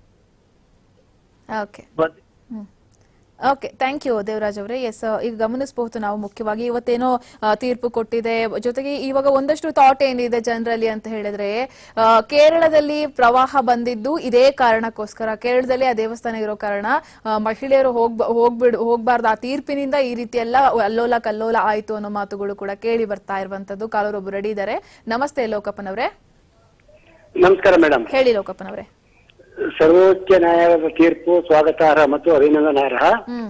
[SPEAKER 1] okay
[SPEAKER 13] but
[SPEAKER 1] okay thank you Devaraj ಅವರೇ ಎಸ್ ಈಗ ಗಮನಿಸಬಹುದು ನಾವು ಮುಖ್ಯವಾಗಿ ಇವತ್ತೇನೋ ಆ, ತೀರ್ಪು ಕೊಟ್ಟಿದೆ ಜೊತೆಗೆ ಇವಾಗ ಒಂದಷ್ಟು ಥಾಟ್ ಏನಿದೆ ಜನರಲಿ ಅಂತ ಹೇಳಿದ್ರೆ ಆ, ಕೇರಳದಲ್ಲಿ ಪ್ರವಾಹ ಬಂದಿದ್ದು ಇದೇ ಕಾರಣಕ್ಕೋಸ್ಕರ ಕೇರಳದಲ್ಲಿ ಆ ದೇವಸ್ಥಾನ ಇರೋ ಕಾರಣ ಆ, ಮಹಿಳೆಯರು ಹೋಗ್ ಹೋಗ್ಬಿಡ್ ಹೋಗ್ಬಾರ್ದು ಆ ತೀರ್ಪಿನಿಂದ ಈ ರೀತಿ ಎಲ್ಲ ಅಲ್ಲೋಲ ಕಲ್ಲೋಲ ಆಯ್ತು ಅನ್ನೋ ಮಾತುಗಳು ಕೂಡ ಕೇಳಿ ಬರ್ತಾ ಇರುವಂತದ್ದು ಕಾಲರೊಬ್ಬರು ರೆಡಿ ಇದ್ದಾರೆ ನಮಸ್ತೆ ಲೋಕಪ್ಪನವರೇ
[SPEAKER 14] ನಮಸ್ಕಾರ ಮೇಡಮ್
[SPEAKER 1] ಹೇಳಿ ಲೋಕಪ್ಪನವರೇ
[SPEAKER 14] ಸರ್ವೋಚ್ಚ ನ್ಯಾಯಾಲಯದ ತೀರ್ಪು ಸ್ವಾಗತಾರ್ಹ ಮತ್ತು ಅಭಿನಂದನಾರ್ಹ
[SPEAKER 1] ಹ್ಮ್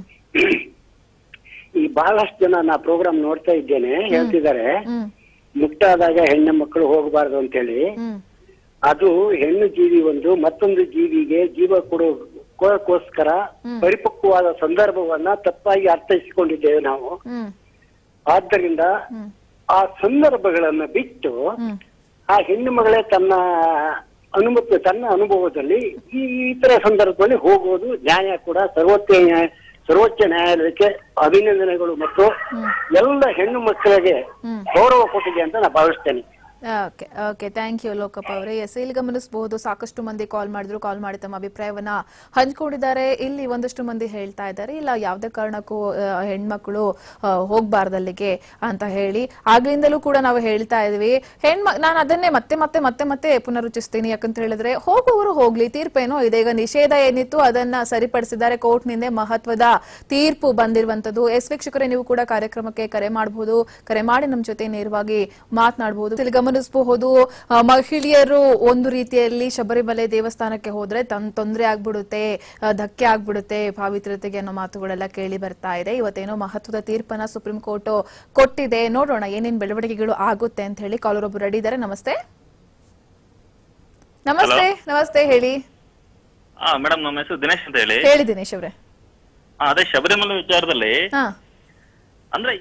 [SPEAKER 14] ಈ ಬಹಳಷ್ಟು ಜನ ನಾ ಪ್ರೋಗ್ರಾಮ್ ನೋಡ್ತಾ ಇದ್ದೇನೆ ಹೇಳ್ತಿದ್ದಾರೆ
[SPEAKER 1] ಹ್ಮ್
[SPEAKER 14] ಮುಟ್ಟಾದಾಗ ಹೆಣ್ಣು ಮಕ್ಕಳು ಹೋಗಬಾರ್ದು ಅಂತ ಹೇಳಿ
[SPEAKER 1] ಹ್ಮ್
[SPEAKER 14] ಅದು ಹೆಣ್ಣು ಜೀವಿ ಒಂದು ಮತ್ತೊಂದು ಜೀವಿಗೆ ಜೀವ ಕೊಡೋಕ್ಕೋಸ್ಕರ ಪರಿಪಕ್ವವಾದ ಸಂದರ್ಭವನ್ನ ತಪ್ಪಾಗಿ ಅರ್ಥೈಸಿಕೊಂಡಿದ್ದೇವೆ ನಾವು
[SPEAKER 1] ಹ್ಮ್
[SPEAKER 14] ಆದ್ದರಿಂದ ಆ ಸಂದರ್ಭಗಳನ್ನ ಬಿಟ್ಟು ಆ ಹೆಣ್ಣು ಮಗಳೇ ತನ್ನ ಅನುಮತಿ ತನ್ನ ಅನುಭವದಲ್ಲಿ ಈ ಇತರ ಸಂದರ್ಭದಲ್ಲಿ ಹೋಗುವುದು ನ್ಯಾಯ ಕೂಡ ಸರ್ವೋಚ್ಚ ನ್ಯಾಯ ಸರ್ವೋಚ್ಚ ನ್ಯಾಯಾಲಯಕ್ಕೆ ಅಭಿನಂದನೆಗಳು ಮತ್ತು ಎಲ್ಲ ಹೆಣ್ಣು ಮಕ್ಕಳಿಗೆ ಗೌರವ ಕೊಟ್ಟಿದೆ ಅಂತ ನಾನು ಭಾವಿಸ್ತೇನೆ
[SPEAKER 1] okay okay thank you Lokappa ಅವರೇ ಎಸ್ ಇಲ್ಲಿ ಗಮನಿಸಬಹುದು ಸಾಕಷ್ಟು ಮಂದಿ ಕಾಲ್ ಮಾಡಿದ್ರು ಕಾಲ್ ಮಾಡಿ ತಮ್ಮ ಅಭಿಪ್ರಾಯವನ್ನ ಹಂಚ್ಕೊಂಡಿದ್ದಾರೆ ಇಲ್ಲಿ ಒಂದಷ್ಟು ಮಂದಿ ಹೇಳ್ತಾ ಇದ್ದಾರೆ ಇಲ್ಲ ಯಾವುದೇ ಕಾರಣಕ್ಕೂ ಆ, ಹೆಣ್ಮಕ್ಳು ಆ, ಹೋಗ್ಬಾರ್ದು ಅಲ್ಲಿಗೆ ಅಂತ ಹೇಳಿ ಆಗ್ಲಿಂದಲೂ ಕೂಡ ನಾವು ಹೇಳ್ತಾ ಇದ್ವಿ ಹೆಣ್ಮ ನಾನು ಅದನ್ನೇ ಮತ್ತೆ ಮತ್ತೆ ಮತ್ತೆ ಮತ್ತೆ ಪುನರುಚ್ಚಿಸ್ತೀನಿ ಯಾಕಂತ ಹೇಳಿದ್ರೆ ಹೋಗುವವರು ಹೋಗ್ಲಿ ತೀರ್ಪೇನೋ ಇದೆ ಈಗ ನಿಷೇಧ ಏನಿತ್ತು ಅದನ್ನ ಸರಿಪಡಿಸಿದ್ದಾರೆ ಕೋರ್ಟ್ನಿಂದ ಮಹತ್ವದ ತೀರ್ಪು ಬಂದಿರುವಂತದ್ದು ಎಸ್ ವೀಕ್ಷಕರೇ ನೀವು ಕೂಡ ಕಾರ್ಯಕ್ರಮಕ್ಕೆ ಕರೆ ಮಾಡಬಹುದು ಕರೆ ಮಾಡಿ ನಮ್ಮ ಜೊತೆ ನೇರವಾಗಿ ಮಾತನಾಡಬಹುದು ಇಲ್ಲಿ ಗಮನಿಸಬಹುದು ಆ, ಮಹಿಳೆಯರು ಒಂದು ರೀತಿಯಲ್ಲಿ ಶಬರಿಮಲೆ ದೇವಸ್ಥಾನಕ್ಕೆ ಹೋದ್ರೆ ತನ್ ತೊಂದರೆ ಆಗ್ಬಿಡುತ್ತೆ ಆ, ಧಕ್ಕೆ ಆಗ್ಬಿಡುತ್ತೆ ಪಾವಿತ್ರತೆಗೆ ಅನ್ನೋ ಮಾತುಗಳೆಲ್ಲ ಕೇಳಿ ಬರ್ತಾ ಇದೆ ಇವತ್ತೇನೋ ಮಹತ್ವದ ತೀರ್ಪನ್ನ ಸುಪ್ರೀಂ ಕೋರ್ಟ್ ಕೊಟ್ಟಿದೆ ನೋಡೋಣ ಏನೇನ್ ಬೆಳವಣಿಗೆಗಳು ಆಗುತ್ತೆ ಅಂತ ಹೇಳಿ ಕಾಲರ್ ಒಬ್ರು ರೆಡಿ ಇದ್ದಾರೆ ನಮಸ್ತೆ ನಮಸ್ತೆ ನಮಸ್ತೆ ಹೇಳಿ
[SPEAKER 15] ಹಾ ಮೇಡಮ್ ನಮ್ಮ ಹೆಸರು ದಿನೇಶ್ ಅಂತ ಹೇಳಿ
[SPEAKER 1] ಹೇಳಿ ದಿನೇಶ್ ಅವ್ರೆ
[SPEAKER 15] ಆ, ಅದೇ ಶಬರಿಮಲೆ ವಿಚಾರದಲ್ಲಿ
[SPEAKER 1] ಹಾ
[SPEAKER 15] ಅಂದ್ರೆ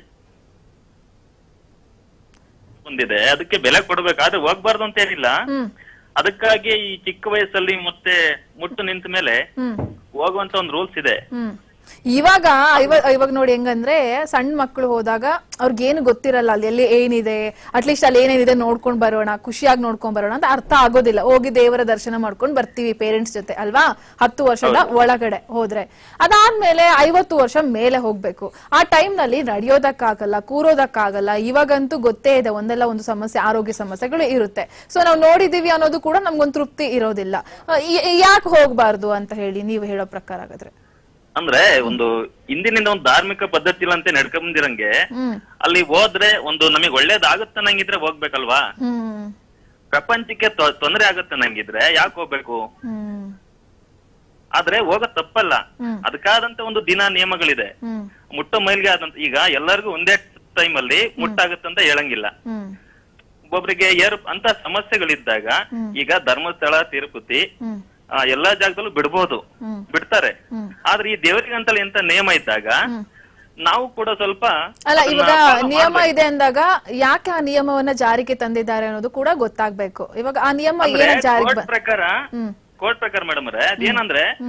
[SPEAKER 15] ಬಂದಿದೆ ಅದಕ್ಕೆ ಬೆಲೆ ಕೊಡ್ಬೇಕು ಆದ್ರೆ ಹೋಗ್ಬಾರ್ದು ಅಂತ ಏನಿಲ್ಲ
[SPEAKER 1] ಹ್ಮ್
[SPEAKER 15] ಅದಕ್ಕಾಗಿ ಈ ಚಿಕ್ಕ ವಯಸ್ಸಲ್ಲಿ ಮತ್ತೆ ಮುಟ್ಟು ನಿಂತ ಮೇಲೆ
[SPEAKER 1] ಹ್ಮ್
[SPEAKER 15] ಹೋಗುವಂತ ಒಂದು ರೂಲ್ಸ್ ಇದೆ
[SPEAKER 1] ಹ್ಮ್ ಇವಾಗ ಇವ- ಇವಾಗ ನೋಡಿ ಹೆಂಗಂದ್ರೆ ಸಣ್ಣ ಮಕ್ಕಳು ಹೋದಾಗ ಅವ್ರಿಗೇನು ಗೊತ್ತಿರಲ್ಲ ಅಲ್ಲಿ ಎಲ್ಲಿ ಏನಿದೆ ಅಟ್ಲೀಸ್ಟ್ ಅಲ್ಲಿ ಏನೇನಿದೆ ನೋಡ್ಕೊಂಡ್ ಬರೋಣ ಖುಷಿಯಾಗಿ ನೋಡ್ಕೊಂಡ್ ಬರೋಣ ಅಂತ ಅರ್ಥ ಆಗೋದಿಲ್ಲ ಹೋಗಿ ದೇವರ ದರ್ಶನ ಮಾಡ್ಕೊಂಡ್ ಬರ್ತೀವಿ ಪೇರೆಂಟ್ಸ್ ಜೊತೆ ಅಲ್ವಾ ಹತ್ತು ವರ್ಷದ ಒಳಗಡೆ ಹೋದ್ರೆ ಅದಾದ್ಮೇಲೆ ಐವತ್ತು ವರ್ಷ ಮೇಲೆ ಹೋಗ್ಬೇಕು ಆ ಟೈಮ್ ನಲ್ಲಿ ನಡೆಯೋದಕ್ಕಾಗಲ್ಲ ಕೂರೋದಕ್ಕಾಗಲ್ಲ ಇವಾಗಂತೂ ಗೊತ್ತೇ ಇದೆ ಒಂದಲ್ಲ ಒಂದು ಸಮಸ್ಯೆ ಆರೋಗ್ಯ ಸಮಸ್ಯೆಗಳು ಇರುತ್ತೆ ಸೊ ನಾವು ನೋಡಿದೀವಿ ಅನ್ನೋದು ಕೂಡ ನಮ್ಗೊಂದು ತೃಪ್ತಿ ಇರೋದಿಲ್ಲ ಯಾಕೆ ಹೋಗ್ಬಾರ್ದು ಅಂತ ಹೇಳಿ ನೀವು ಹೇಳೋ ಪ್ರಕಾರ ಹಾಗಾದ್ರೆ
[SPEAKER 15] ಅಂದ್ರೆ ಒಂದು ಹಿಂದಿನಿಂದ ಒಂದು ಧಾರ್ಮಿಕ ಪದ್ಧತಿ ಅಂತ ನಡ್ಕೊಂಡ್ ಬಂದಿರಂಗೆ
[SPEAKER 1] ಹ್ಮ್
[SPEAKER 15] ಅಲ್ಲಿ ಹೋದ್ರೆ ಒಂದು ನಮಗೆ ಒಳ್ಳೇದಾಗುತ್ತೆ ನಂಗಿದ್ರೆ ಹೋಗ್ಬೇಕಲ್ವಾ
[SPEAKER 1] ಹ್ಮ್
[SPEAKER 15] ಪ್ರಪಂಚಕ್ಕೆ ತೊ- ತೊಂದ್ರೆ ಆಗುತ್ತೆ ನಂಗಿದ್ರೆ ಯಾಕೆ ಹೋಗ್ಬೇಕು
[SPEAKER 1] ಹ್ಮ್
[SPEAKER 15] ಆದ್ರೆ ಹೋಗೋದ್ ತಪ್ಪಲ್ಲ
[SPEAKER 1] ಹ್ಮ್.
[SPEAKER 15] ಅದಕ್ಕಾದಂತ ಒಂದು ದಿನ ನಿಯಮಗಳಿದೆ
[SPEAKER 1] ಹ್ಮ್
[SPEAKER 15] ಮುಟ್ಟ ಮೈಲ್ಗೆ ಆದಂತ ಈಗ ಎಲ್ಲರಿಗೂ ಒಂದೇ ಟೈಮ್ ಅಲ್ಲಿ ಮುಟ್ಟಾಗತ್ತಂತ ಹೇಳಂಗಿಲ್ಲ
[SPEAKER 1] ಹ್ಮ್
[SPEAKER 15] ಒಬ್ಬೊಬ್ರಿಗೆ ಏರ್ ಅಂತ ಸಮಸ್ಯೆಗಳಿದ್ದಾಗ
[SPEAKER 1] ಹ್ಮ್.
[SPEAKER 15] ಈಗ ಧರ್ಮಸ್ಥಳ ತಿರುಪತಿ
[SPEAKER 1] ಹ್ಮ್
[SPEAKER 15] ಆ, ಎಲ್ಲಾ ಜಾಗದಲ್ಲೂ ಬಿಡ್ಬೋದು
[SPEAKER 1] ಹ್ಮ್
[SPEAKER 15] ಬಿಡ್ತಾರೆ
[SPEAKER 1] ಹ್ಮ್
[SPEAKER 15] ಆದ್ರೆ ಈ ದೇವರಿಗಂತಲ್ಲ ಎಂತ ನಿಯಮ ಇದ್ದಾಗ ನಾವು ಕೂಡ ಸ್ವಲ್ಪ
[SPEAKER 1] ಅಲ್ಲ
[SPEAKER 15] ಅದನ್ನ
[SPEAKER 1] ಇವಾಗ
[SPEAKER 15] follow
[SPEAKER 1] ನಿಯಮ
[SPEAKER 15] ಮಾಡ್ಬೇಕು.
[SPEAKER 1] ಇದೆ ಅಂದಾಗ ಯಾಕೆ ಆ ನಿಯಮವನ್ನ ಜಾರಿಗೆ ತಂದಿದ್ದಾರೆ ಅನ್ನೋದು ಕೂಡ ಗೊತ್ತಾಗ್ಬೇಕು ಇವಾಗ ಆ ನಿಯಮ
[SPEAKER 15] ಅಂದ್ರೆ
[SPEAKER 1] ಏನ ಜಾರಿಗೆ
[SPEAKER 15] ಕೋರ್ಟ್ ಪ್ರಕಾರ
[SPEAKER 1] ಹ್ಮ್
[SPEAKER 15] ಕೋರ್ಟ್ ಪ್ರಕಾರ ಮೇಡಮ್ ಅವ್ರೆ ಅದೇನಂದ್ರೆ
[SPEAKER 1] ಹ್ಮ್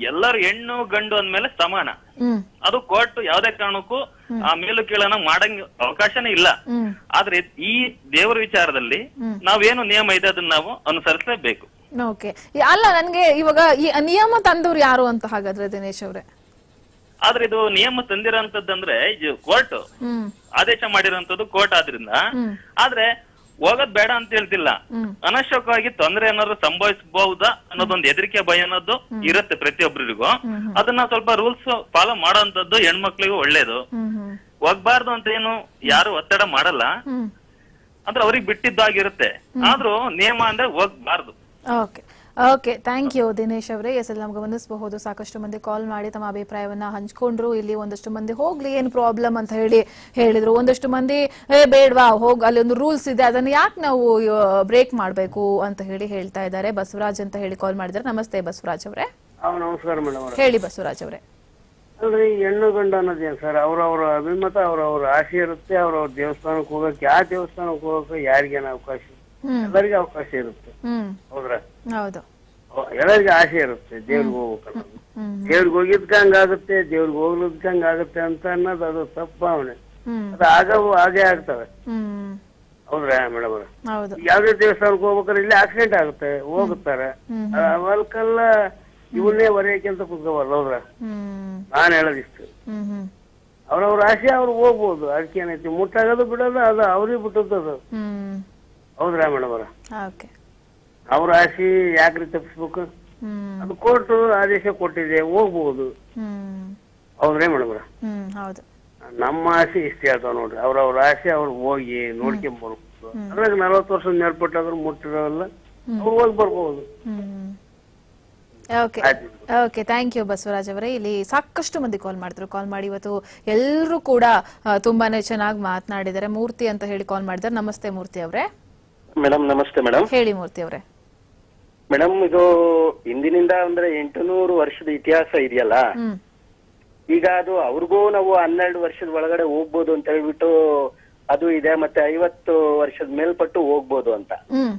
[SPEAKER 15] ಎಲ್ಲರೂ ಹೆಣ್ಣು ಗಂಡು ಅಂದ್ಮೇಲೆ ಸಮಾನ
[SPEAKER 1] ಹ್ಮ್
[SPEAKER 15] ಅದು ಕೋರ್ಟ್ ಯಾವ್ದೇ ಕಾರಣಕ್ಕೂ ಆ ಮೇಲು ಕೀಳನ್ನ ಮಾಡಂಗ್ ಅವಕಾಶನೇ ಇಲ್ಲ
[SPEAKER 1] ಹ್ಮ್
[SPEAKER 15] ಆದ್ರೆ ಈ ದೇವರ ವಿಚಾರದಲ್ಲಿ
[SPEAKER 1] ಹ್ಮ್.
[SPEAKER 15] ನಾವೇನು ನಿಯಮ ಇದೆ ಅದನ್ನ ನಾವು ಅನುಸರಿಸಲೇಬೇಕು
[SPEAKER 1] ಓಕೆ ಅಲ್ಲ ನನ್ಗೆ ಇವಾಗ ಈ ನಿಯಮ ತಂದವ್ರು ಯಾರು ಅಂತ ಹಾಗಾದ್ರೆ ದಿನೇಶ್ ಅವ್ರೆ
[SPEAKER 15] ಆದ್ರೆ ಇದು ನಿಯಮ ತಂದಿರೋಂಥದ್ದಂದ್ರೆ ಇದು ಕೋರ್ಟ್
[SPEAKER 1] ಹ್ಮ್
[SPEAKER 15] ಆದೇಶ ಮಾಡಿರೋಂಥದ್ದು ಕೋರ್ಟ್ ಆದ್ರಿಂದ
[SPEAKER 1] ಹ್ಮ್
[SPEAKER 15] ಆದ್ರೆ ಹೋಗೋದ್ ಬೇಡ ಅಂತ ಹೇಳ್ತಿಲ್ಲ
[SPEAKER 1] ಹ್ಮ್
[SPEAKER 15] ಅನವಶ್ಯಕವಾಗಿ ತೊಂದರೆ ಏನಾದ್ರು ಸಂಭವಿಸಬಹುದಾ ಅನ್ನೋದೊಂದು ಹೆದರಿಕೆ ಭಯ ಅನ್ನೋದು ಇರುತ್ತೆ ಪ್ರತಿಯೊಬ್ಬರಿಗೂ ಅದನ್ನ ಸ್ವಲ್ಪ ರೂಲ್ಸ್ ಫಾಲೋ ಮಾಡೋಂಥದ್ದು ಹೆಣ್ಮಕ್ಳಿಗೂ ಒಳ್ಳೇದು
[SPEAKER 1] ಹ್ಮ್ ಹ್ಮ್
[SPEAKER 15] ಹೋಗ್ಬಾರ್ದು ಅಂತ ಏನು ಯಾರು ಒತ್ತಡ ಮಾಡಲ್ಲ
[SPEAKER 1] ಹ್ಮ್
[SPEAKER 15] ಅಂದ್ರೆ ಅವ್ರಿಗೆ ಬಿಟ್ಟಿದ್ದಾಗಿರುತ್ತೆ ಆದ್ರೂ ನಿಯಮ ಅಂದ್ರೆ ಹೋಗ್ಬಾರ್ದು
[SPEAKER 1] okay okay thank you Dinesh ಅವರೇ ಎಸ್ ಎಲ್ ನಮ್ಗೆ ಗಮನಿಸಬಹುದು ಸಾಕಷ್ಟು ಮಂದಿ ಕಾಲ್ ಮಾಡಿ ತಮ್ಮ ಅಭಿಪ್ರಾಯವನ್ನ ಹಂಚ್ಕೊಂಡ್ರು ಇಲ್ಲಿ ಒಂದಷ್ಟು ಮಂದಿ ಹೋಗ್ಲಿ ಏನು ಪ್ರಾಬ್ಲಮ್ ಅಂತ ಹೇಳಿ ಹೇಳಿದ್ರು ಒಂದಷ್ಟು ಮಂದಿ ಏ ಬೇಡ್ವಾ ಹೋಗ್ ಅಲ್ಲಿ ಒಂದು ರೂಲ್ಸ್ ಇದೆ ಅದನ್ನ ಯಾಕೆ ನಾವು ಬ್ರೇಕ್ ಮಾಡಬೇಕು ಅಂತ ಹೇಳಿ ಹೇಳ್ತಾ ಇದ್ದಾರೆ ಬಸವರಾಜ್ ಅಂತ ಹೇಳಿ ಕಾಲ್ ಮಾಡಿದ್ದಾರೆ ನಮಸ್ತೆ ಬಸವರಾಜ್ ಅವರೇ
[SPEAKER 16] ಅವ್ ನಮಸ್ಕಾರ ಮೇಡಮ್ ಅವ್ರ
[SPEAKER 1] ಹೇಳಿ ಬಸವರಾಜ್ ಅವರೇ
[SPEAKER 16] ಅಲ್ರಿ ಹೆಣ್ಣು ಗಂಡು ಅನ್ನೋದೇನ್ ಸರ್ ಅವ್ರವ್ರ ಅಭಿಮತ ಅವ್ರವ್ರ ಆಸೆ ಇರುತ್ತೆ ಅವ್ರವ್ರ ದೇವಸ್ಥಾನಕ್ಕೆ ಹೋಗಕ್ಕೆ ಯಾವ ದೇವಸ್ಥಾನಕ್ಕೆ ಹೋಗಕ್ಕೆ ಯಾರಿಗೇನು ಅವಕಾಶ
[SPEAKER 1] ಹ್ಮ್
[SPEAKER 16] ಎಲ್ಲರಿಗೂ ಅವಕಾಶ ಇರುತ್ತೆ
[SPEAKER 1] ಹ್ಮ್
[SPEAKER 16] ಹೌದ್ರ
[SPEAKER 1] ಹೌದು
[SPEAKER 16] ಎಲ್ಲರಿಗೂ ಆಸೆ ಇರುತ್ತೆ ದೇವ್ರಿಗೆ ಹೋಗ್ಬೇಕಲ್ಲ
[SPEAKER 1] ಹ್ಮ್
[SPEAKER 16] ದೇವ್ರಿಗೆ ಹೋಗಿದ್ಕ ಹಂಗಾಗುತ್ತೆ ದೇವ್ರಿಗೆ ಹೋಗ್ಲಿದ್ಕ ಹಂಗಾಗುತ್ತೆ ಅಂತ ಅನ್ನೋದು ಅದು ತಪ್ಪು ಭಾವನೆ
[SPEAKER 1] ಹ್ಮ್
[SPEAKER 16] ಅದು ಆಗವು ಹಾಗೆ ಆಗ್ತವೆ
[SPEAKER 1] ಹ್ಮ್
[SPEAKER 16] ಹೌದ್ರಾ ಮೇಡಮ್ ಅವ್ರ
[SPEAKER 1] ಹೌದು
[SPEAKER 16] ಯಾವ್ದೇ ದೇವಸ್ಥಾನಕ್ಕೆ ಹೋಗ್ಬೇಕಾದ್ರೆ ಇಲ್ಲಿ ಆಕ್ಸಿಡೆಂಟ್ ಆಗುತ್ತೆ ಹೋಗುತ್ತಾರೆ
[SPEAKER 1] ಹ್ಮ್
[SPEAKER 16] ಅವಲ್ಕೆಲ್ಲ ಇವನ್ನೇ ಹೊರೆಯಕ್ಕೆ ಅಂತ ಕುತ್ಕೋಬಾರ್ದು ಹೌದ್ರಾ
[SPEAKER 1] ಹ್ಮ್
[SPEAKER 16] ನಾನ್ ಹೇಳೋದಿಷ್ಟು
[SPEAKER 1] ಹ್ಮ್ ಹ್ಮ್
[SPEAKER 16] ಅವ್ರವ್ರ ಆಸೆ ಅವ್ರು ಹೋಗ್ಬೋದು ಅದಕ್ಕೆ ಏನೈತಿ ಮುಟ್ಟಾಗೋದು ಬಿಡೋದು ಅದು ಅವ್ರಿಗೆ ಬಿಟ್ಟದ್ದು
[SPEAKER 1] ಹ್ಮ್
[SPEAKER 16] ಹೌದ್ರಾ ಮೇಡಮ್ ಅವ್ರ
[SPEAKER 1] ಓಕೆ
[SPEAKER 16] ಅವ್ರ ಆಸೆ ಯಾಕ್ರಿ ತಪ್ಪಿಸ್ಬೇಕು
[SPEAKER 1] ಹ್ಮ್
[SPEAKER 16] ಅದು ಕೋರ್ಟ್ ಆದೇಶ ಕೊಟ್ಟಿದೆ ಹೋಗ್ಬೋದು
[SPEAKER 1] ಹ್ಮ್
[SPEAKER 16] ಹೌದ್ರೇ ಮೇಡಮ್ ಅವ್ರ
[SPEAKER 1] ಹ್ಮ್ ಹೌದು
[SPEAKER 16] ನಮ್ಮ ಆಸೆ ಇಷ್ಟ ಹೇಳ್ತಾವ ನೋಡ್ರಿ ಅವ್ರವ್ರ ಆಸೆ ಅವ್ರು ಹೋಗಿ ನೋಡ್ಕೊಂಡ್ ಬರ್ಬೋದು ಅದ್ರಾಗ ನಲವತ್ತು ವರ್ಷದ ಮೇಲ್ಪಟ್ಟಾದ್ರು ಮುಟ್ಟಿರೋಲ್ಲ ಅವ್ರು ಹೋಗಿ ಬರ್ಬೋದು
[SPEAKER 1] ಹ್ಮ್ okay okay thank you Basavaraj ಅವರೇ ಇಲ್ಲಿ ಸಾಕಷ್ಟು ಮಂದಿ ಕಾಲ್ ಮಾಡಿದ್ರು ಕಾಲ್ ಮಾಡಿ ಇವತ್ತು ಎಲ್ಲರೂ ಕೂಡ ಆ, ತುಂಬಾನೇ ಚೆನ್ನಾಗಿ ಮಾತನಾಡಿದ್ದಾರೆ ಮೂರ್ತಿ ಅಂತ ಹೇಳಿ ಕಾಲ್ ಮಾಡಿದ್ದಾರೆ ನಮಸ್ತೆ ಮೂರ್ತಿ ಅವರೇ
[SPEAKER 17] ಮೇಡಮ್ ನಮಸ್ತೆ ಮೇಡಮ್
[SPEAKER 1] ಹೇಳಿ ಮೂರ್ತಿ ಅವರೇ
[SPEAKER 17] ಮೇಡಮ್ ಇದು ಹಿಂದಿನಿಂದ ಅಂದ್ರೆ ಎಂಟುನೂರು ವರ್ಷದ ಇತಿಹಾಸ ಇದೆಯಲ್ಲ
[SPEAKER 1] ಹ್ಮ್
[SPEAKER 17] ಈಗ ಅದು ಅವ್ರಿಗೂ ನಾವು ಹನ್ನೆರಡು ವರ್ಷದ ಒಳಗಡೆ ಹೋಗ್ಬೋದು ಅಂತ ಹೇಳ್ಬಿಟ್ಟು ಅದು ಇದೆ ಮತ್ತೆ ಐವತ್ತು ವರ್ಷದ ಮೇಲ್ಪಟ್ಟು ಹೋಗ್ಬೋದು ಅಂತ
[SPEAKER 1] ಹ್ಮ್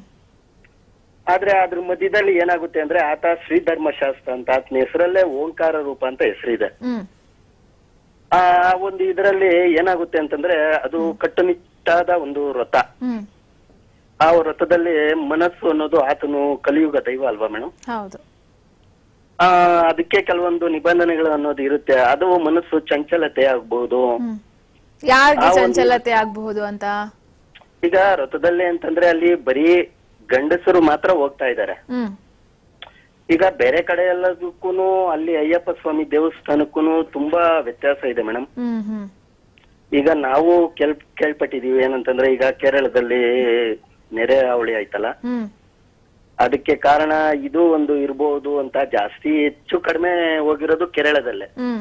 [SPEAKER 17] ಆದ್ರೆ ಅದ್ರ ಮಧ್ಯದಲ್ಲಿ ಏನಾಗುತ್ತೆ ಅಂದ್ರೆ ಆತ ಶ್ರೀ ಧರ್ಮಶಾಸ್ತ್ರ ಅಂತ ಆತನ ಹೆಸರಲ್ಲೇ ಓಂಕಾರ ರೂಪ ಅಂತ ಹೆಸರಿದೆ
[SPEAKER 1] ಹ್ಮ್
[SPEAKER 17] ಆ ಒಂದು ಇದರಲ್ಲಿ ಏನಾಗುತ್ತೆ ಅಂತಂದ್ರೆ ಅದು ಕಟ್ಟುನಿಟ್ಟಾದ ಒಂದು ವ್ರತ
[SPEAKER 1] ಹ್ಮ್
[SPEAKER 17] ಆ ವ್ರತದಲ್ಲಿ ಮನಸ್ಸು ಅನ್ನೋದು ಆತನು ಕಲಿಯುಗ ದೈವ ಅಲ್ವಾ ಮೇಡಮ್
[SPEAKER 1] ಹೌದು
[SPEAKER 17] ಆ ಅದಕ್ಕೆ ಕೆಲವೊಂದು ನಿಬಂಧನೆಗಳು ಅನ್ನೋದು ಇರುತ್ತೆ ಅದು ಮನಸ್ಸು ಚಂಚಲತೆ ಆಗ್ಬಹುದು
[SPEAKER 1] ಹ್ಮ್ ಯಾರಿಗೆ
[SPEAKER 17] ಆ ಒಂದು-
[SPEAKER 1] ಚಂಚಲತೆ ಆಗಬಹುದು ಅಂತ
[SPEAKER 17] ಈಗ ವ್ರತದಲ್ಲಿ ಅಂತಂದ್ರೆ ಅಲ್ಲಿ ಬರೀ ಗಂಡಸರು ಮಾತ್ರ ಹೋಗ್ತಾ ಇದ್ದಾರೆ
[SPEAKER 1] ಹ್ಮ್
[SPEAKER 17] ಈಗ ಬೇರೆ ಕಡೆ ಎಲ್ಲದಕ್ಕೂನು ಅಲ್ಲಿ ಅಯ್ಯಪ್ಪ ಸ್ವಾಮಿ ದೇವಸ್ಥಾನಕ್ಕೂನು ತುಂಬಾ ವ್ಯತ್ಯಾಸ ಇದೆ ಮೇಡಮ್
[SPEAKER 1] ಹ್ಮ್ ಹ್ಮ್
[SPEAKER 17] ಈಗ ನಾವು ಕೆಲ್ ಕೇಳ್ಪಟ್ಟಿದೀವಿ ಏನಂತಂದ್ರೆ ಈಗ ಕೇರಳದಲ್ಲಿ ನೆರೆ ಹಾವಳಿ ಆಯ್ತಲ್ಲ
[SPEAKER 1] ಹ್ಮ್
[SPEAKER 17] ಅದಕ್ಕೆ ಕಾರಣ ಇದು ಒಂದು ಇರ್ಬೋದು ಅಂತ ಜಾಸ್ತಿ ಹೆಚ್ಚು ಕಡಿಮೆ ಹೋಗಿರೋದು ಕೇರಳದಲ್ಲೇ
[SPEAKER 1] ಹ್ಮ್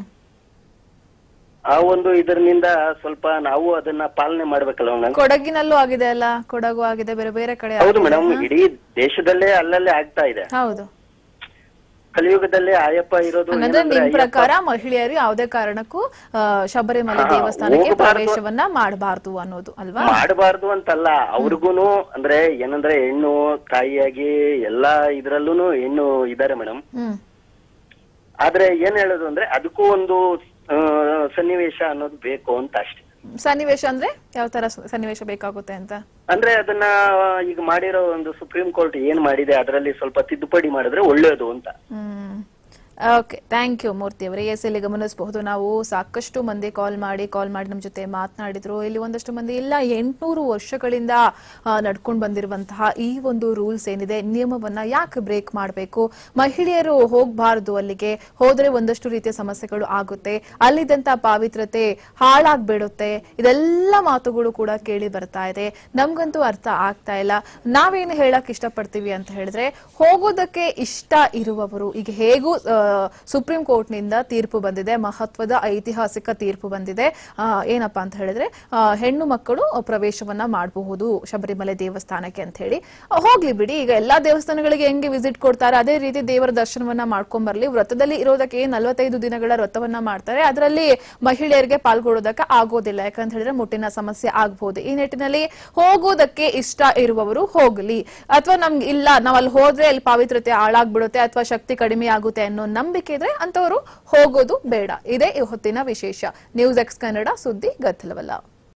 [SPEAKER 17] ಆ ಒಂದು ಇದರಿಂದ ಸ್ವಲ್ಪ ನಾವು ಅದನ್ನ ಪಾಲನೆ ಮಾಡ್ಬೇಕಲ್ಲ ಮೇಡಮ್
[SPEAKER 1] ಕೊಡಗಿನಲ್ಲೂ ಆಗಿದೆ ಅಲ್ಲ ಕೊಡಗು ಆಗಿದೆ ಬೇರೆ ಬೇರೆ ಕಡೆ
[SPEAKER 17] ಹೌದು
[SPEAKER 1] ಆಗಿದೆ.
[SPEAKER 17] ಮೇಡಮ್
[SPEAKER 1] ಹಾ?
[SPEAKER 17] ಇಡೀ ದೇಶದಲ್ಲೇ ಅಲ್ಲಲ್ಲೇ ಆಗ್ತಾ ಇದೆ
[SPEAKER 1] ಹೌದು
[SPEAKER 17] ಕಲಿಯುಗದಲ್ಲಿ ಆಯಪ್ಪ ಇರೋದು
[SPEAKER 1] ಹಂಗಂದ್ರೆ
[SPEAKER 17] ಏನಂದ್ರೆ
[SPEAKER 1] ನಿಮ್
[SPEAKER 17] ಅಯ್ಯಪ್ಪ-
[SPEAKER 1] ಪ್ರಕಾರ ಮಹಿಳೆಯರು ಯಾವುದೇ ಕಾರಣಕ್ಕೂ ಆ, ಶಬರಿಮಲೆ
[SPEAKER 17] ಹಾ,
[SPEAKER 1] ದೇವಸ್ಥಾನಕ್ಕೆ
[SPEAKER 17] ಹೋಗ್ಬಾರ್ದು.
[SPEAKER 1] ಪ್ರವೇಶವನ್ನ ಮಾಡಬಾರ್ದು ಅನ್ನೋದು ಅಲ್ವಾ
[SPEAKER 17] ಮಾಡಬಾರ್ದು ಅಂತಲ್ಲ ಅವ್ರಿಗೂನು ಅಂದ್ರೆ ಏನಂದ್ರೆ ಹೆಣ್ಣು ತಾಯಿಯಾಗಿ ಎಲ್ಲಾ ಇದ್ರಲ್ಲೂನು ಹೆಣ್ಣು ಇದಾರೆ ಮೇಡಮ್
[SPEAKER 1] ಹ್ಮ್
[SPEAKER 17] ಆದ್ರೆ ಏನ್ ಹೇಳೋದು ಅಂದ್ರೆ ಅದಕ್ಕೂ ಒಂದು ಆ, ಸನ್ನಿವೇಶ ಅನ್ನೋದು ಬೇಕು ಅಂತ ಅಷ್ಟೇ
[SPEAKER 1] ಸನ್ನಿವೇಶ ಅಂದ್ರೆ ಯಾವ ತರ ಸ- ಸನ್ನಿವೇಶ ಬೇಕಾಗುತ್ತೆ ಅಂತ
[SPEAKER 17] ಅಂದ್ರೆ ಅದನ್ನ ಈಗ ಮಾಡಿರೋ ಒಂದು ಸುಪ್ರೀಂ ಕೋರ್ಟ್ ಏನ್ ಮಾಡಿದೆ ಅದರಲ್ಲಿ ಸ್ವಲ್ಪ ತಿದ್ದುಪಡಿ ಮಾಡಿದ್ರೆ ಒಳ್ಳೇದು ಅಂತ
[SPEAKER 1] ಹ್ಮ್ ಓಕೆ ಥ್ಯಾಂಕ್ ಯು ಮೂರ್ತಿ ಅವರೇ ಎಸ್ ಇಲ್ಲಿ ಗಮನಿಸಬಹುದು ನಾವು ಸಾಕಷ್ಟು ಮಂದಿ ಕಾಲ್ ಮಾಡಿ ಕಾಲ್ ಮಾಡಿ ನಮ್ಮ ಜೊತೆ ಮಾತನಾಡಿದ್ರು ಇಲ್ಲಿ ಒಂದಷ್ಟು ಮಂದಿ ಇಲ್ಲ ಎಂಟ್ನೂರು ವರ್ಷಗಳಿಂದ ನಡ್ಕೊಂಡು ಬಂದಿರುವಂತಹ ಈ ಒಂದು ರೂಲ್ಸ್ ಏನಿದೆ ನಿಯಮವನ್ನ ಯಾಕೆ ಬ್ರೇಕ್ ಮಾಡಬೇಕು ಮಹಿಳೆಯರು ಹೋಗಬಾರದು ಅಲ್ಲಿಗೆ ಹೋದ್ರೆ ಒಂದಷ್ಟು ರೀತಿಯ ಸಮಸ್ಯೆಗಳು ಆಗುತ್ತೆ ಅಲ್ಲಿದ್ದಂತ ಪಾವಿತ್ರತೆ ಹಾಳಾಗ್ಬಿಡುತ್ತೆ ಇದೆಲ್ಲ ಮಾತುಗಳು ಕೂಡ ಕೇಳಿ ಬರ್ತಾ ಇದೆ ನಮ್ಗಂತೂ ಅರ್ಥ ಆಗ್ತಾ ಇಲ್ಲ ನಾವೇನು ಹೇಳಕ್ ಇಷ್ಟಪಡ್ತೀವಿ ಅಂತ ಹೇಳಿದ್ರೆ ಹೋಗೋದಕ್ಕೆ ಇಷ್ಟ ಇರುವವರು ಈಗ ಹೇಗೂ ಆ, ಸುಪ್ರೀಂ ಕೋರ್ಟ್ ನಿಂದ ತೀರ್ಪು ಬಂದಿದೆ ಮಹತ್ವದ ಐತಿಹಾಸಿಕ ತೀರ್ಪು ಬಂದಿದೆ ಆ, ಏನಪ್ಪಾ ಅಂತ ಹೇಳಿದ್ರೆ ಆ, ಹೆಣ್ಣು ಮಕ್ಕಳು ಪ್ರವೇಶವನ್ನ ಮಾಡಬಹುದು ಶಬರಿಮಲೆ ದೇವಸ್ಥಾನಕ್ಕೆ ಅಂತ ಹೇಳಿ ಆ, ಹೋಗ್ಲಿ ಬಿಡಿ ಈಗ ಎಲ್ಲಾ ದೇವಸ್ಥಾನಗಳಿಗೆ ಹೆಂಗೆ ವಿಸಿಟ್ ಕೊಡ್ತಾರೆ ಅದೇ ರೀತಿ ದೇವರ ದರ್ಶನವನ್ನ ಮಾಡ್ಕೊಂಡ್ ಬರ್ಲಿ ವ್ರತದಲ್ಲಿ ಇರೋದಕ್ಕೆ ನಲವತ್ತೈದು ದಿನಗಳ ವ್ರತವನ್ನ ಮಾಡ್ತಾರೆ ಅದರಲ್ಲಿ ಮಹಿಳೆಯರಿಗೆ ಪಾಲ್ಗೊಳ್ಳೋದಕ್ಕೆ ಆಗೋದಿಲ್ಲ ಯಾಕಂತ ಹೇಳಿದ್ರೆ ಮುಟ್ಟಿನ ಸಮಸ್ಯೆ ಆಗ್ಬಹುದು ಈ ನಿಟ್ಟಿನಲ್ಲಿ ಹೋಗೋದಕ್ಕೆ ಇಷ್ಟ ಇರುವವರು ಹೋಗಲಿ ಅಥವಾ ನಮ್ಗೆ ಇಲ್ಲ ನಾವ್ ಅಲ್ಲಿ ಹೋದ್ರೆ ಅಲ್ಲಿ ಪಾವಿತ್ರತೆ ಹಾಳಾಗ್ಬಿಡುತ್ತೆ ಅಥವಾ ಶಕ್ತಿ ಕಡಿಮೆ ಆಗುತ್ತೆ ಅನ್ನೋ ನಂಬಿಕೆ ಇದ್ರೆ ಅಂತವರು ಹೋಗೋದು ಬೇಡ ಇದೇ ಈ ಹೊತ್ತಿನ ವಿಶೇಷ ನ್ಯೂಸ್ ಎಕ್ಸ್ ಕನ್ನಡ ಸುದ್ದಿ ಗದ್ದಲವಲ್ಲ